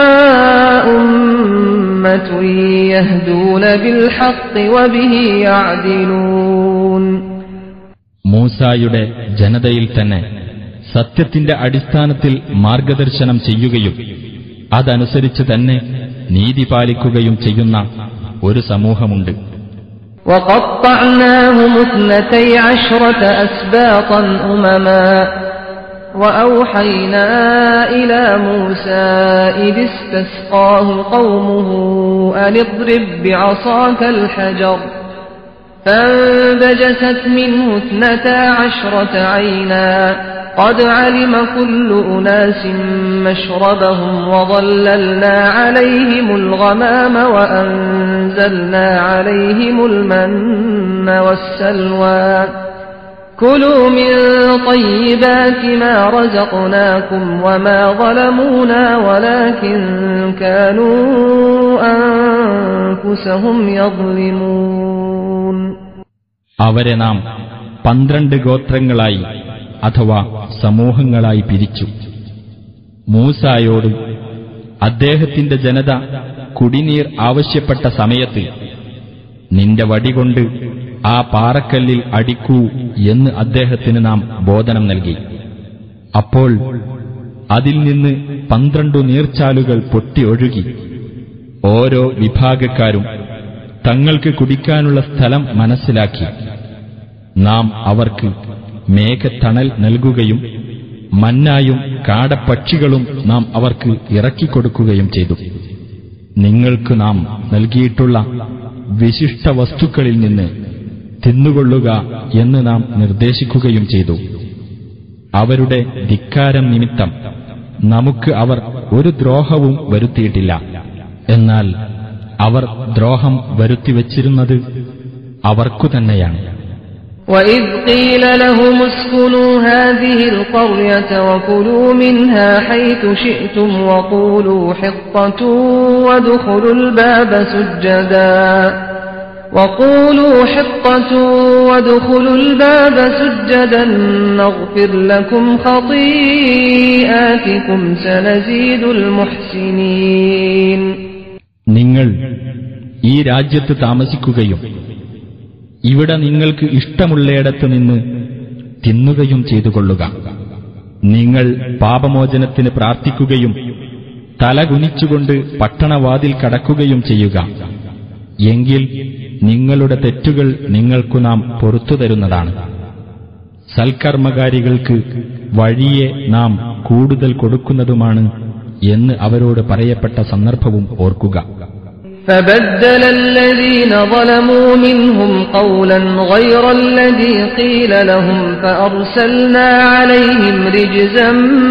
أمة يهدون بالحق وبه يعدلون മൂസായുടെ ജനതയിൽ തന്നെ സത്യത്തിന്റെ അടിസ്ഥാനത്തിൽ മാർഗദർശനം ചെയ്യുകയും അതനുസരിച്ച് തന്നെ നീതി പാലിക്കുകയും ചെയ്യുന്ന ഒരു സമൂഹമുണ്ട് وقطعناهم اثنتي عشرة أسباطا أمما وأوحينا إلى موسى إذ استسقاه قومه أن اضرب بعصاك الحجر فانبجست منه اثنتا عشرة عينا قد علم كل أناس مشربهم وظللنا عليهم الغمام وأنزلنا عليهم المن والسلوى كلوا من طيبات ما رزقناكم وما ظلمونا ولكن كانوا أنفسهم يظلمون അവരെ നാം പന്ത്രണ്ട് ഗോത്രങ്ങളായി അഥവാ സമൂഹങ്ങളായി പിരിച്ചു മൂസായോട് അദ്ദേഹത്തിന്റെ ജനത കുടിനീർ ആവശ്യപ്പെട്ട സമയത്ത് നിന്റെ വടികൊണ്ട് ആ പാറക്കല്ലിൽ അടിക്കൂ എന്ന് അദ്ദേഹത്തിന് നാം ബോധനം നൽകി അപ്പോൾ അതിൽ നിന്ന് പന്ത്രണ്ടു നീർച്ചാലുകൾ പൊട്ടി ഒഴുകി ഓരോ വിഭാഗക്കാരും തങ്ങൾക്ക് കുടിക്കാനുള്ള സ്ഥലം മനസ്സിലാക്കി നാം അവർക്ക് മേഘത്തണൽ നൽകുകയും മന്നായും കാടപ്പക്ഷികളും നാം അവർക്ക് ഇറക്കിക്കൊടുക്കുകയും ചെയ്തു നിങ്ങൾക്ക് നാം നൽകിയിട്ടുള്ള വിശിഷ്ട വസ്തുക്കളിൽ നിന്ന് തിന്നുകൊള്ളുക എന്ന് നാം നിർദ്ദേശിക്കുകയും ചെയ്തു അവരുടെ ധിക്കാരം നിമിത്തം നമുക്ക് അവർ ഒരു ദ്രോഹവും വരുത്തിയിട്ടില്ല എന്നാൽ അവർ ദ്രോഹം വരുത്തിവച്ചിരുന്നത് അവർക്കു തന്നെയാണ് وإذ قيل لهم اسكنوا هذه القرية وكلوا منها حيث شئتم وقولوا حطة وادخلوا الباب سجدا وقولوا حطة وادخلوا الباب سجدا نغفر لكم خطيئاتكم سنزيد المحسنين നിങ്ങൾ ഈ രാജ്യത്ത് താമസിക്കുകയും ഇവിടെ നിങ്ങൾക്ക് ഇഷ്ടമുള്ളയിടത്ത് നിന്ന് തിന്നുകയും ചെയ്തുകൊള്ളുക നിങ്ങൾ പാപമോചനത്തിന് പ്രാർത്ഥിക്കുകയും തലകുനിച്ചുകൊണ്ട് പട്ടണവാതിൽ കടക്കുകയും ചെയ്യുക എങ്കിൽ നിങ്ങളുടെ തെറ്റുകൾ നിങ്ങൾക്കു നാം പൊറത്തു തരുന്നതാണ് സൽക്കർമ്മകാരികൾക്ക് വഴിയെ നാം കൂടുതൽ കൊടുക്കുന്നതുമാണ് എന്ന് അവരോട് പറയപ്പെട്ട സന്ദർഭവും ഓർക്കുക فبدل الذين ظلموا منهم قولا غير الذي قيل لهم فأرسلنا عليهم رجزا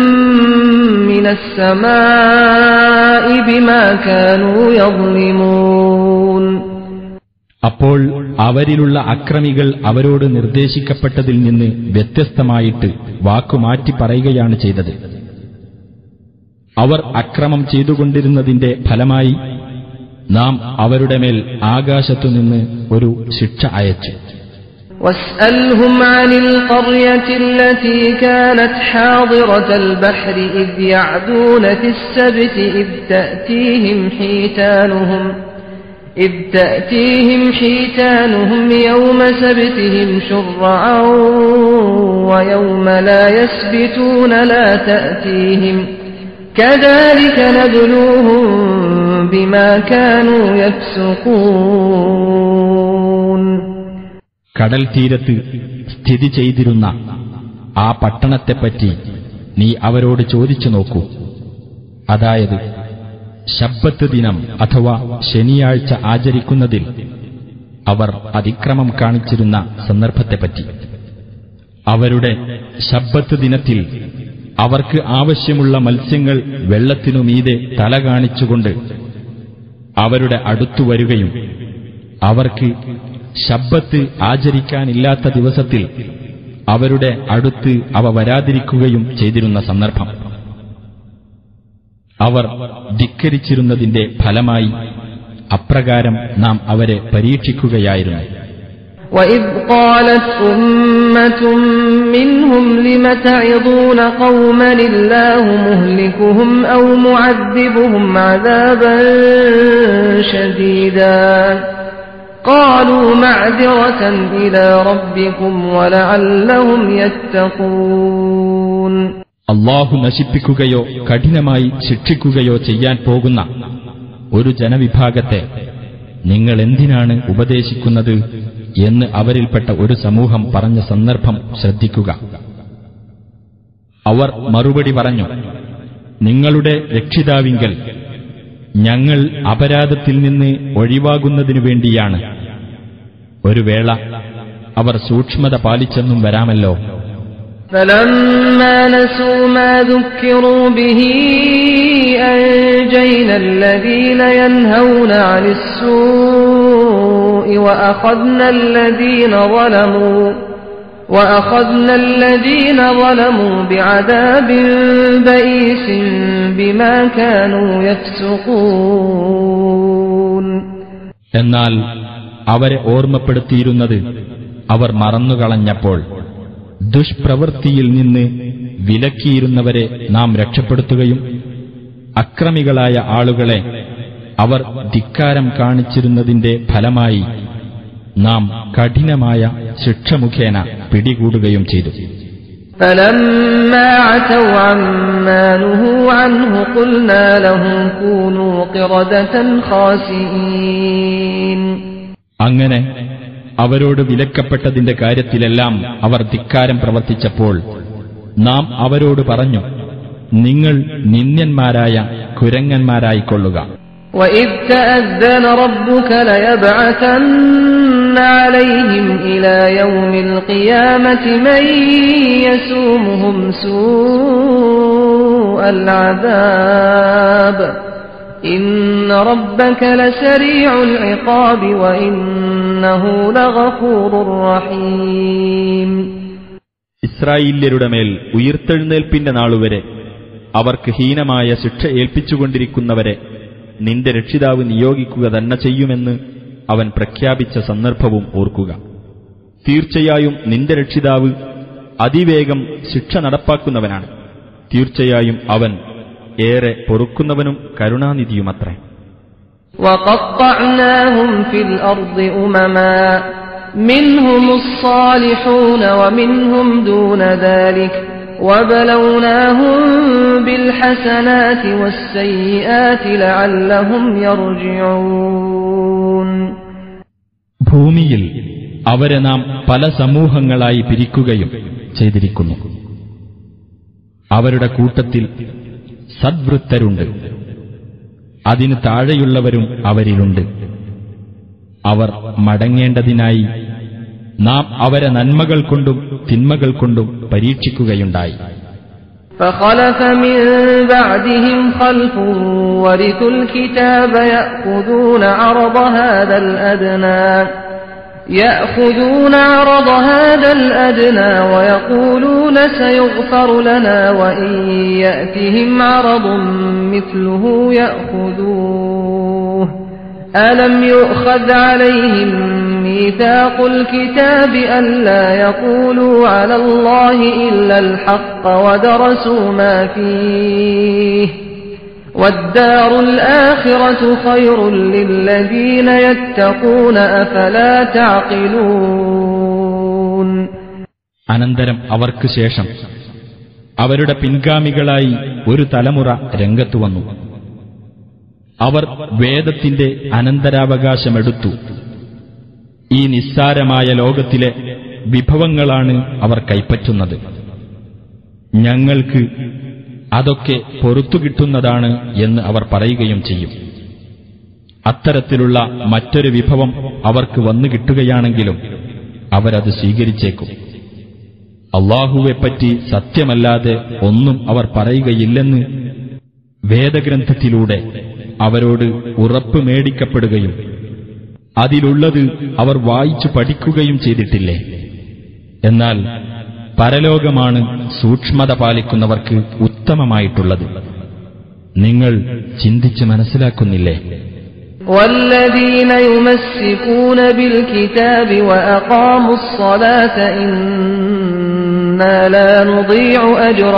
من السماء بما كانوا يظلمون അപ്പോൾ അവരിലുള്ള അക്രമികൾ അവരോട് നിർദ്ദേശിക്കപ്പെട്ടതിൽ നിന്ന് വ്യത്യസ്തമായിട്ട് വാക്കുമാറ്റി പറയുകയാണ് ചെയ്തത് അവർ അക്രമം ചെയ്തുകൊണ്ടിരുന്നതിന്റെ ഫലമായി നാം അവരുടെ മേൽ ആകാശത്തുനിന്ന് ഒരു ശിക്ഷ അയച്ചു واسألهم عن القرية التي كانت حاضرة البحر إذ يعدون في السبت إذ تأتيهم حيتانهم إذ تأتيهم حيتانهم يوم سبتهم شرعا ويوم لا يسبتون لا تأتيهم كذلك نبلوهم بما كانوا يفسقون കടൽ തീരത്ത് സ്ഥിതി ചെയ്തിരുന്ന ആ പട്ടണത്തെപ്പറ്റി നീ അവരോട് ചോദിച്ചു നോക്കൂ അതായത് ശബ്ബത്ത് ദിനം അഥവാ ശനിയാഴ്ച ആചരിക്കുന്നതിൽ അവർ അതിക്രമം കാണിച്ചിരുന്ന സന്ദർഭത്തെപ്പറ്റി അവരുടെ ശബ്ബത്ത് ദിനത്തിൽ അവർക്ക് ആവശ്യമുള്ള മത്സ്യങ്ങൾ വെള്ളത്തിനു മീതെ തല കാണിച്ചുകൊണ്ട് അവരുടെ അടുത്തു വരികയും അവർക്ക് ശബ്ബത്ത് ആചരിക്കാനില്ലാത്ത ദിവസത്തിൽ അവരുടെ അടുത്ത് അവ വരാതിരിക്കുകയും ചെയ്തിരുന്ന സന്ദർഭം അവർ ധിക്കരിച്ചിരുന്നതിന്റെ ഫലമായി അപ്രകാരം നാം അവരെ പരീക്ഷിക്കുകയായിരുന്നു وإذ قالت أمة منهم لم تعظون قوما الله مهلكهم أو معذبهم عذابا شديدا قالوا معذرة إلى ربكم ولعلهم يتقون അള്ളാഹു നശിപ്പിക്കുകയോ കഠിനമായി ശിക്ഷിക്കുകയോ ചെയ്യാൻ പോകുന്ന ഒരു ജനവിഭാഗത്തെ നിങ്ങൾ എന്തിനാണ് ഉപദേശിക്കുന്നത് എന്ന് അവരിൽപ്പെട്ട ഒരു സമൂഹം പറഞ്ഞ സന്ദർഭം ശ്രദ്ധിക്കുക അവർ മറുപടി പറഞ്ഞു നിങ്ങളുടെ രക്ഷിതാവിങ്കൽ ഞങ്ങൾ അപരാധത്തിൽ നിന്ന് ഒഴിവാകുന്നതിനു വേണ്ടിയാണ് ഒരു വേള അവർ സൂക്ഷ്മത പാലിച്ചെന്നും വരാമല്ലോ فلما نسوا ما ذكروا به أنجينا الذين ينهون عن السوء وأخذنا الذين ظلموا وأخذنا الذين ظلموا بعذاب بئيس بما كانوا يفسقون എന്നാൽ അവരെ ഓർമ്മപ്പെടുത്തിയിരുന്നത് അവർ മറന്നുകളഞ്ഞപ്പോൾ ദുഷ്പ്രവൃത്തിയിൽ നിന്ന് വിലക്കിയിരുന്നവരെ നാം രക്ഷപ്പെടുത്തുകയും അക്രമികളായ ആളുകളെ അവർ ധിക്കാരം കാണിച്ചിരുന്നതിന്റെ ഫലമായി നാം കഠിനമായ ശിക്ഷ മുഖേന പിടികൂടുകയും ചെയ്തു فلما عتوا عما نهوا عنه قلنا لهم كونوا قردة خاسئين അങ്ങനെ അവരോട് വിലക്കപ്പെട്ടതിന്റെ കാര്യത്തിലെല്ലാം അവർ ധിക്കാരം പ്രവർത്തിച്ചപ്പോൾ നാം അവരോട് പറഞ്ഞു നിങ്ങൾ നിന്ദ്യന്മാരായ കുരങ്ങന്മാരായിക്കൊള്ളുക وإذ تأذن ربك ليبعثن عليهم إلى يوم القيامة من يسومهم سوء العذاب إن ربك لسريع العقاب وإنه لغفور رحيم ഇസ്രായേല്യരുടെ മേൽ ഉയിർത്തെഴുന്നേൽപ്പിന്റെ നാളുവരെ അവർക്ക് ഹീനമായ ശിക്ഷ ഏൽപ്പിച്ചുകൊണ്ടിരിക്കുന്നവരെ നിന്റെ രക്ഷിതാവ് നിയോഗിക്കുക തന്നെ ചെയ്യുമെന്ന് അവൻ പ്രഖ്യാപിച്ച സന്ദർഭവും ഓർക്കുക തീർച്ചയായും നിന്റെ രക്ഷിതാവ് അതിവേഗം ശിക്ഷ നടപ്പാക്കുന്നവനാണ് തീർച്ചയായും അവൻ ഏറെ പൊറുക്കുന്നവനും കരുണാനിധിയുമത്രേ وقطعناهم في الأرض أمما منهم الصالحون ومنهم دون ذلك وبلوناهم بالحسنات والسيئات لعلهم يرجعون ഭൂമിയിൽ അവരെ നാം പല സമൂഹങ്ങളായി പിരിക്കുകയും ചെയ്തിരിക്കുന്നു അവരുടെ കൂട്ടത്തിൽ സദ്വൃത്തരുണ്ട് അതിന് താഴെയുള്ളവരും അവരിലുണ്ട് അവർ മടങ്ങേണ്ടതിനായി നാം അവരെ നന്മകൾ കൊണ്ടും തിന്മകൾ കൊണ്ടും പരീക്ഷിക്കുകയുണ്ടായി فخلف من بعدهم خلف ورثوا الكتاب يأخذون عرض هذا الأدنى يأخذون عرض هذا الأدنى ويقولون سيغفر لنا وإن يأتهم عرض مثله يأخذوه ألم يؤخذ عليهم ميثاق الكتاب ألا يقولوا على الله إلا الحق ودرسوا ما فيه والدار الآخرة خير للذين يتقون أفلا تعقلون അനന്തരം അവർക്ക് ശേഷം അവരുടെ പിൻഗാമികളായി ഒരു തലമുറ രംഗത്തു വന്നു അവർ വേദത്തിന്റെ അനന്തരാവകാശമെടുത്തു ഈ നിസ്സാരമായ ലോകത്തിലെ വിഭവങ്ങളാണ് അവർ കൈപ്പറ്റുന്നത് ഞങ്ങൾക്ക് അതൊക്കെ പൊറത്തു കിട്ടുന്നതാണ് എന്ന് അവർ പറയുകയും ചെയ്യും അത്തരത്തിലുള്ള മറ്റൊരു വിഭവം അവർക്ക് വന്നു കിട്ടുകയാണെങ്കിലും അവരത് സ്വീകരിച്ചേക്കും അള്ളാഹുവെപ്പറ്റി സത്യമല്ലാതെ ഒന്നും അവർ പറയുകയില്ലെന്ന് വേദഗ്രന്ഥത്തിലൂടെ അവരോട് ഉറപ്പ് മേടിക്കപ്പെടുകയും അതിലുള്ളത് അവർ വായിച്ചു പഠിക്കുകയും ചെയ്തിട്ടില്ലേ എന്നാൽ പരലോകമാണ് സൂക്ഷ്മത പാലിക്കുന്നവർക്ക് ഉത്തമമായിട്ടുള്ളത് നിങ്ങൾ ചിന്തിച്ച് മനസ്സിലാക്കുന്നില്ലേ والذين يمسكون بالكتاب وأقاموا الصلاة إنا لا نضيع أجر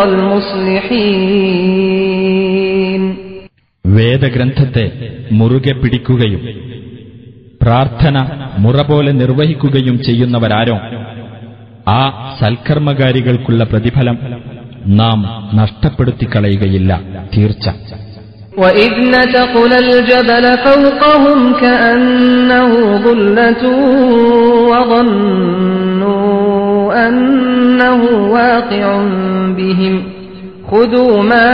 المصلحين വേദഗ്രന്ഥത്തെ മുറുകെ പിടിക്കുകയും പ്രാർത്ഥന മുറ പോലെ നിർവഹിക്കുകയും ചെയ്യുന്നവരാരോ ആ സൽക്കർമ്മകാരികൾക്കുള്ള പ്രതിഫലം നാം നഷ്ടപ്പെടുത്തിക്കളയുകയില്ല തീർച്ച وإذ نتقنا الجبل فوقهم كأنه ظلة وظنوا أنه واقع بهم خذوا ما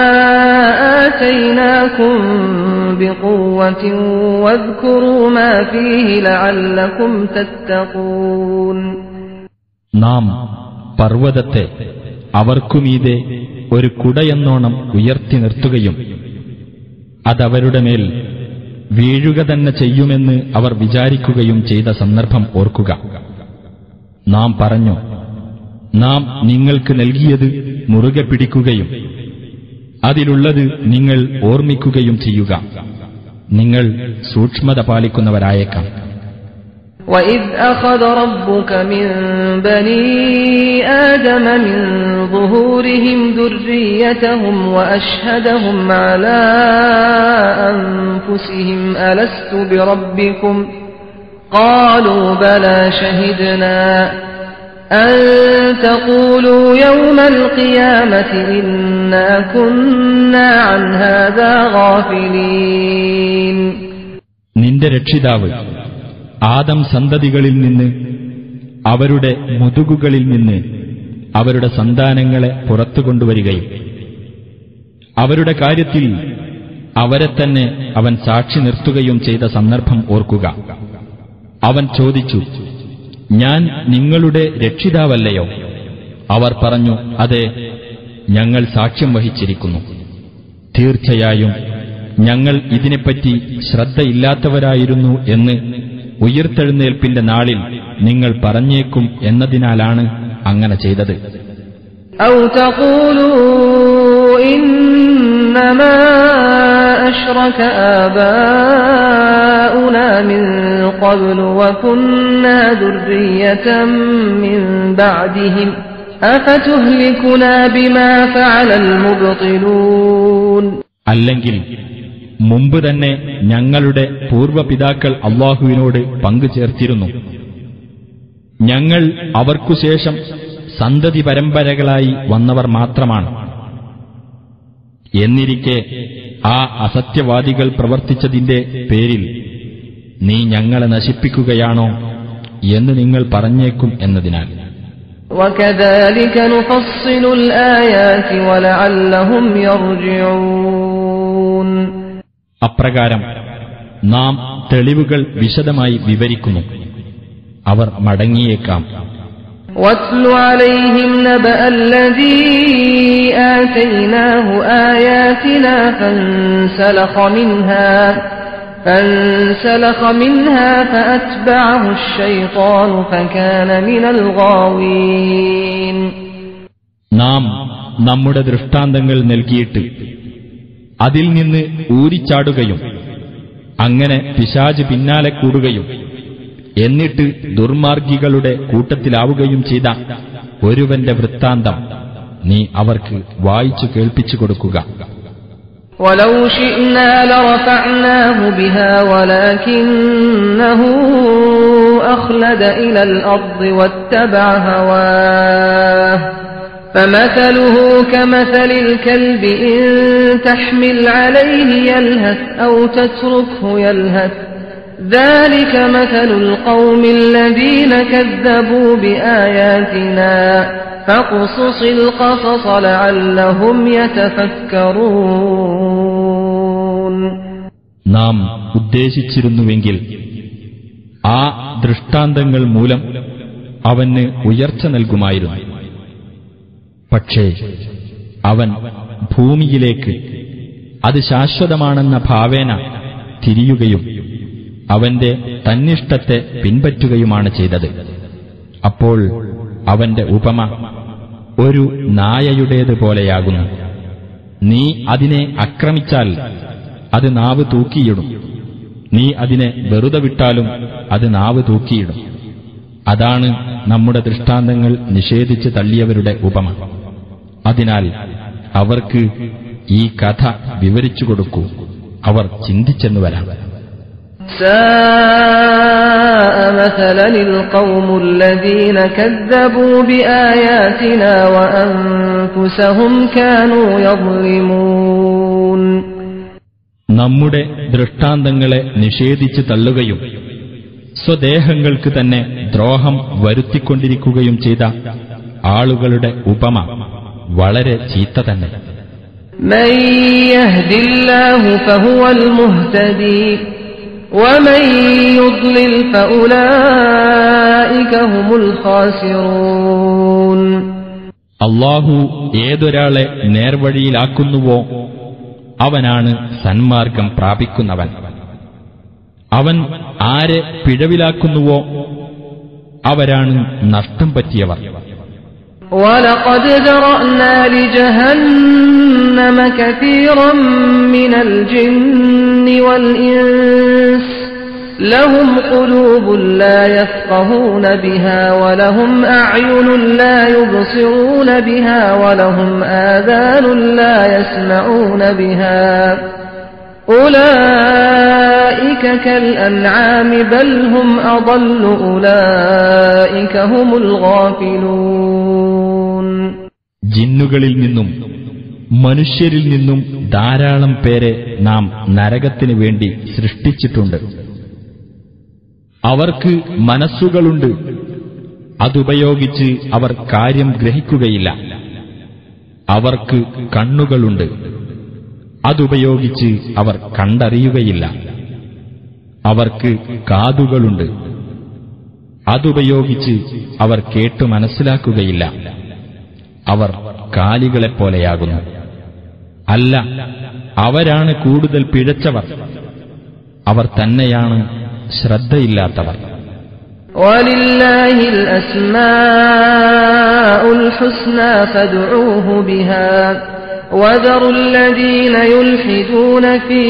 آتيناكم بقوة واذكروا ما فيه لعلكم تتقون നാം പർവ്വതത്തെ അവർക്കുമീതെ ഒരു കുടയെന്നോണം ഉയർത്തി നിർത്തുകയും അതവരുടെ മേൽ വീഴുക തന്നെ ചെയ്യുമെന്ന് അവർ വിചാരിക്കുകയും ചെയ്ത സന്ദർഭം ഓർക്കുക നാം പറഞ്ഞു നാം നിങ്ങൾക്ക് നൽകിയത് മുറുകെ പിടിക്കുകയും അതിലുള്ളത് നിങ്ങൾ ഓർമ്മിക്കുകയും ചെയ്യുക നിങ്ങൾ സൂക്ഷ്മത പാലിക്കുന്നവരായേക്കാം وإذ أخذ ربك من بني آدم من ظهورهم ذريتهم وأشهدهم على أنفسهم ألست بربكم قالوا بلى شهدنا أن تقولوا يوم القيامة إنا كنا عن هذا غافلين നിന്റെ രക്ഷിതാവ് ആദം സന്തതികളിൽ നിന്ന് അവരുടെ മുതുകുകളിൽ നിന്ന് അവരുടെ സന്താനങ്ങളെ പുറത്തു കൊണ്ടുവരികയും അവരുടെ കാര്യത്തിൽ അവരെ തന്നെ അവൻ സാക്ഷി നിർത്തുകയും ചെയ്ത സന്ദർഭം ഓർക്കുക അവൻ ചോദിച്ചു ഞാൻ നിങ്ങളുടെ രക്ഷിതാവല്ലയോ അവർ പറഞ്ഞു അതെ ഞങ്ങൾ സാക്ഷ്യം വഹിച്ചിരിക്കുന്നു തീർച്ചയായും ഞങ്ങൾ ഇതിനെപ്പറ്റി ശ്രദ്ധയില്ലാത്തവരായിരുന്നു എന്ന് ഉയിർത്തെഴുന്നേൽപ്പിന്റെ നാളിൽ നിങ്ങൾ പറഞ്ഞേക്കും എന്നതിനാലാണ് അങ്ങനെ ചെയ്തത് أو تقولوا إنما أشرك آباؤنا من قبل وكنا ذرية من بعدهم أفتهلكنا بما فعل المبطلون അല്ലെങ്കിൽ മുമ്പ് തന്നെ ഞങ്ങളുടെ പൂർവപിതാക്കൾ അള്ളാഹുവിനോട് പങ്കു ചേർത്തിരുന്നു ഞങ്ങൾ അവർക്കുശേഷം സന്തതി പരമ്പരകളായി വന്നവർ മാത്രമാണ് എന്നിരിക്കെ ആ അസത്യവാദികൾ പ്രവർത്തിച്ചതിന്റെ പേരിൽ നീ ഞങ്ങളെ നശിപ്പിക്കുകയാണോ എന്ന് നിങ്ങൾ പറഞ്ഞേക്കും എന്നതിനാൽ وكذلك نفصل الآيات ولعلهم يرجعون അപ്രകാരം നാം തെളിവുകൾ വിശദമായി വിവരിക്കുന്നു അവർ മടങ്ങിയേക്കാം واتل عليهم نبأ الذي آتيناه آياتنا فانسلخ منها فانسلخ منها فأتبعه الشيطان فكان من الغاوين നാം നമ്മുടെ ദൃഷ്ടാന്തങ്ങൾ നൽകിയിട്ട് അതിൽ നിന്ന് ഊരിച്ചാടുകയും അങ്ങനെ പിശാജ് പിന്നാലെ കൂടുകയും എന്നിട്ട് ദുർമാർഗികളുടെ കൂട്ടത്തിലാവുകയും ചെയ്ത ഒരുവന്റെ വൃത്താന്തം നീ അവർക്ക് വായിച്ചു കേൾപ്പിച്ചു കൊടുക്കുക ولو شئنا لرفعناه بها ولكنه أخلد إلى الأرض واتبع هواه فمثله كمثل الكلب إن تحمل عليه يلهث أو تتركه يلهث ذلك مثل القوم الذين كذبوا بآياتنا فاقصص القصص لعلهم يتفكرون നാം ഉദ്ദേശിച്ചിരുന്നുവെങ്കിൽ ആ ദൃഷ്ടാന്തങ്ങൾ മൂലം അവന് ഉയർച്ച നൽകുമായിരുന്നു പക്ഷേ അവൻ ഭൂമിയിലേക്ക് അത് ശാശ്വതമാണെന്ന ഭാവേന തിരിയുകയും അവന്റെ തന്നിഷ്ടത്തെ പിൻപറ്റുകയുമാണ് ചെയ്തത് അപ്പോൾ അവന്റെ ഉപമ ഒരു നായയുടേതുപോലെയാകുന്നു നീ അതിനെ ആക്രമിച്ചാൽ അത് നാവ് തൂക്കിയിടും നീ അതിനെ വെറുതെ വിട്ടാലും അത് നാവ് തൂക്കിയിടും അതാണ് നമ്മുടെ ദൃഷ്ടാന്തങ്ങൾ നിഷേധിച്ച് തള്ളിയവരുടെ ഉപമ അതിനാൽ അവർക്ക് ഈ കഥ വിവരിച്ചു കൊടുക്കൂ അവർ ചിന്തിച്ചെന്നു വരാം ساء مثلا القوم الذين كذبوا بآياتنا وأنفسهم كانوا يظلمون നമ്മുടെ ദൃഷ്ടാന്തങ്ങളെ നിഷേധിച്ച് തള്ളുകയും സ്വദേഹങ്ങൾക്ക് തന്നെ ദ്രോഹം വരുത്തിക്കൊണ്ടിരിക്കുകയും ചെയ്ത ആളുകളുടെ ഉപമ വളരെ ചീത്ത തന്നെ من يهد الله فهو المهتدي ومن يضلل فأولئك هم الخاسرون അള്ളാഹു ഏതൊരാളെ നേർവഴിയിലാക്കുന്നുവോ അവനാണ് സന്മാർഗം പ്രാപിക്കുന്നവൻ അവൻ ആരെ പിഴവിലാക്കുന്നുവോ അവരാണ് നഷ്ടം പറ്റിയവർ ولقد ذرأنا لجهنم كثيرا من الجن والإنس لهم قلوب لا يفقهون بها ولهم أعين لا يبصرون بها ولهم آذان لا يسمعون بها أولئك كالأنعام بل هم أضل أولئك هم الغافلون ജിന്നുകളിൽ നിന്നും മനുഷ്യരിൽ നിന്നും ധാരാളം പേരെ നാം നരകത്തിനു വേണ്ടി സൃഷ്ടിച്ചിട്ടുണ്ട് അവർക്ക് മനസ്സുകളുണ്ട് അതുപയോഗിച്ച് അവർ കാര്യം ഗ്രഹിക്കുകയില്ല അവർക്ക് കണ്ണുകളുണ്ട് അതുപയോഗിച്ച് അവർ കണ്ടറിയുകയില്ല അവർക്ക് കാതുകളുണ്ട് അതുപയോഗിച്ച് അവർ കേട്ടു മനസ്സിലാക്കുകയില്ല അവർ കാലികളെപ്പോലെയാകുന്നു അല്ല അവരാണ് കൂടുതൽ പിഴച്ചവർ അവർ തന്നെയാണ് ശ്രദ്ധയില്ലാത്തവർ ولله الأسماء الحسنى فادعوه بها وذروا الذين يلحدون في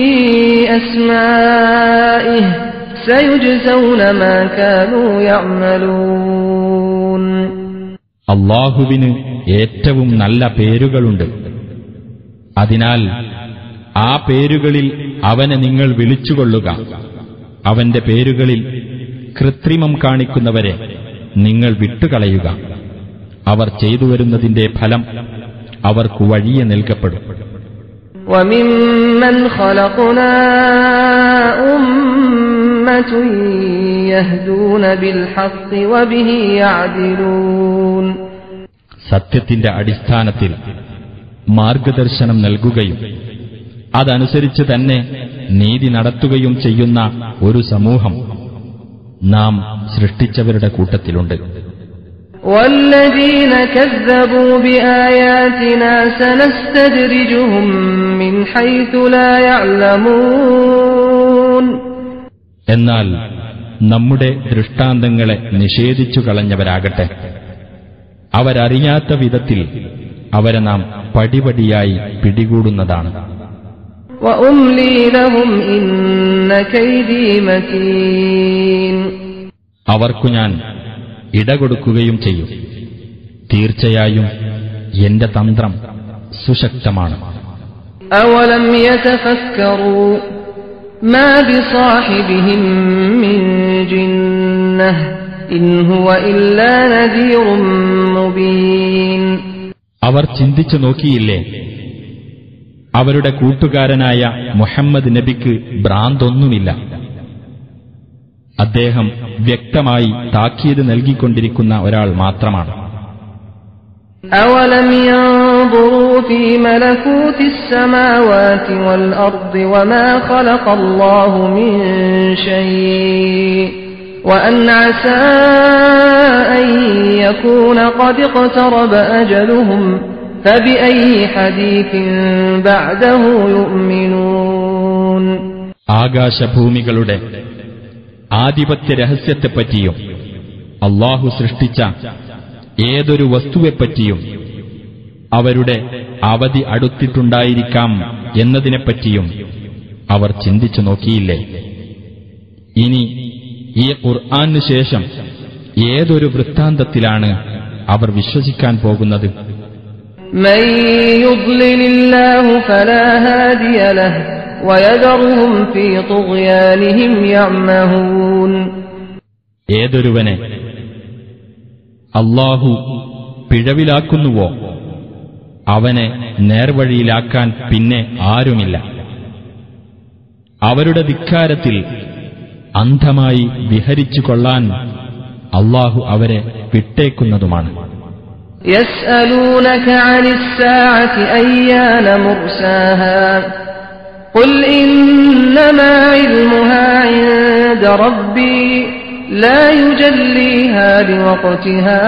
أسمائه سيجزون ما كانوا يعملون അള്ളാഹുവിന് ഏറ്റവും നല്ല പേരുകളുണ്ട് അതിനാൽ ആ പേരുകളിൽ അവനെ നിങ്ങൾ വിളിച്ചുകൊള്ളുക അവന്റെ പേരുകളിൽ കൃത്രിമം കാണിക്കുന്നവരെ നിങ്ങൾ വിട്ടുകളയുക അവർ ചെയ്തു വരുന്നതിന്റെ ഫലം അവർക്ക് വഴിയെ നൽകപ്പെടും وممن خلقنا أمة يهدون بالحق وبه يعدلون സത്യത്തിന്റെ അടിസ്ഥാനത്തിൽ മാർഗദർശനം നൽകുകയും അതനുസരിച്ച് തന്നെ നീതി നടത്തുകയും ചെയ്യുന്ന ഒരു സമൂഹം നാം സൃഷ്ടിച്ചവരുടെ കൂട്ടത്തിലുണ്ട് والذين كذبوا بآياتنا سنستدرجهم من حيث لا يعلمون എന്നാൽ നമ്മുടെ ദൃഷ്ടാന്തങ്ങളെ നിഷേധിച്ചു കളഞ്ഞവരാകട്ടെ അവരറിയാത്ത വിധത്തിൽ അവരെ നാം പടിപടിയായി പിടികൂടുന്നതാണ് وأملي لهم إن كيدي متين അവർക്കു ഞാൻ ഇടകൊടുക്കുകയും ചെയ്യും തീർച്ചയായും എന്റെ തന്ത്രം സുശക്തമാണ് أولم يتفكروا ما بصاحبهم من جنة إن هو إلا نذير مبين അവർ ചിന്തിച്ചു നോക്കിയില്ലേ അവരുടെ കൂട്ടുകാരനായ മുഹമ്മദ് നബിക്ക് ഭ്രാന്തൊന്നുമില്ല അദ്ദേഹം വ്യക്തമായി താക്കീത് നൽകിക്കൊണ്ടിരിക്കുന്ന ഒരാൾ മാത്രമാണ് أولم ينظروا في ملكوت السماوات والأرض وما خلق الله من شيء وأن عسى أن يكون قد اقترب أجلهم فبأي حديث بعده يؤمنون ആകാശഭൂമികളുടെ ആധിപത്യ രഹസ്യത്തെപ്പറ്റിയും അള്ളാഹു സൃഷ്ടിച്ച ഏതൊരു വസ്തുവെപ്പറ്റിയും അവരുടെ അവധി അടുത്തിട്ടുണ്ടായിരിക്കാം എന്നതിനെപ്പറ്റിയും അവർ ചിന്തിച്ചു നോക്കിയില്ലേ ഇനി ഈ ഖുർആാനു ശേഷം ഏതൊരു വൃത്താന്തത്തിലാണ് അവർ വിശ്വസിക്കാൻ പോകുന്നത് من يضلل الله فلا هادي له ويذرهم في طغيانهم يعمهون ഏതൊരുവനെ അള്ളാഹു പിഴവിലാക്കുന്നുവോ അവനെ നേർവഴിയിലാക്കാൻ പിന്നെ ആരുമില്ല അവരുടെ ധിക്കാരത്തിൽ അന്ധമായി വിഹരിച്ചു കൊള്ളാൻ അള്ളാഹു അവരെ വിട്ടേക്കുന്നതുമാണ് يسألونك عن الساعة أيان مرساها قل إنما علمها عند ربي لا يجليها لوقتها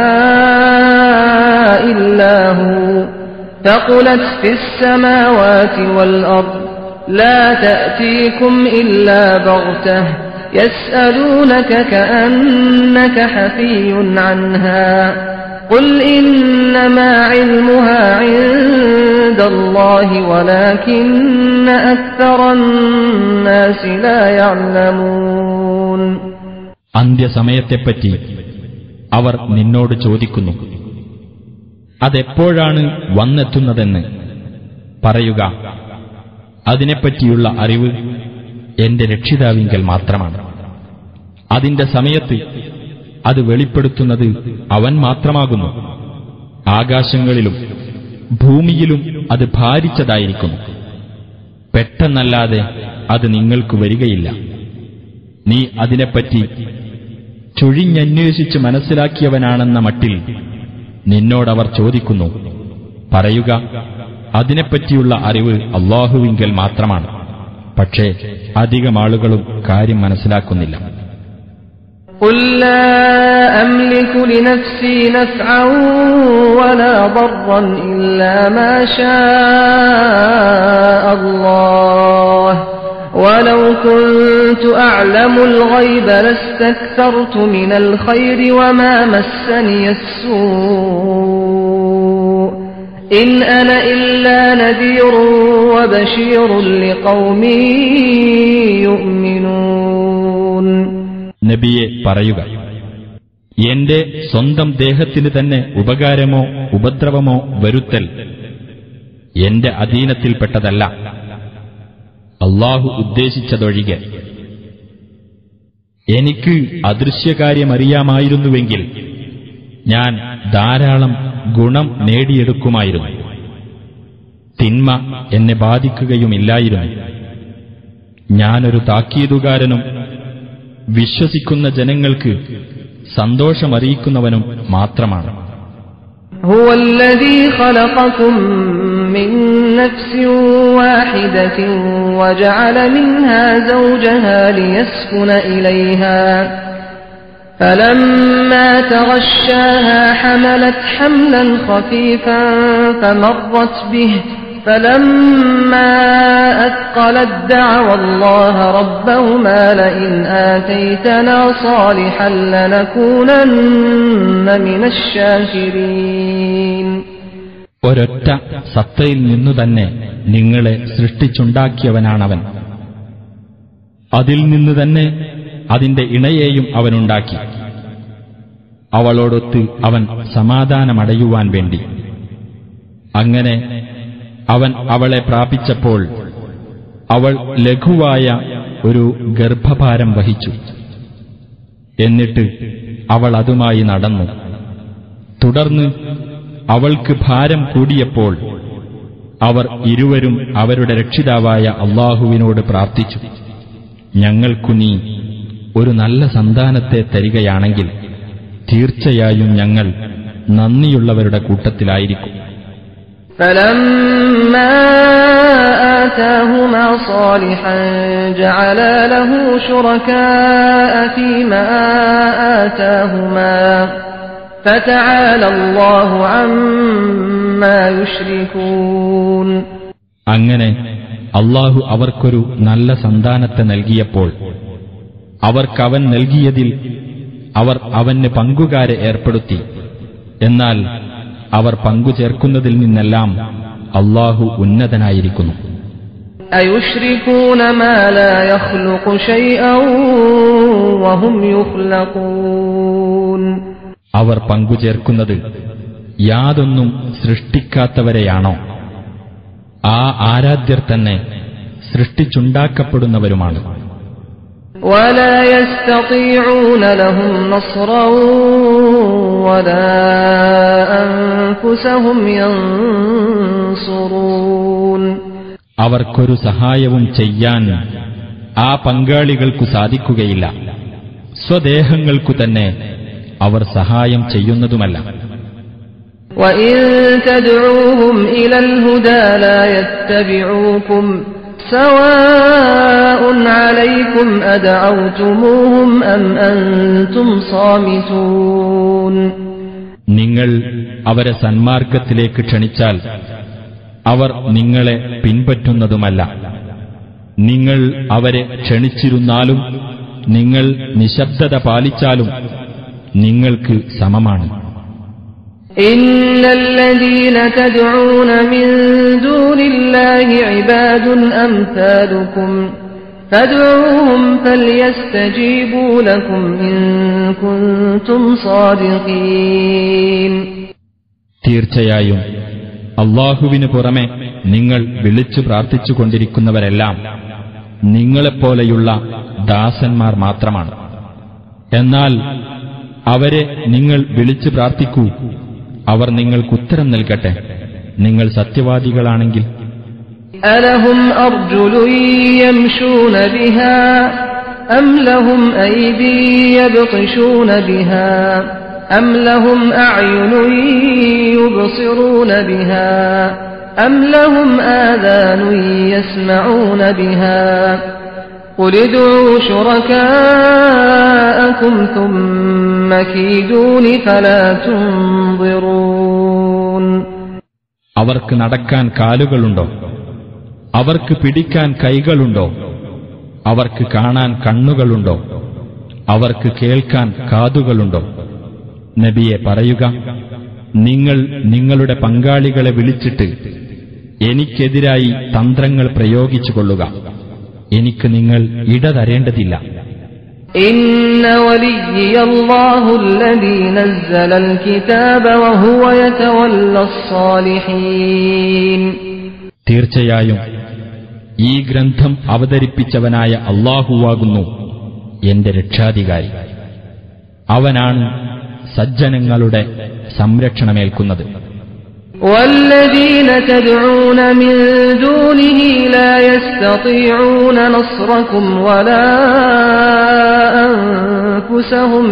إلا هو ثقلت في السماوات والأرض لا تأتيكم إلا بغتة يسألونك كأنك حفي عنها قل إنما علمها عند الله ولكن أكثر الناس لا يعلمون അന്ത്യസമയത്തെപ്പറ്റി അവർ നിന്നോട് ചോദിക്കുന്നു അതെപ്പോഴാണ് വന്നെത്തുന്നതെന്ന് പറയുക അതിനെപ്പറ്റിയുള്ള അറിവ് എന്റെ രക്ഷിതാവിങ്കൽ മാത്രമാണ് അതിന്റെ സമയത്ത് അത് വെളിപ്പെടുത്തുന്നത് അവൻ മാത്രമാകുന്നു ആകാശങ്ങളിലും ഭൂമിയിലും അത് ഭാരിച്ചതായിരിക്കുന്നു പെട്ടെന്നല്ലാതെ അത് നിങ്ങൾക്ക് വരികയില്ല നീ അതിനെപ്പറ്റി ചുഴിഞ്ഞന്വേഷിച്ച് മനസ്സിലാക്കിയവനാണെന്ന മട്ടിൽ നിന്നോടവർ ചോദിക്കുന്നു പറയുക അതിനെപ്പറ്റിയുള്ള അറിവ് അള്ളാഹുവിങ്കൽ മാത്രമാണ് പക്ഷേ അധികം ആളുകളും കാര്യം മനസ്സിലാക്കുന്നില്ല قل لا أملك لنفسي نفعا ولا ضرا إلا ما شاء الله ولو كنت أعلم الغيب لاستكثرت من الخير وما مسني السوء إن أنا إلا نذير وبشير لقوم يؤمنون നബിയെ പറയുക എന്റെ സ്വന്തം ദേഹത്തിന് തന്നെ ഉപകാരമോ ഉപദ്രവമോ വരുത്തൽ എന്റെ അധീനത്തിൽപ്പെട്ടതല്ല അള്ളാഹു ഉദ്ദേശിച്ചതൊഴികെ എനിക്ക് അദൃശ്യകാര്യമറിയാമായിരുന്നുവെങ്കിൽ ഞാൻ ധാരാളം ഗുണം നേടിയെടുക്കുമായിരുന്നു തിന്മ എന്നെ ബാധിക്കുകയുമില്ലായിരുന്നു ഞാനൊരു താക്കീതുകാരനും വിശ്വസിക്കുന്ന ജനങ്ങൾക്ക് സന്തോഷമറിയിക്കുന്നവനും മാത്രമാണ് هو الذي خلقكم من نفس واحدة وجعل منها زوجها ليسكن إليها فلما تغشاها حملت حملا خفيفا فمرت به فلما أثقلت دعوى الله ربهما لئن آتيتنا صالحا لنكونن من الشاكرين ഒരൊറ്റ സത്തയിൽ നിന്നു തന്നെ നിങ്ങളെ സൃഷ്ടിച്ചുണ്ടാക്കിയവനാണവൻ അതിൽ നിന്ന് തന്നെ അതിന്റെ ഇണയെയും അവനുണ്ടാക്കി അവളോടൊത്ത് അവൻ സമാധാനമടയുവാൻ വേണ്ടി അങ്ങനെ അവൻ അവളെ പ്രാപിച്ചപ്പോൾ അവൾ ലഘുവായ ഒരു ഗർഭഭാരം വഹിച്ചു എന്നിട്ട് അവൾ അതുമായി നടന്നു തുടർന്ന് അവൾക്ക് ഭാരം കൂടിയപ്പോൾ അവർ ഇരുവരും അവരുടെ രക്ഷിതാവായ അള്ളാഹുവിനോട് പ്രാർത്ഥിച്ചു ഞങ്ങൾക്കു നീ ഒരു നല്ല സന്താനത്തെ തരികയാണെങ്കിൽ തീർച്ചയായും ഞങ്ങൾ നന്ദിയുള്ളവരുടെ കൂട്ടത്തിലായിരിക്കും فلما آتاهما صالحا جعلا له شركاء فيما آتاهما فتعالى الله عما يشركون അങ്ങനെ അള്ളാഹു അവർക്കൊരു നല്ല സന്താനത്തെ നൽകിയപ്പോൾ അവർക്കവൻ നൽകിയതിൽ അവർ അവന് പങ്കുകാരെ ഏർപ്പെടുത്തി എന്നാൽ അവർ പങ്കുചേർക്കുന്നതിൽ നിന്നെല്ലാം അള്ളാഹു ഉന്നതനായിരിക്കുന്നു أيشركون ما لا يخلق شيئا وهم يخلقون അവർ പങ്കുചേർക്കുന്നത് യാതൊന്നും സൃഷ്ടിക്കാത്തവരെയാണോ ആ ആരാധ്യർ തന്നെ സൃഷ്ടിച്ചുണ്ടാക്കപ്പെടുന്നവരുമാണ് ولا يستطيعون لهم نصرا ولا أنفسهم ينصرون അവർക്കൊരു സഹായവും ചെയ്യാൻ ആ പങ്കാളികൾക്കു സാധിക്കുകയില്ല സ്വദേഹങ്ങൾക്കു തന്നെ അവർ സഹായം ചെയ്യുന്നതുമല്ല وإن تدعوهم إلى الهدى لا يتبعوكم سواء عليكم أدعوتموهم أم أنتم صامتون നിങ്ങൾ അവരെ സന്മാർഗത്തിലേക്ക് ക്ഷണിച്ചാൽ അവർ നിങ്ങളെ പിൻപറ്റുന്നതുമല്ല നിങ്ങൾ അവരെ ക്ഷണിച്ചിരുന്നാലും നിങ്ങൾ നിശബ്ദത പാലിച്ചാലും നിങ്ങൾക്ക് സമമാണ് إن الذين تدعون من دون الله عباد أمثالكم فادعوهم فليستجيبوا لكم إن كنتم صادقين തീർച്ചയായും അള്ളാഹുവിനു പുറമെ നിങ്ങൾ വിളിച്ചു പ്രാർത്ഥിച്ചുകൊണ്ടിരിക്കുന്നവരെല്ലാം നിങ്ങളെപ്പോലെയുള്ള ദാസന്മാർ മാത്രമാണ് എന്നാൽ അവരെ നിങ്ങൾ വിളിച്ചു പ്രാർത്ഥിക്കൂ അവർ നിങ്ങൾക്ക് ഉത്തരം നൽകട്ടെ നിങ്ങൾ സത്യവാദികളാണെങ്കിൽ ألهم أرجل يمشون بها أم لهم أيدي يبطشون بها أم لهم أعين يبصرون بها أم لهم آذان يسمعون بها قل ادعوا شركاءكم ثم كيدون فلا تنظرون അവർക്ക് നടക്കാൻ കാലുകളുണ്ടോ അവർക്ക് പിടിക്കാൻ കൈകളുണ്ടോ അവർക്ക് കാണാൻ കണ്ണുകളുണ്ടോ അവർക്ക് കേൾക്കാൻ കാതുകളുണ്ടോ നബിയെ പറയുക നിങ്ങൾ നിങ്ങളുടെ പങ്കാളികളെ വിളിച്ചിട്ട് എനിക്കെതിരായി തന്ത്രങ്ങൾ പ്രയോഗിച്ചുകൊള്ളുക എനിക്ക് നിങ്ങൾ ഇടതരേണ്ടതില്ല إن وليي الله الذي نزل الكتاب وهو يتولى الصالحين തീർച്ചയായും ഈ ഗ്രന്ഥം അവതരിപ്പിച്ചവനായ അള്ളാഹുവാകുന്നു എന്റെ രക്ഷാധികാരി അവനാണ് സജ്ജനങ്ങളുടെ സംരക്ഷണമേൽക്കുന്നത് والذين تدعون من دونه لا يستطيعون نصركم ولا أنفسهم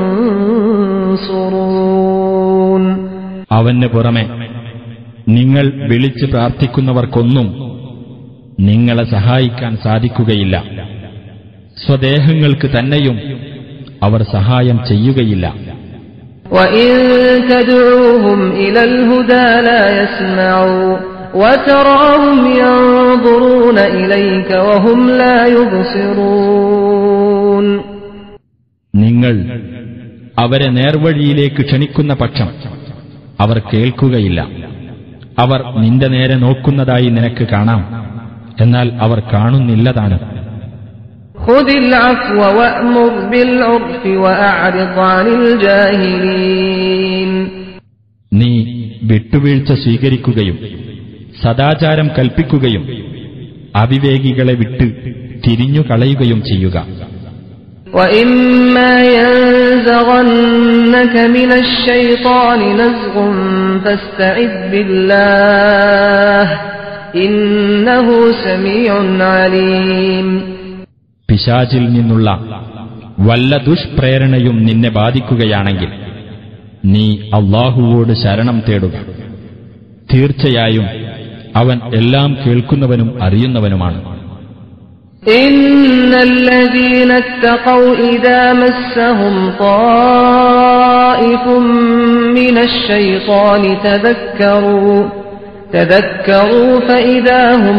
ينصرون അവന് പുറമെ നിങ്ങൾ വിളിച്ച് പ്രാർത്ഥിക്കുന്നവർക്കൊന്നും നിങ്ങളെ സഹായിക്കാൻ സാധിക്കുകയില്ല സ്വദേഹങ്ങൾക്ക് തന്നെയും അവർ സഹായം ചെയ്യുകയില്ല وإن تدعوهم إلى الهدى لا يسمعوا وتراهم ينظرون إليك وهم لا يبصرون നിങ്ങൾ അവരെ നേർവഴിയിലേക്ക് ക്ഷണിക്കുന്ന പക്ഷം അവർ കേൾക്കുകയില്ല അവർ നിന്റെ നേരെ നോക്കുന്നതായി നിനക്ക് കാണാം എന്നാൽ അവർ കാണുന്നില്ലതാണ് خذ العفو وأمر بالعرف وأعرض عن الجاهلين നീ വിട്ടുവീഴ്ച സ്വീകരിക്കുകയും സദാചാരം കൽപ്പിക്കുകയും അവിവേകികളെ വിട്ട് തിരിഞ്ഞു കളയുകയും ചെയ്യുക وإما ينزغنك من الشيطان نزغ فاستعذ بالله إنه سميع عليم പിശാചിൽ നിന്നുള്ള വല്ല ദുഷ്പ്രേരണയും നിന്നെ ബാധിക്കുകയാണെങ്കിൽ നീ അള്ളാഹുവോട് ശരണം തേടുക തീർച്ചയായും അവൻ എല്ലാം കേൾക്കുന്നവനും അറിയുന്നവനുമാണ് إن الذين اتقوا إذا مسهم طائف من الشيطان تذكروا تذكروا فإذا هم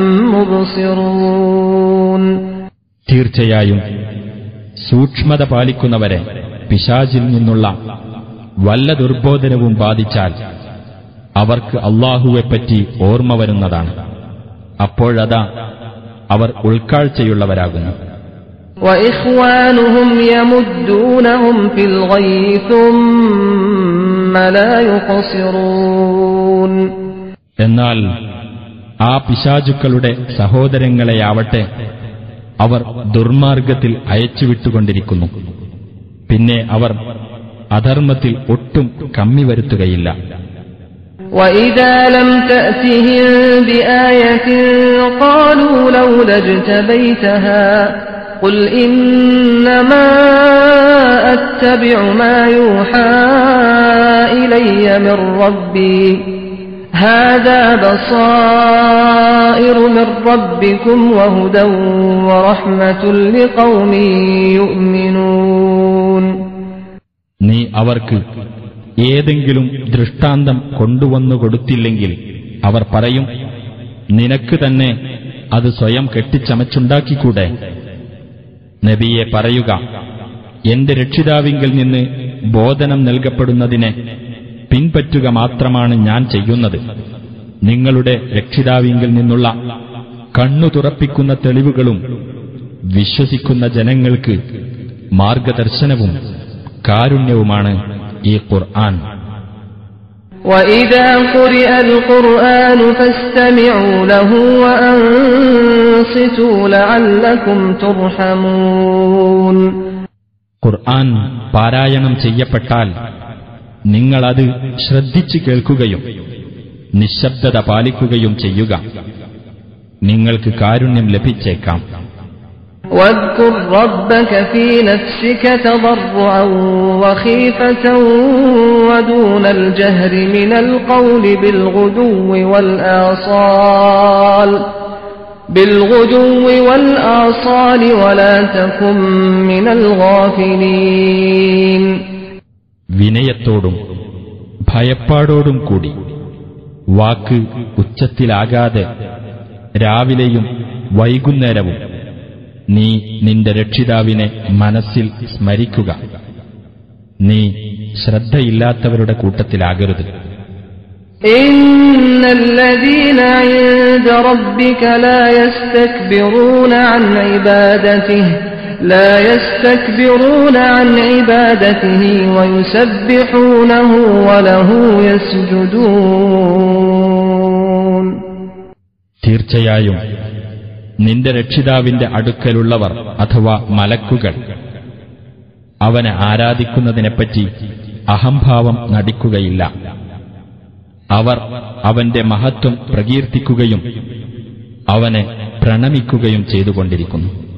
مبصرون തീർച്ചയായും സൂക്ഷ്മത പാലിക്കുന്നവരെ പിശാചിൽ നിന്നുള്ള വല്ല ദുർബോധനവും ബാധിച്ചാൽ അവർക്ക് അള്ളാഹുവെപ്പറ്റി ഓർമ്മ വരുന്നതാണ് അപ്പോഴതാ അവർ ഉൾക്കാഴ്ചയുള്ളവരാകുന്നു وإخوانهم يمدونهم في الغي ثم لا يقصرون എന്നാൽ ആ പിശാചുക്കളുടെ സഹോദരങ്ങളെയാവട്ടെ അവർ ദുർമാർഗത്തിൽ അയച്ചുവിട്ടുകൊണ്ടിരിക്കുന്നു പിന്നെ അവർ അധർമ്മത്തിൽ ഒട്ടും കമ്മി വരുത്തുകയില്ല وإذا لم تأتهم بآية قالوا لولا اجتبيتها قل إنما أتبع ما يوحى إلي من ربي هذا بصائر من ربكم وهدى ورحمة لقوم يؤمنون നീ അവർക്ക് ഏതെങ്കിലും ദൃഷ്ടാന്തം കൊണ്ടുവന്നു കൊടുത്തില്ലെങ്കിൽ അവർ പറയും നിനക്ക് തന്നെ അത് സ്വയം കെട്ടിച്ചമച്ചുണ്ടാക്കിക്കൂടെ നബിയെ പറയുക എന്റെ രക്ഷിതാവിങ്കിൽ നിന്ന് ബോധനം നൽകപ്പെടുന്നതിനെ പിൻപറ്റുക മാത്രമാണ് ഞാൻ ചെയ്യുന്നത് നിങ്ങളുടെ രക്ഷിതാവിങ്കിൽ നിന്നുള്ള കണ്ണു തുറപ്പിക്കുന്ന തെളിവുകളും വിശ്വസിക്കുന്ന ജനങ്ങൾക്ക് മാർഗദർശനവും കാരുണ്യവുമാണ് ഈ ഖുർആൻ وإذا قرئ القرآن فاستمعوا له وأنصتوا لعلكم ترحمون ഖുർആൻ പാരായണം ചെയ്യപ്പെട്ടാൽ നിങ്ങളത് ശ്രദ്ധിച്ചു കേൾക്കുകയും നിശബ്ദത പാലിക്കുകയും ചെയ്യുക നിങ്ങൾക്ക് കാരുണ്യം ലഭിച്ചേക്കാം واذكر ربك في نفسك تضرعا وخيفة ودون الجهر من القول بالغدو والآصال بالغدو والآصال ولا تكن من الغافلين വിനയത്തോടും ഭയപ്പാടോടും കൂടി വാക്ക് ഉച്ചത്തിലാകാതെ രാവിലെയും വൈകുന്നേരവും നീ നിന്റെ രക്ഷിതാവിനെ മനസ്സിൽ സ്മരിക്കുക നീ ശ്രദ്ധയില്ലാത്തവരുടെ കൂട്ടത്തിലാകരുത് إن الذين عند ربك لا يستكبرون عن عبادته لا يستكبرون عن عبادته ويسبحونه وله يسجدون തീർച്ചയായും നിന്റെ രക്ഷിതാവിന്റെ അടുക്കലുള്ളവർ അഥവാ മലക്കുകൾ അവനെ ആരാധിക്കുന്നതിനെപ്പറ്റി അഹംഭാവം നടിക്കുകയില്ല അവർ അവന്റെ മഹത്വം പ്രകീർത്തിക്കുകയും അവനെ പ്രണമിക്കുകയും ചെയ്തുകൊണ്ടിരിക്കുന്നു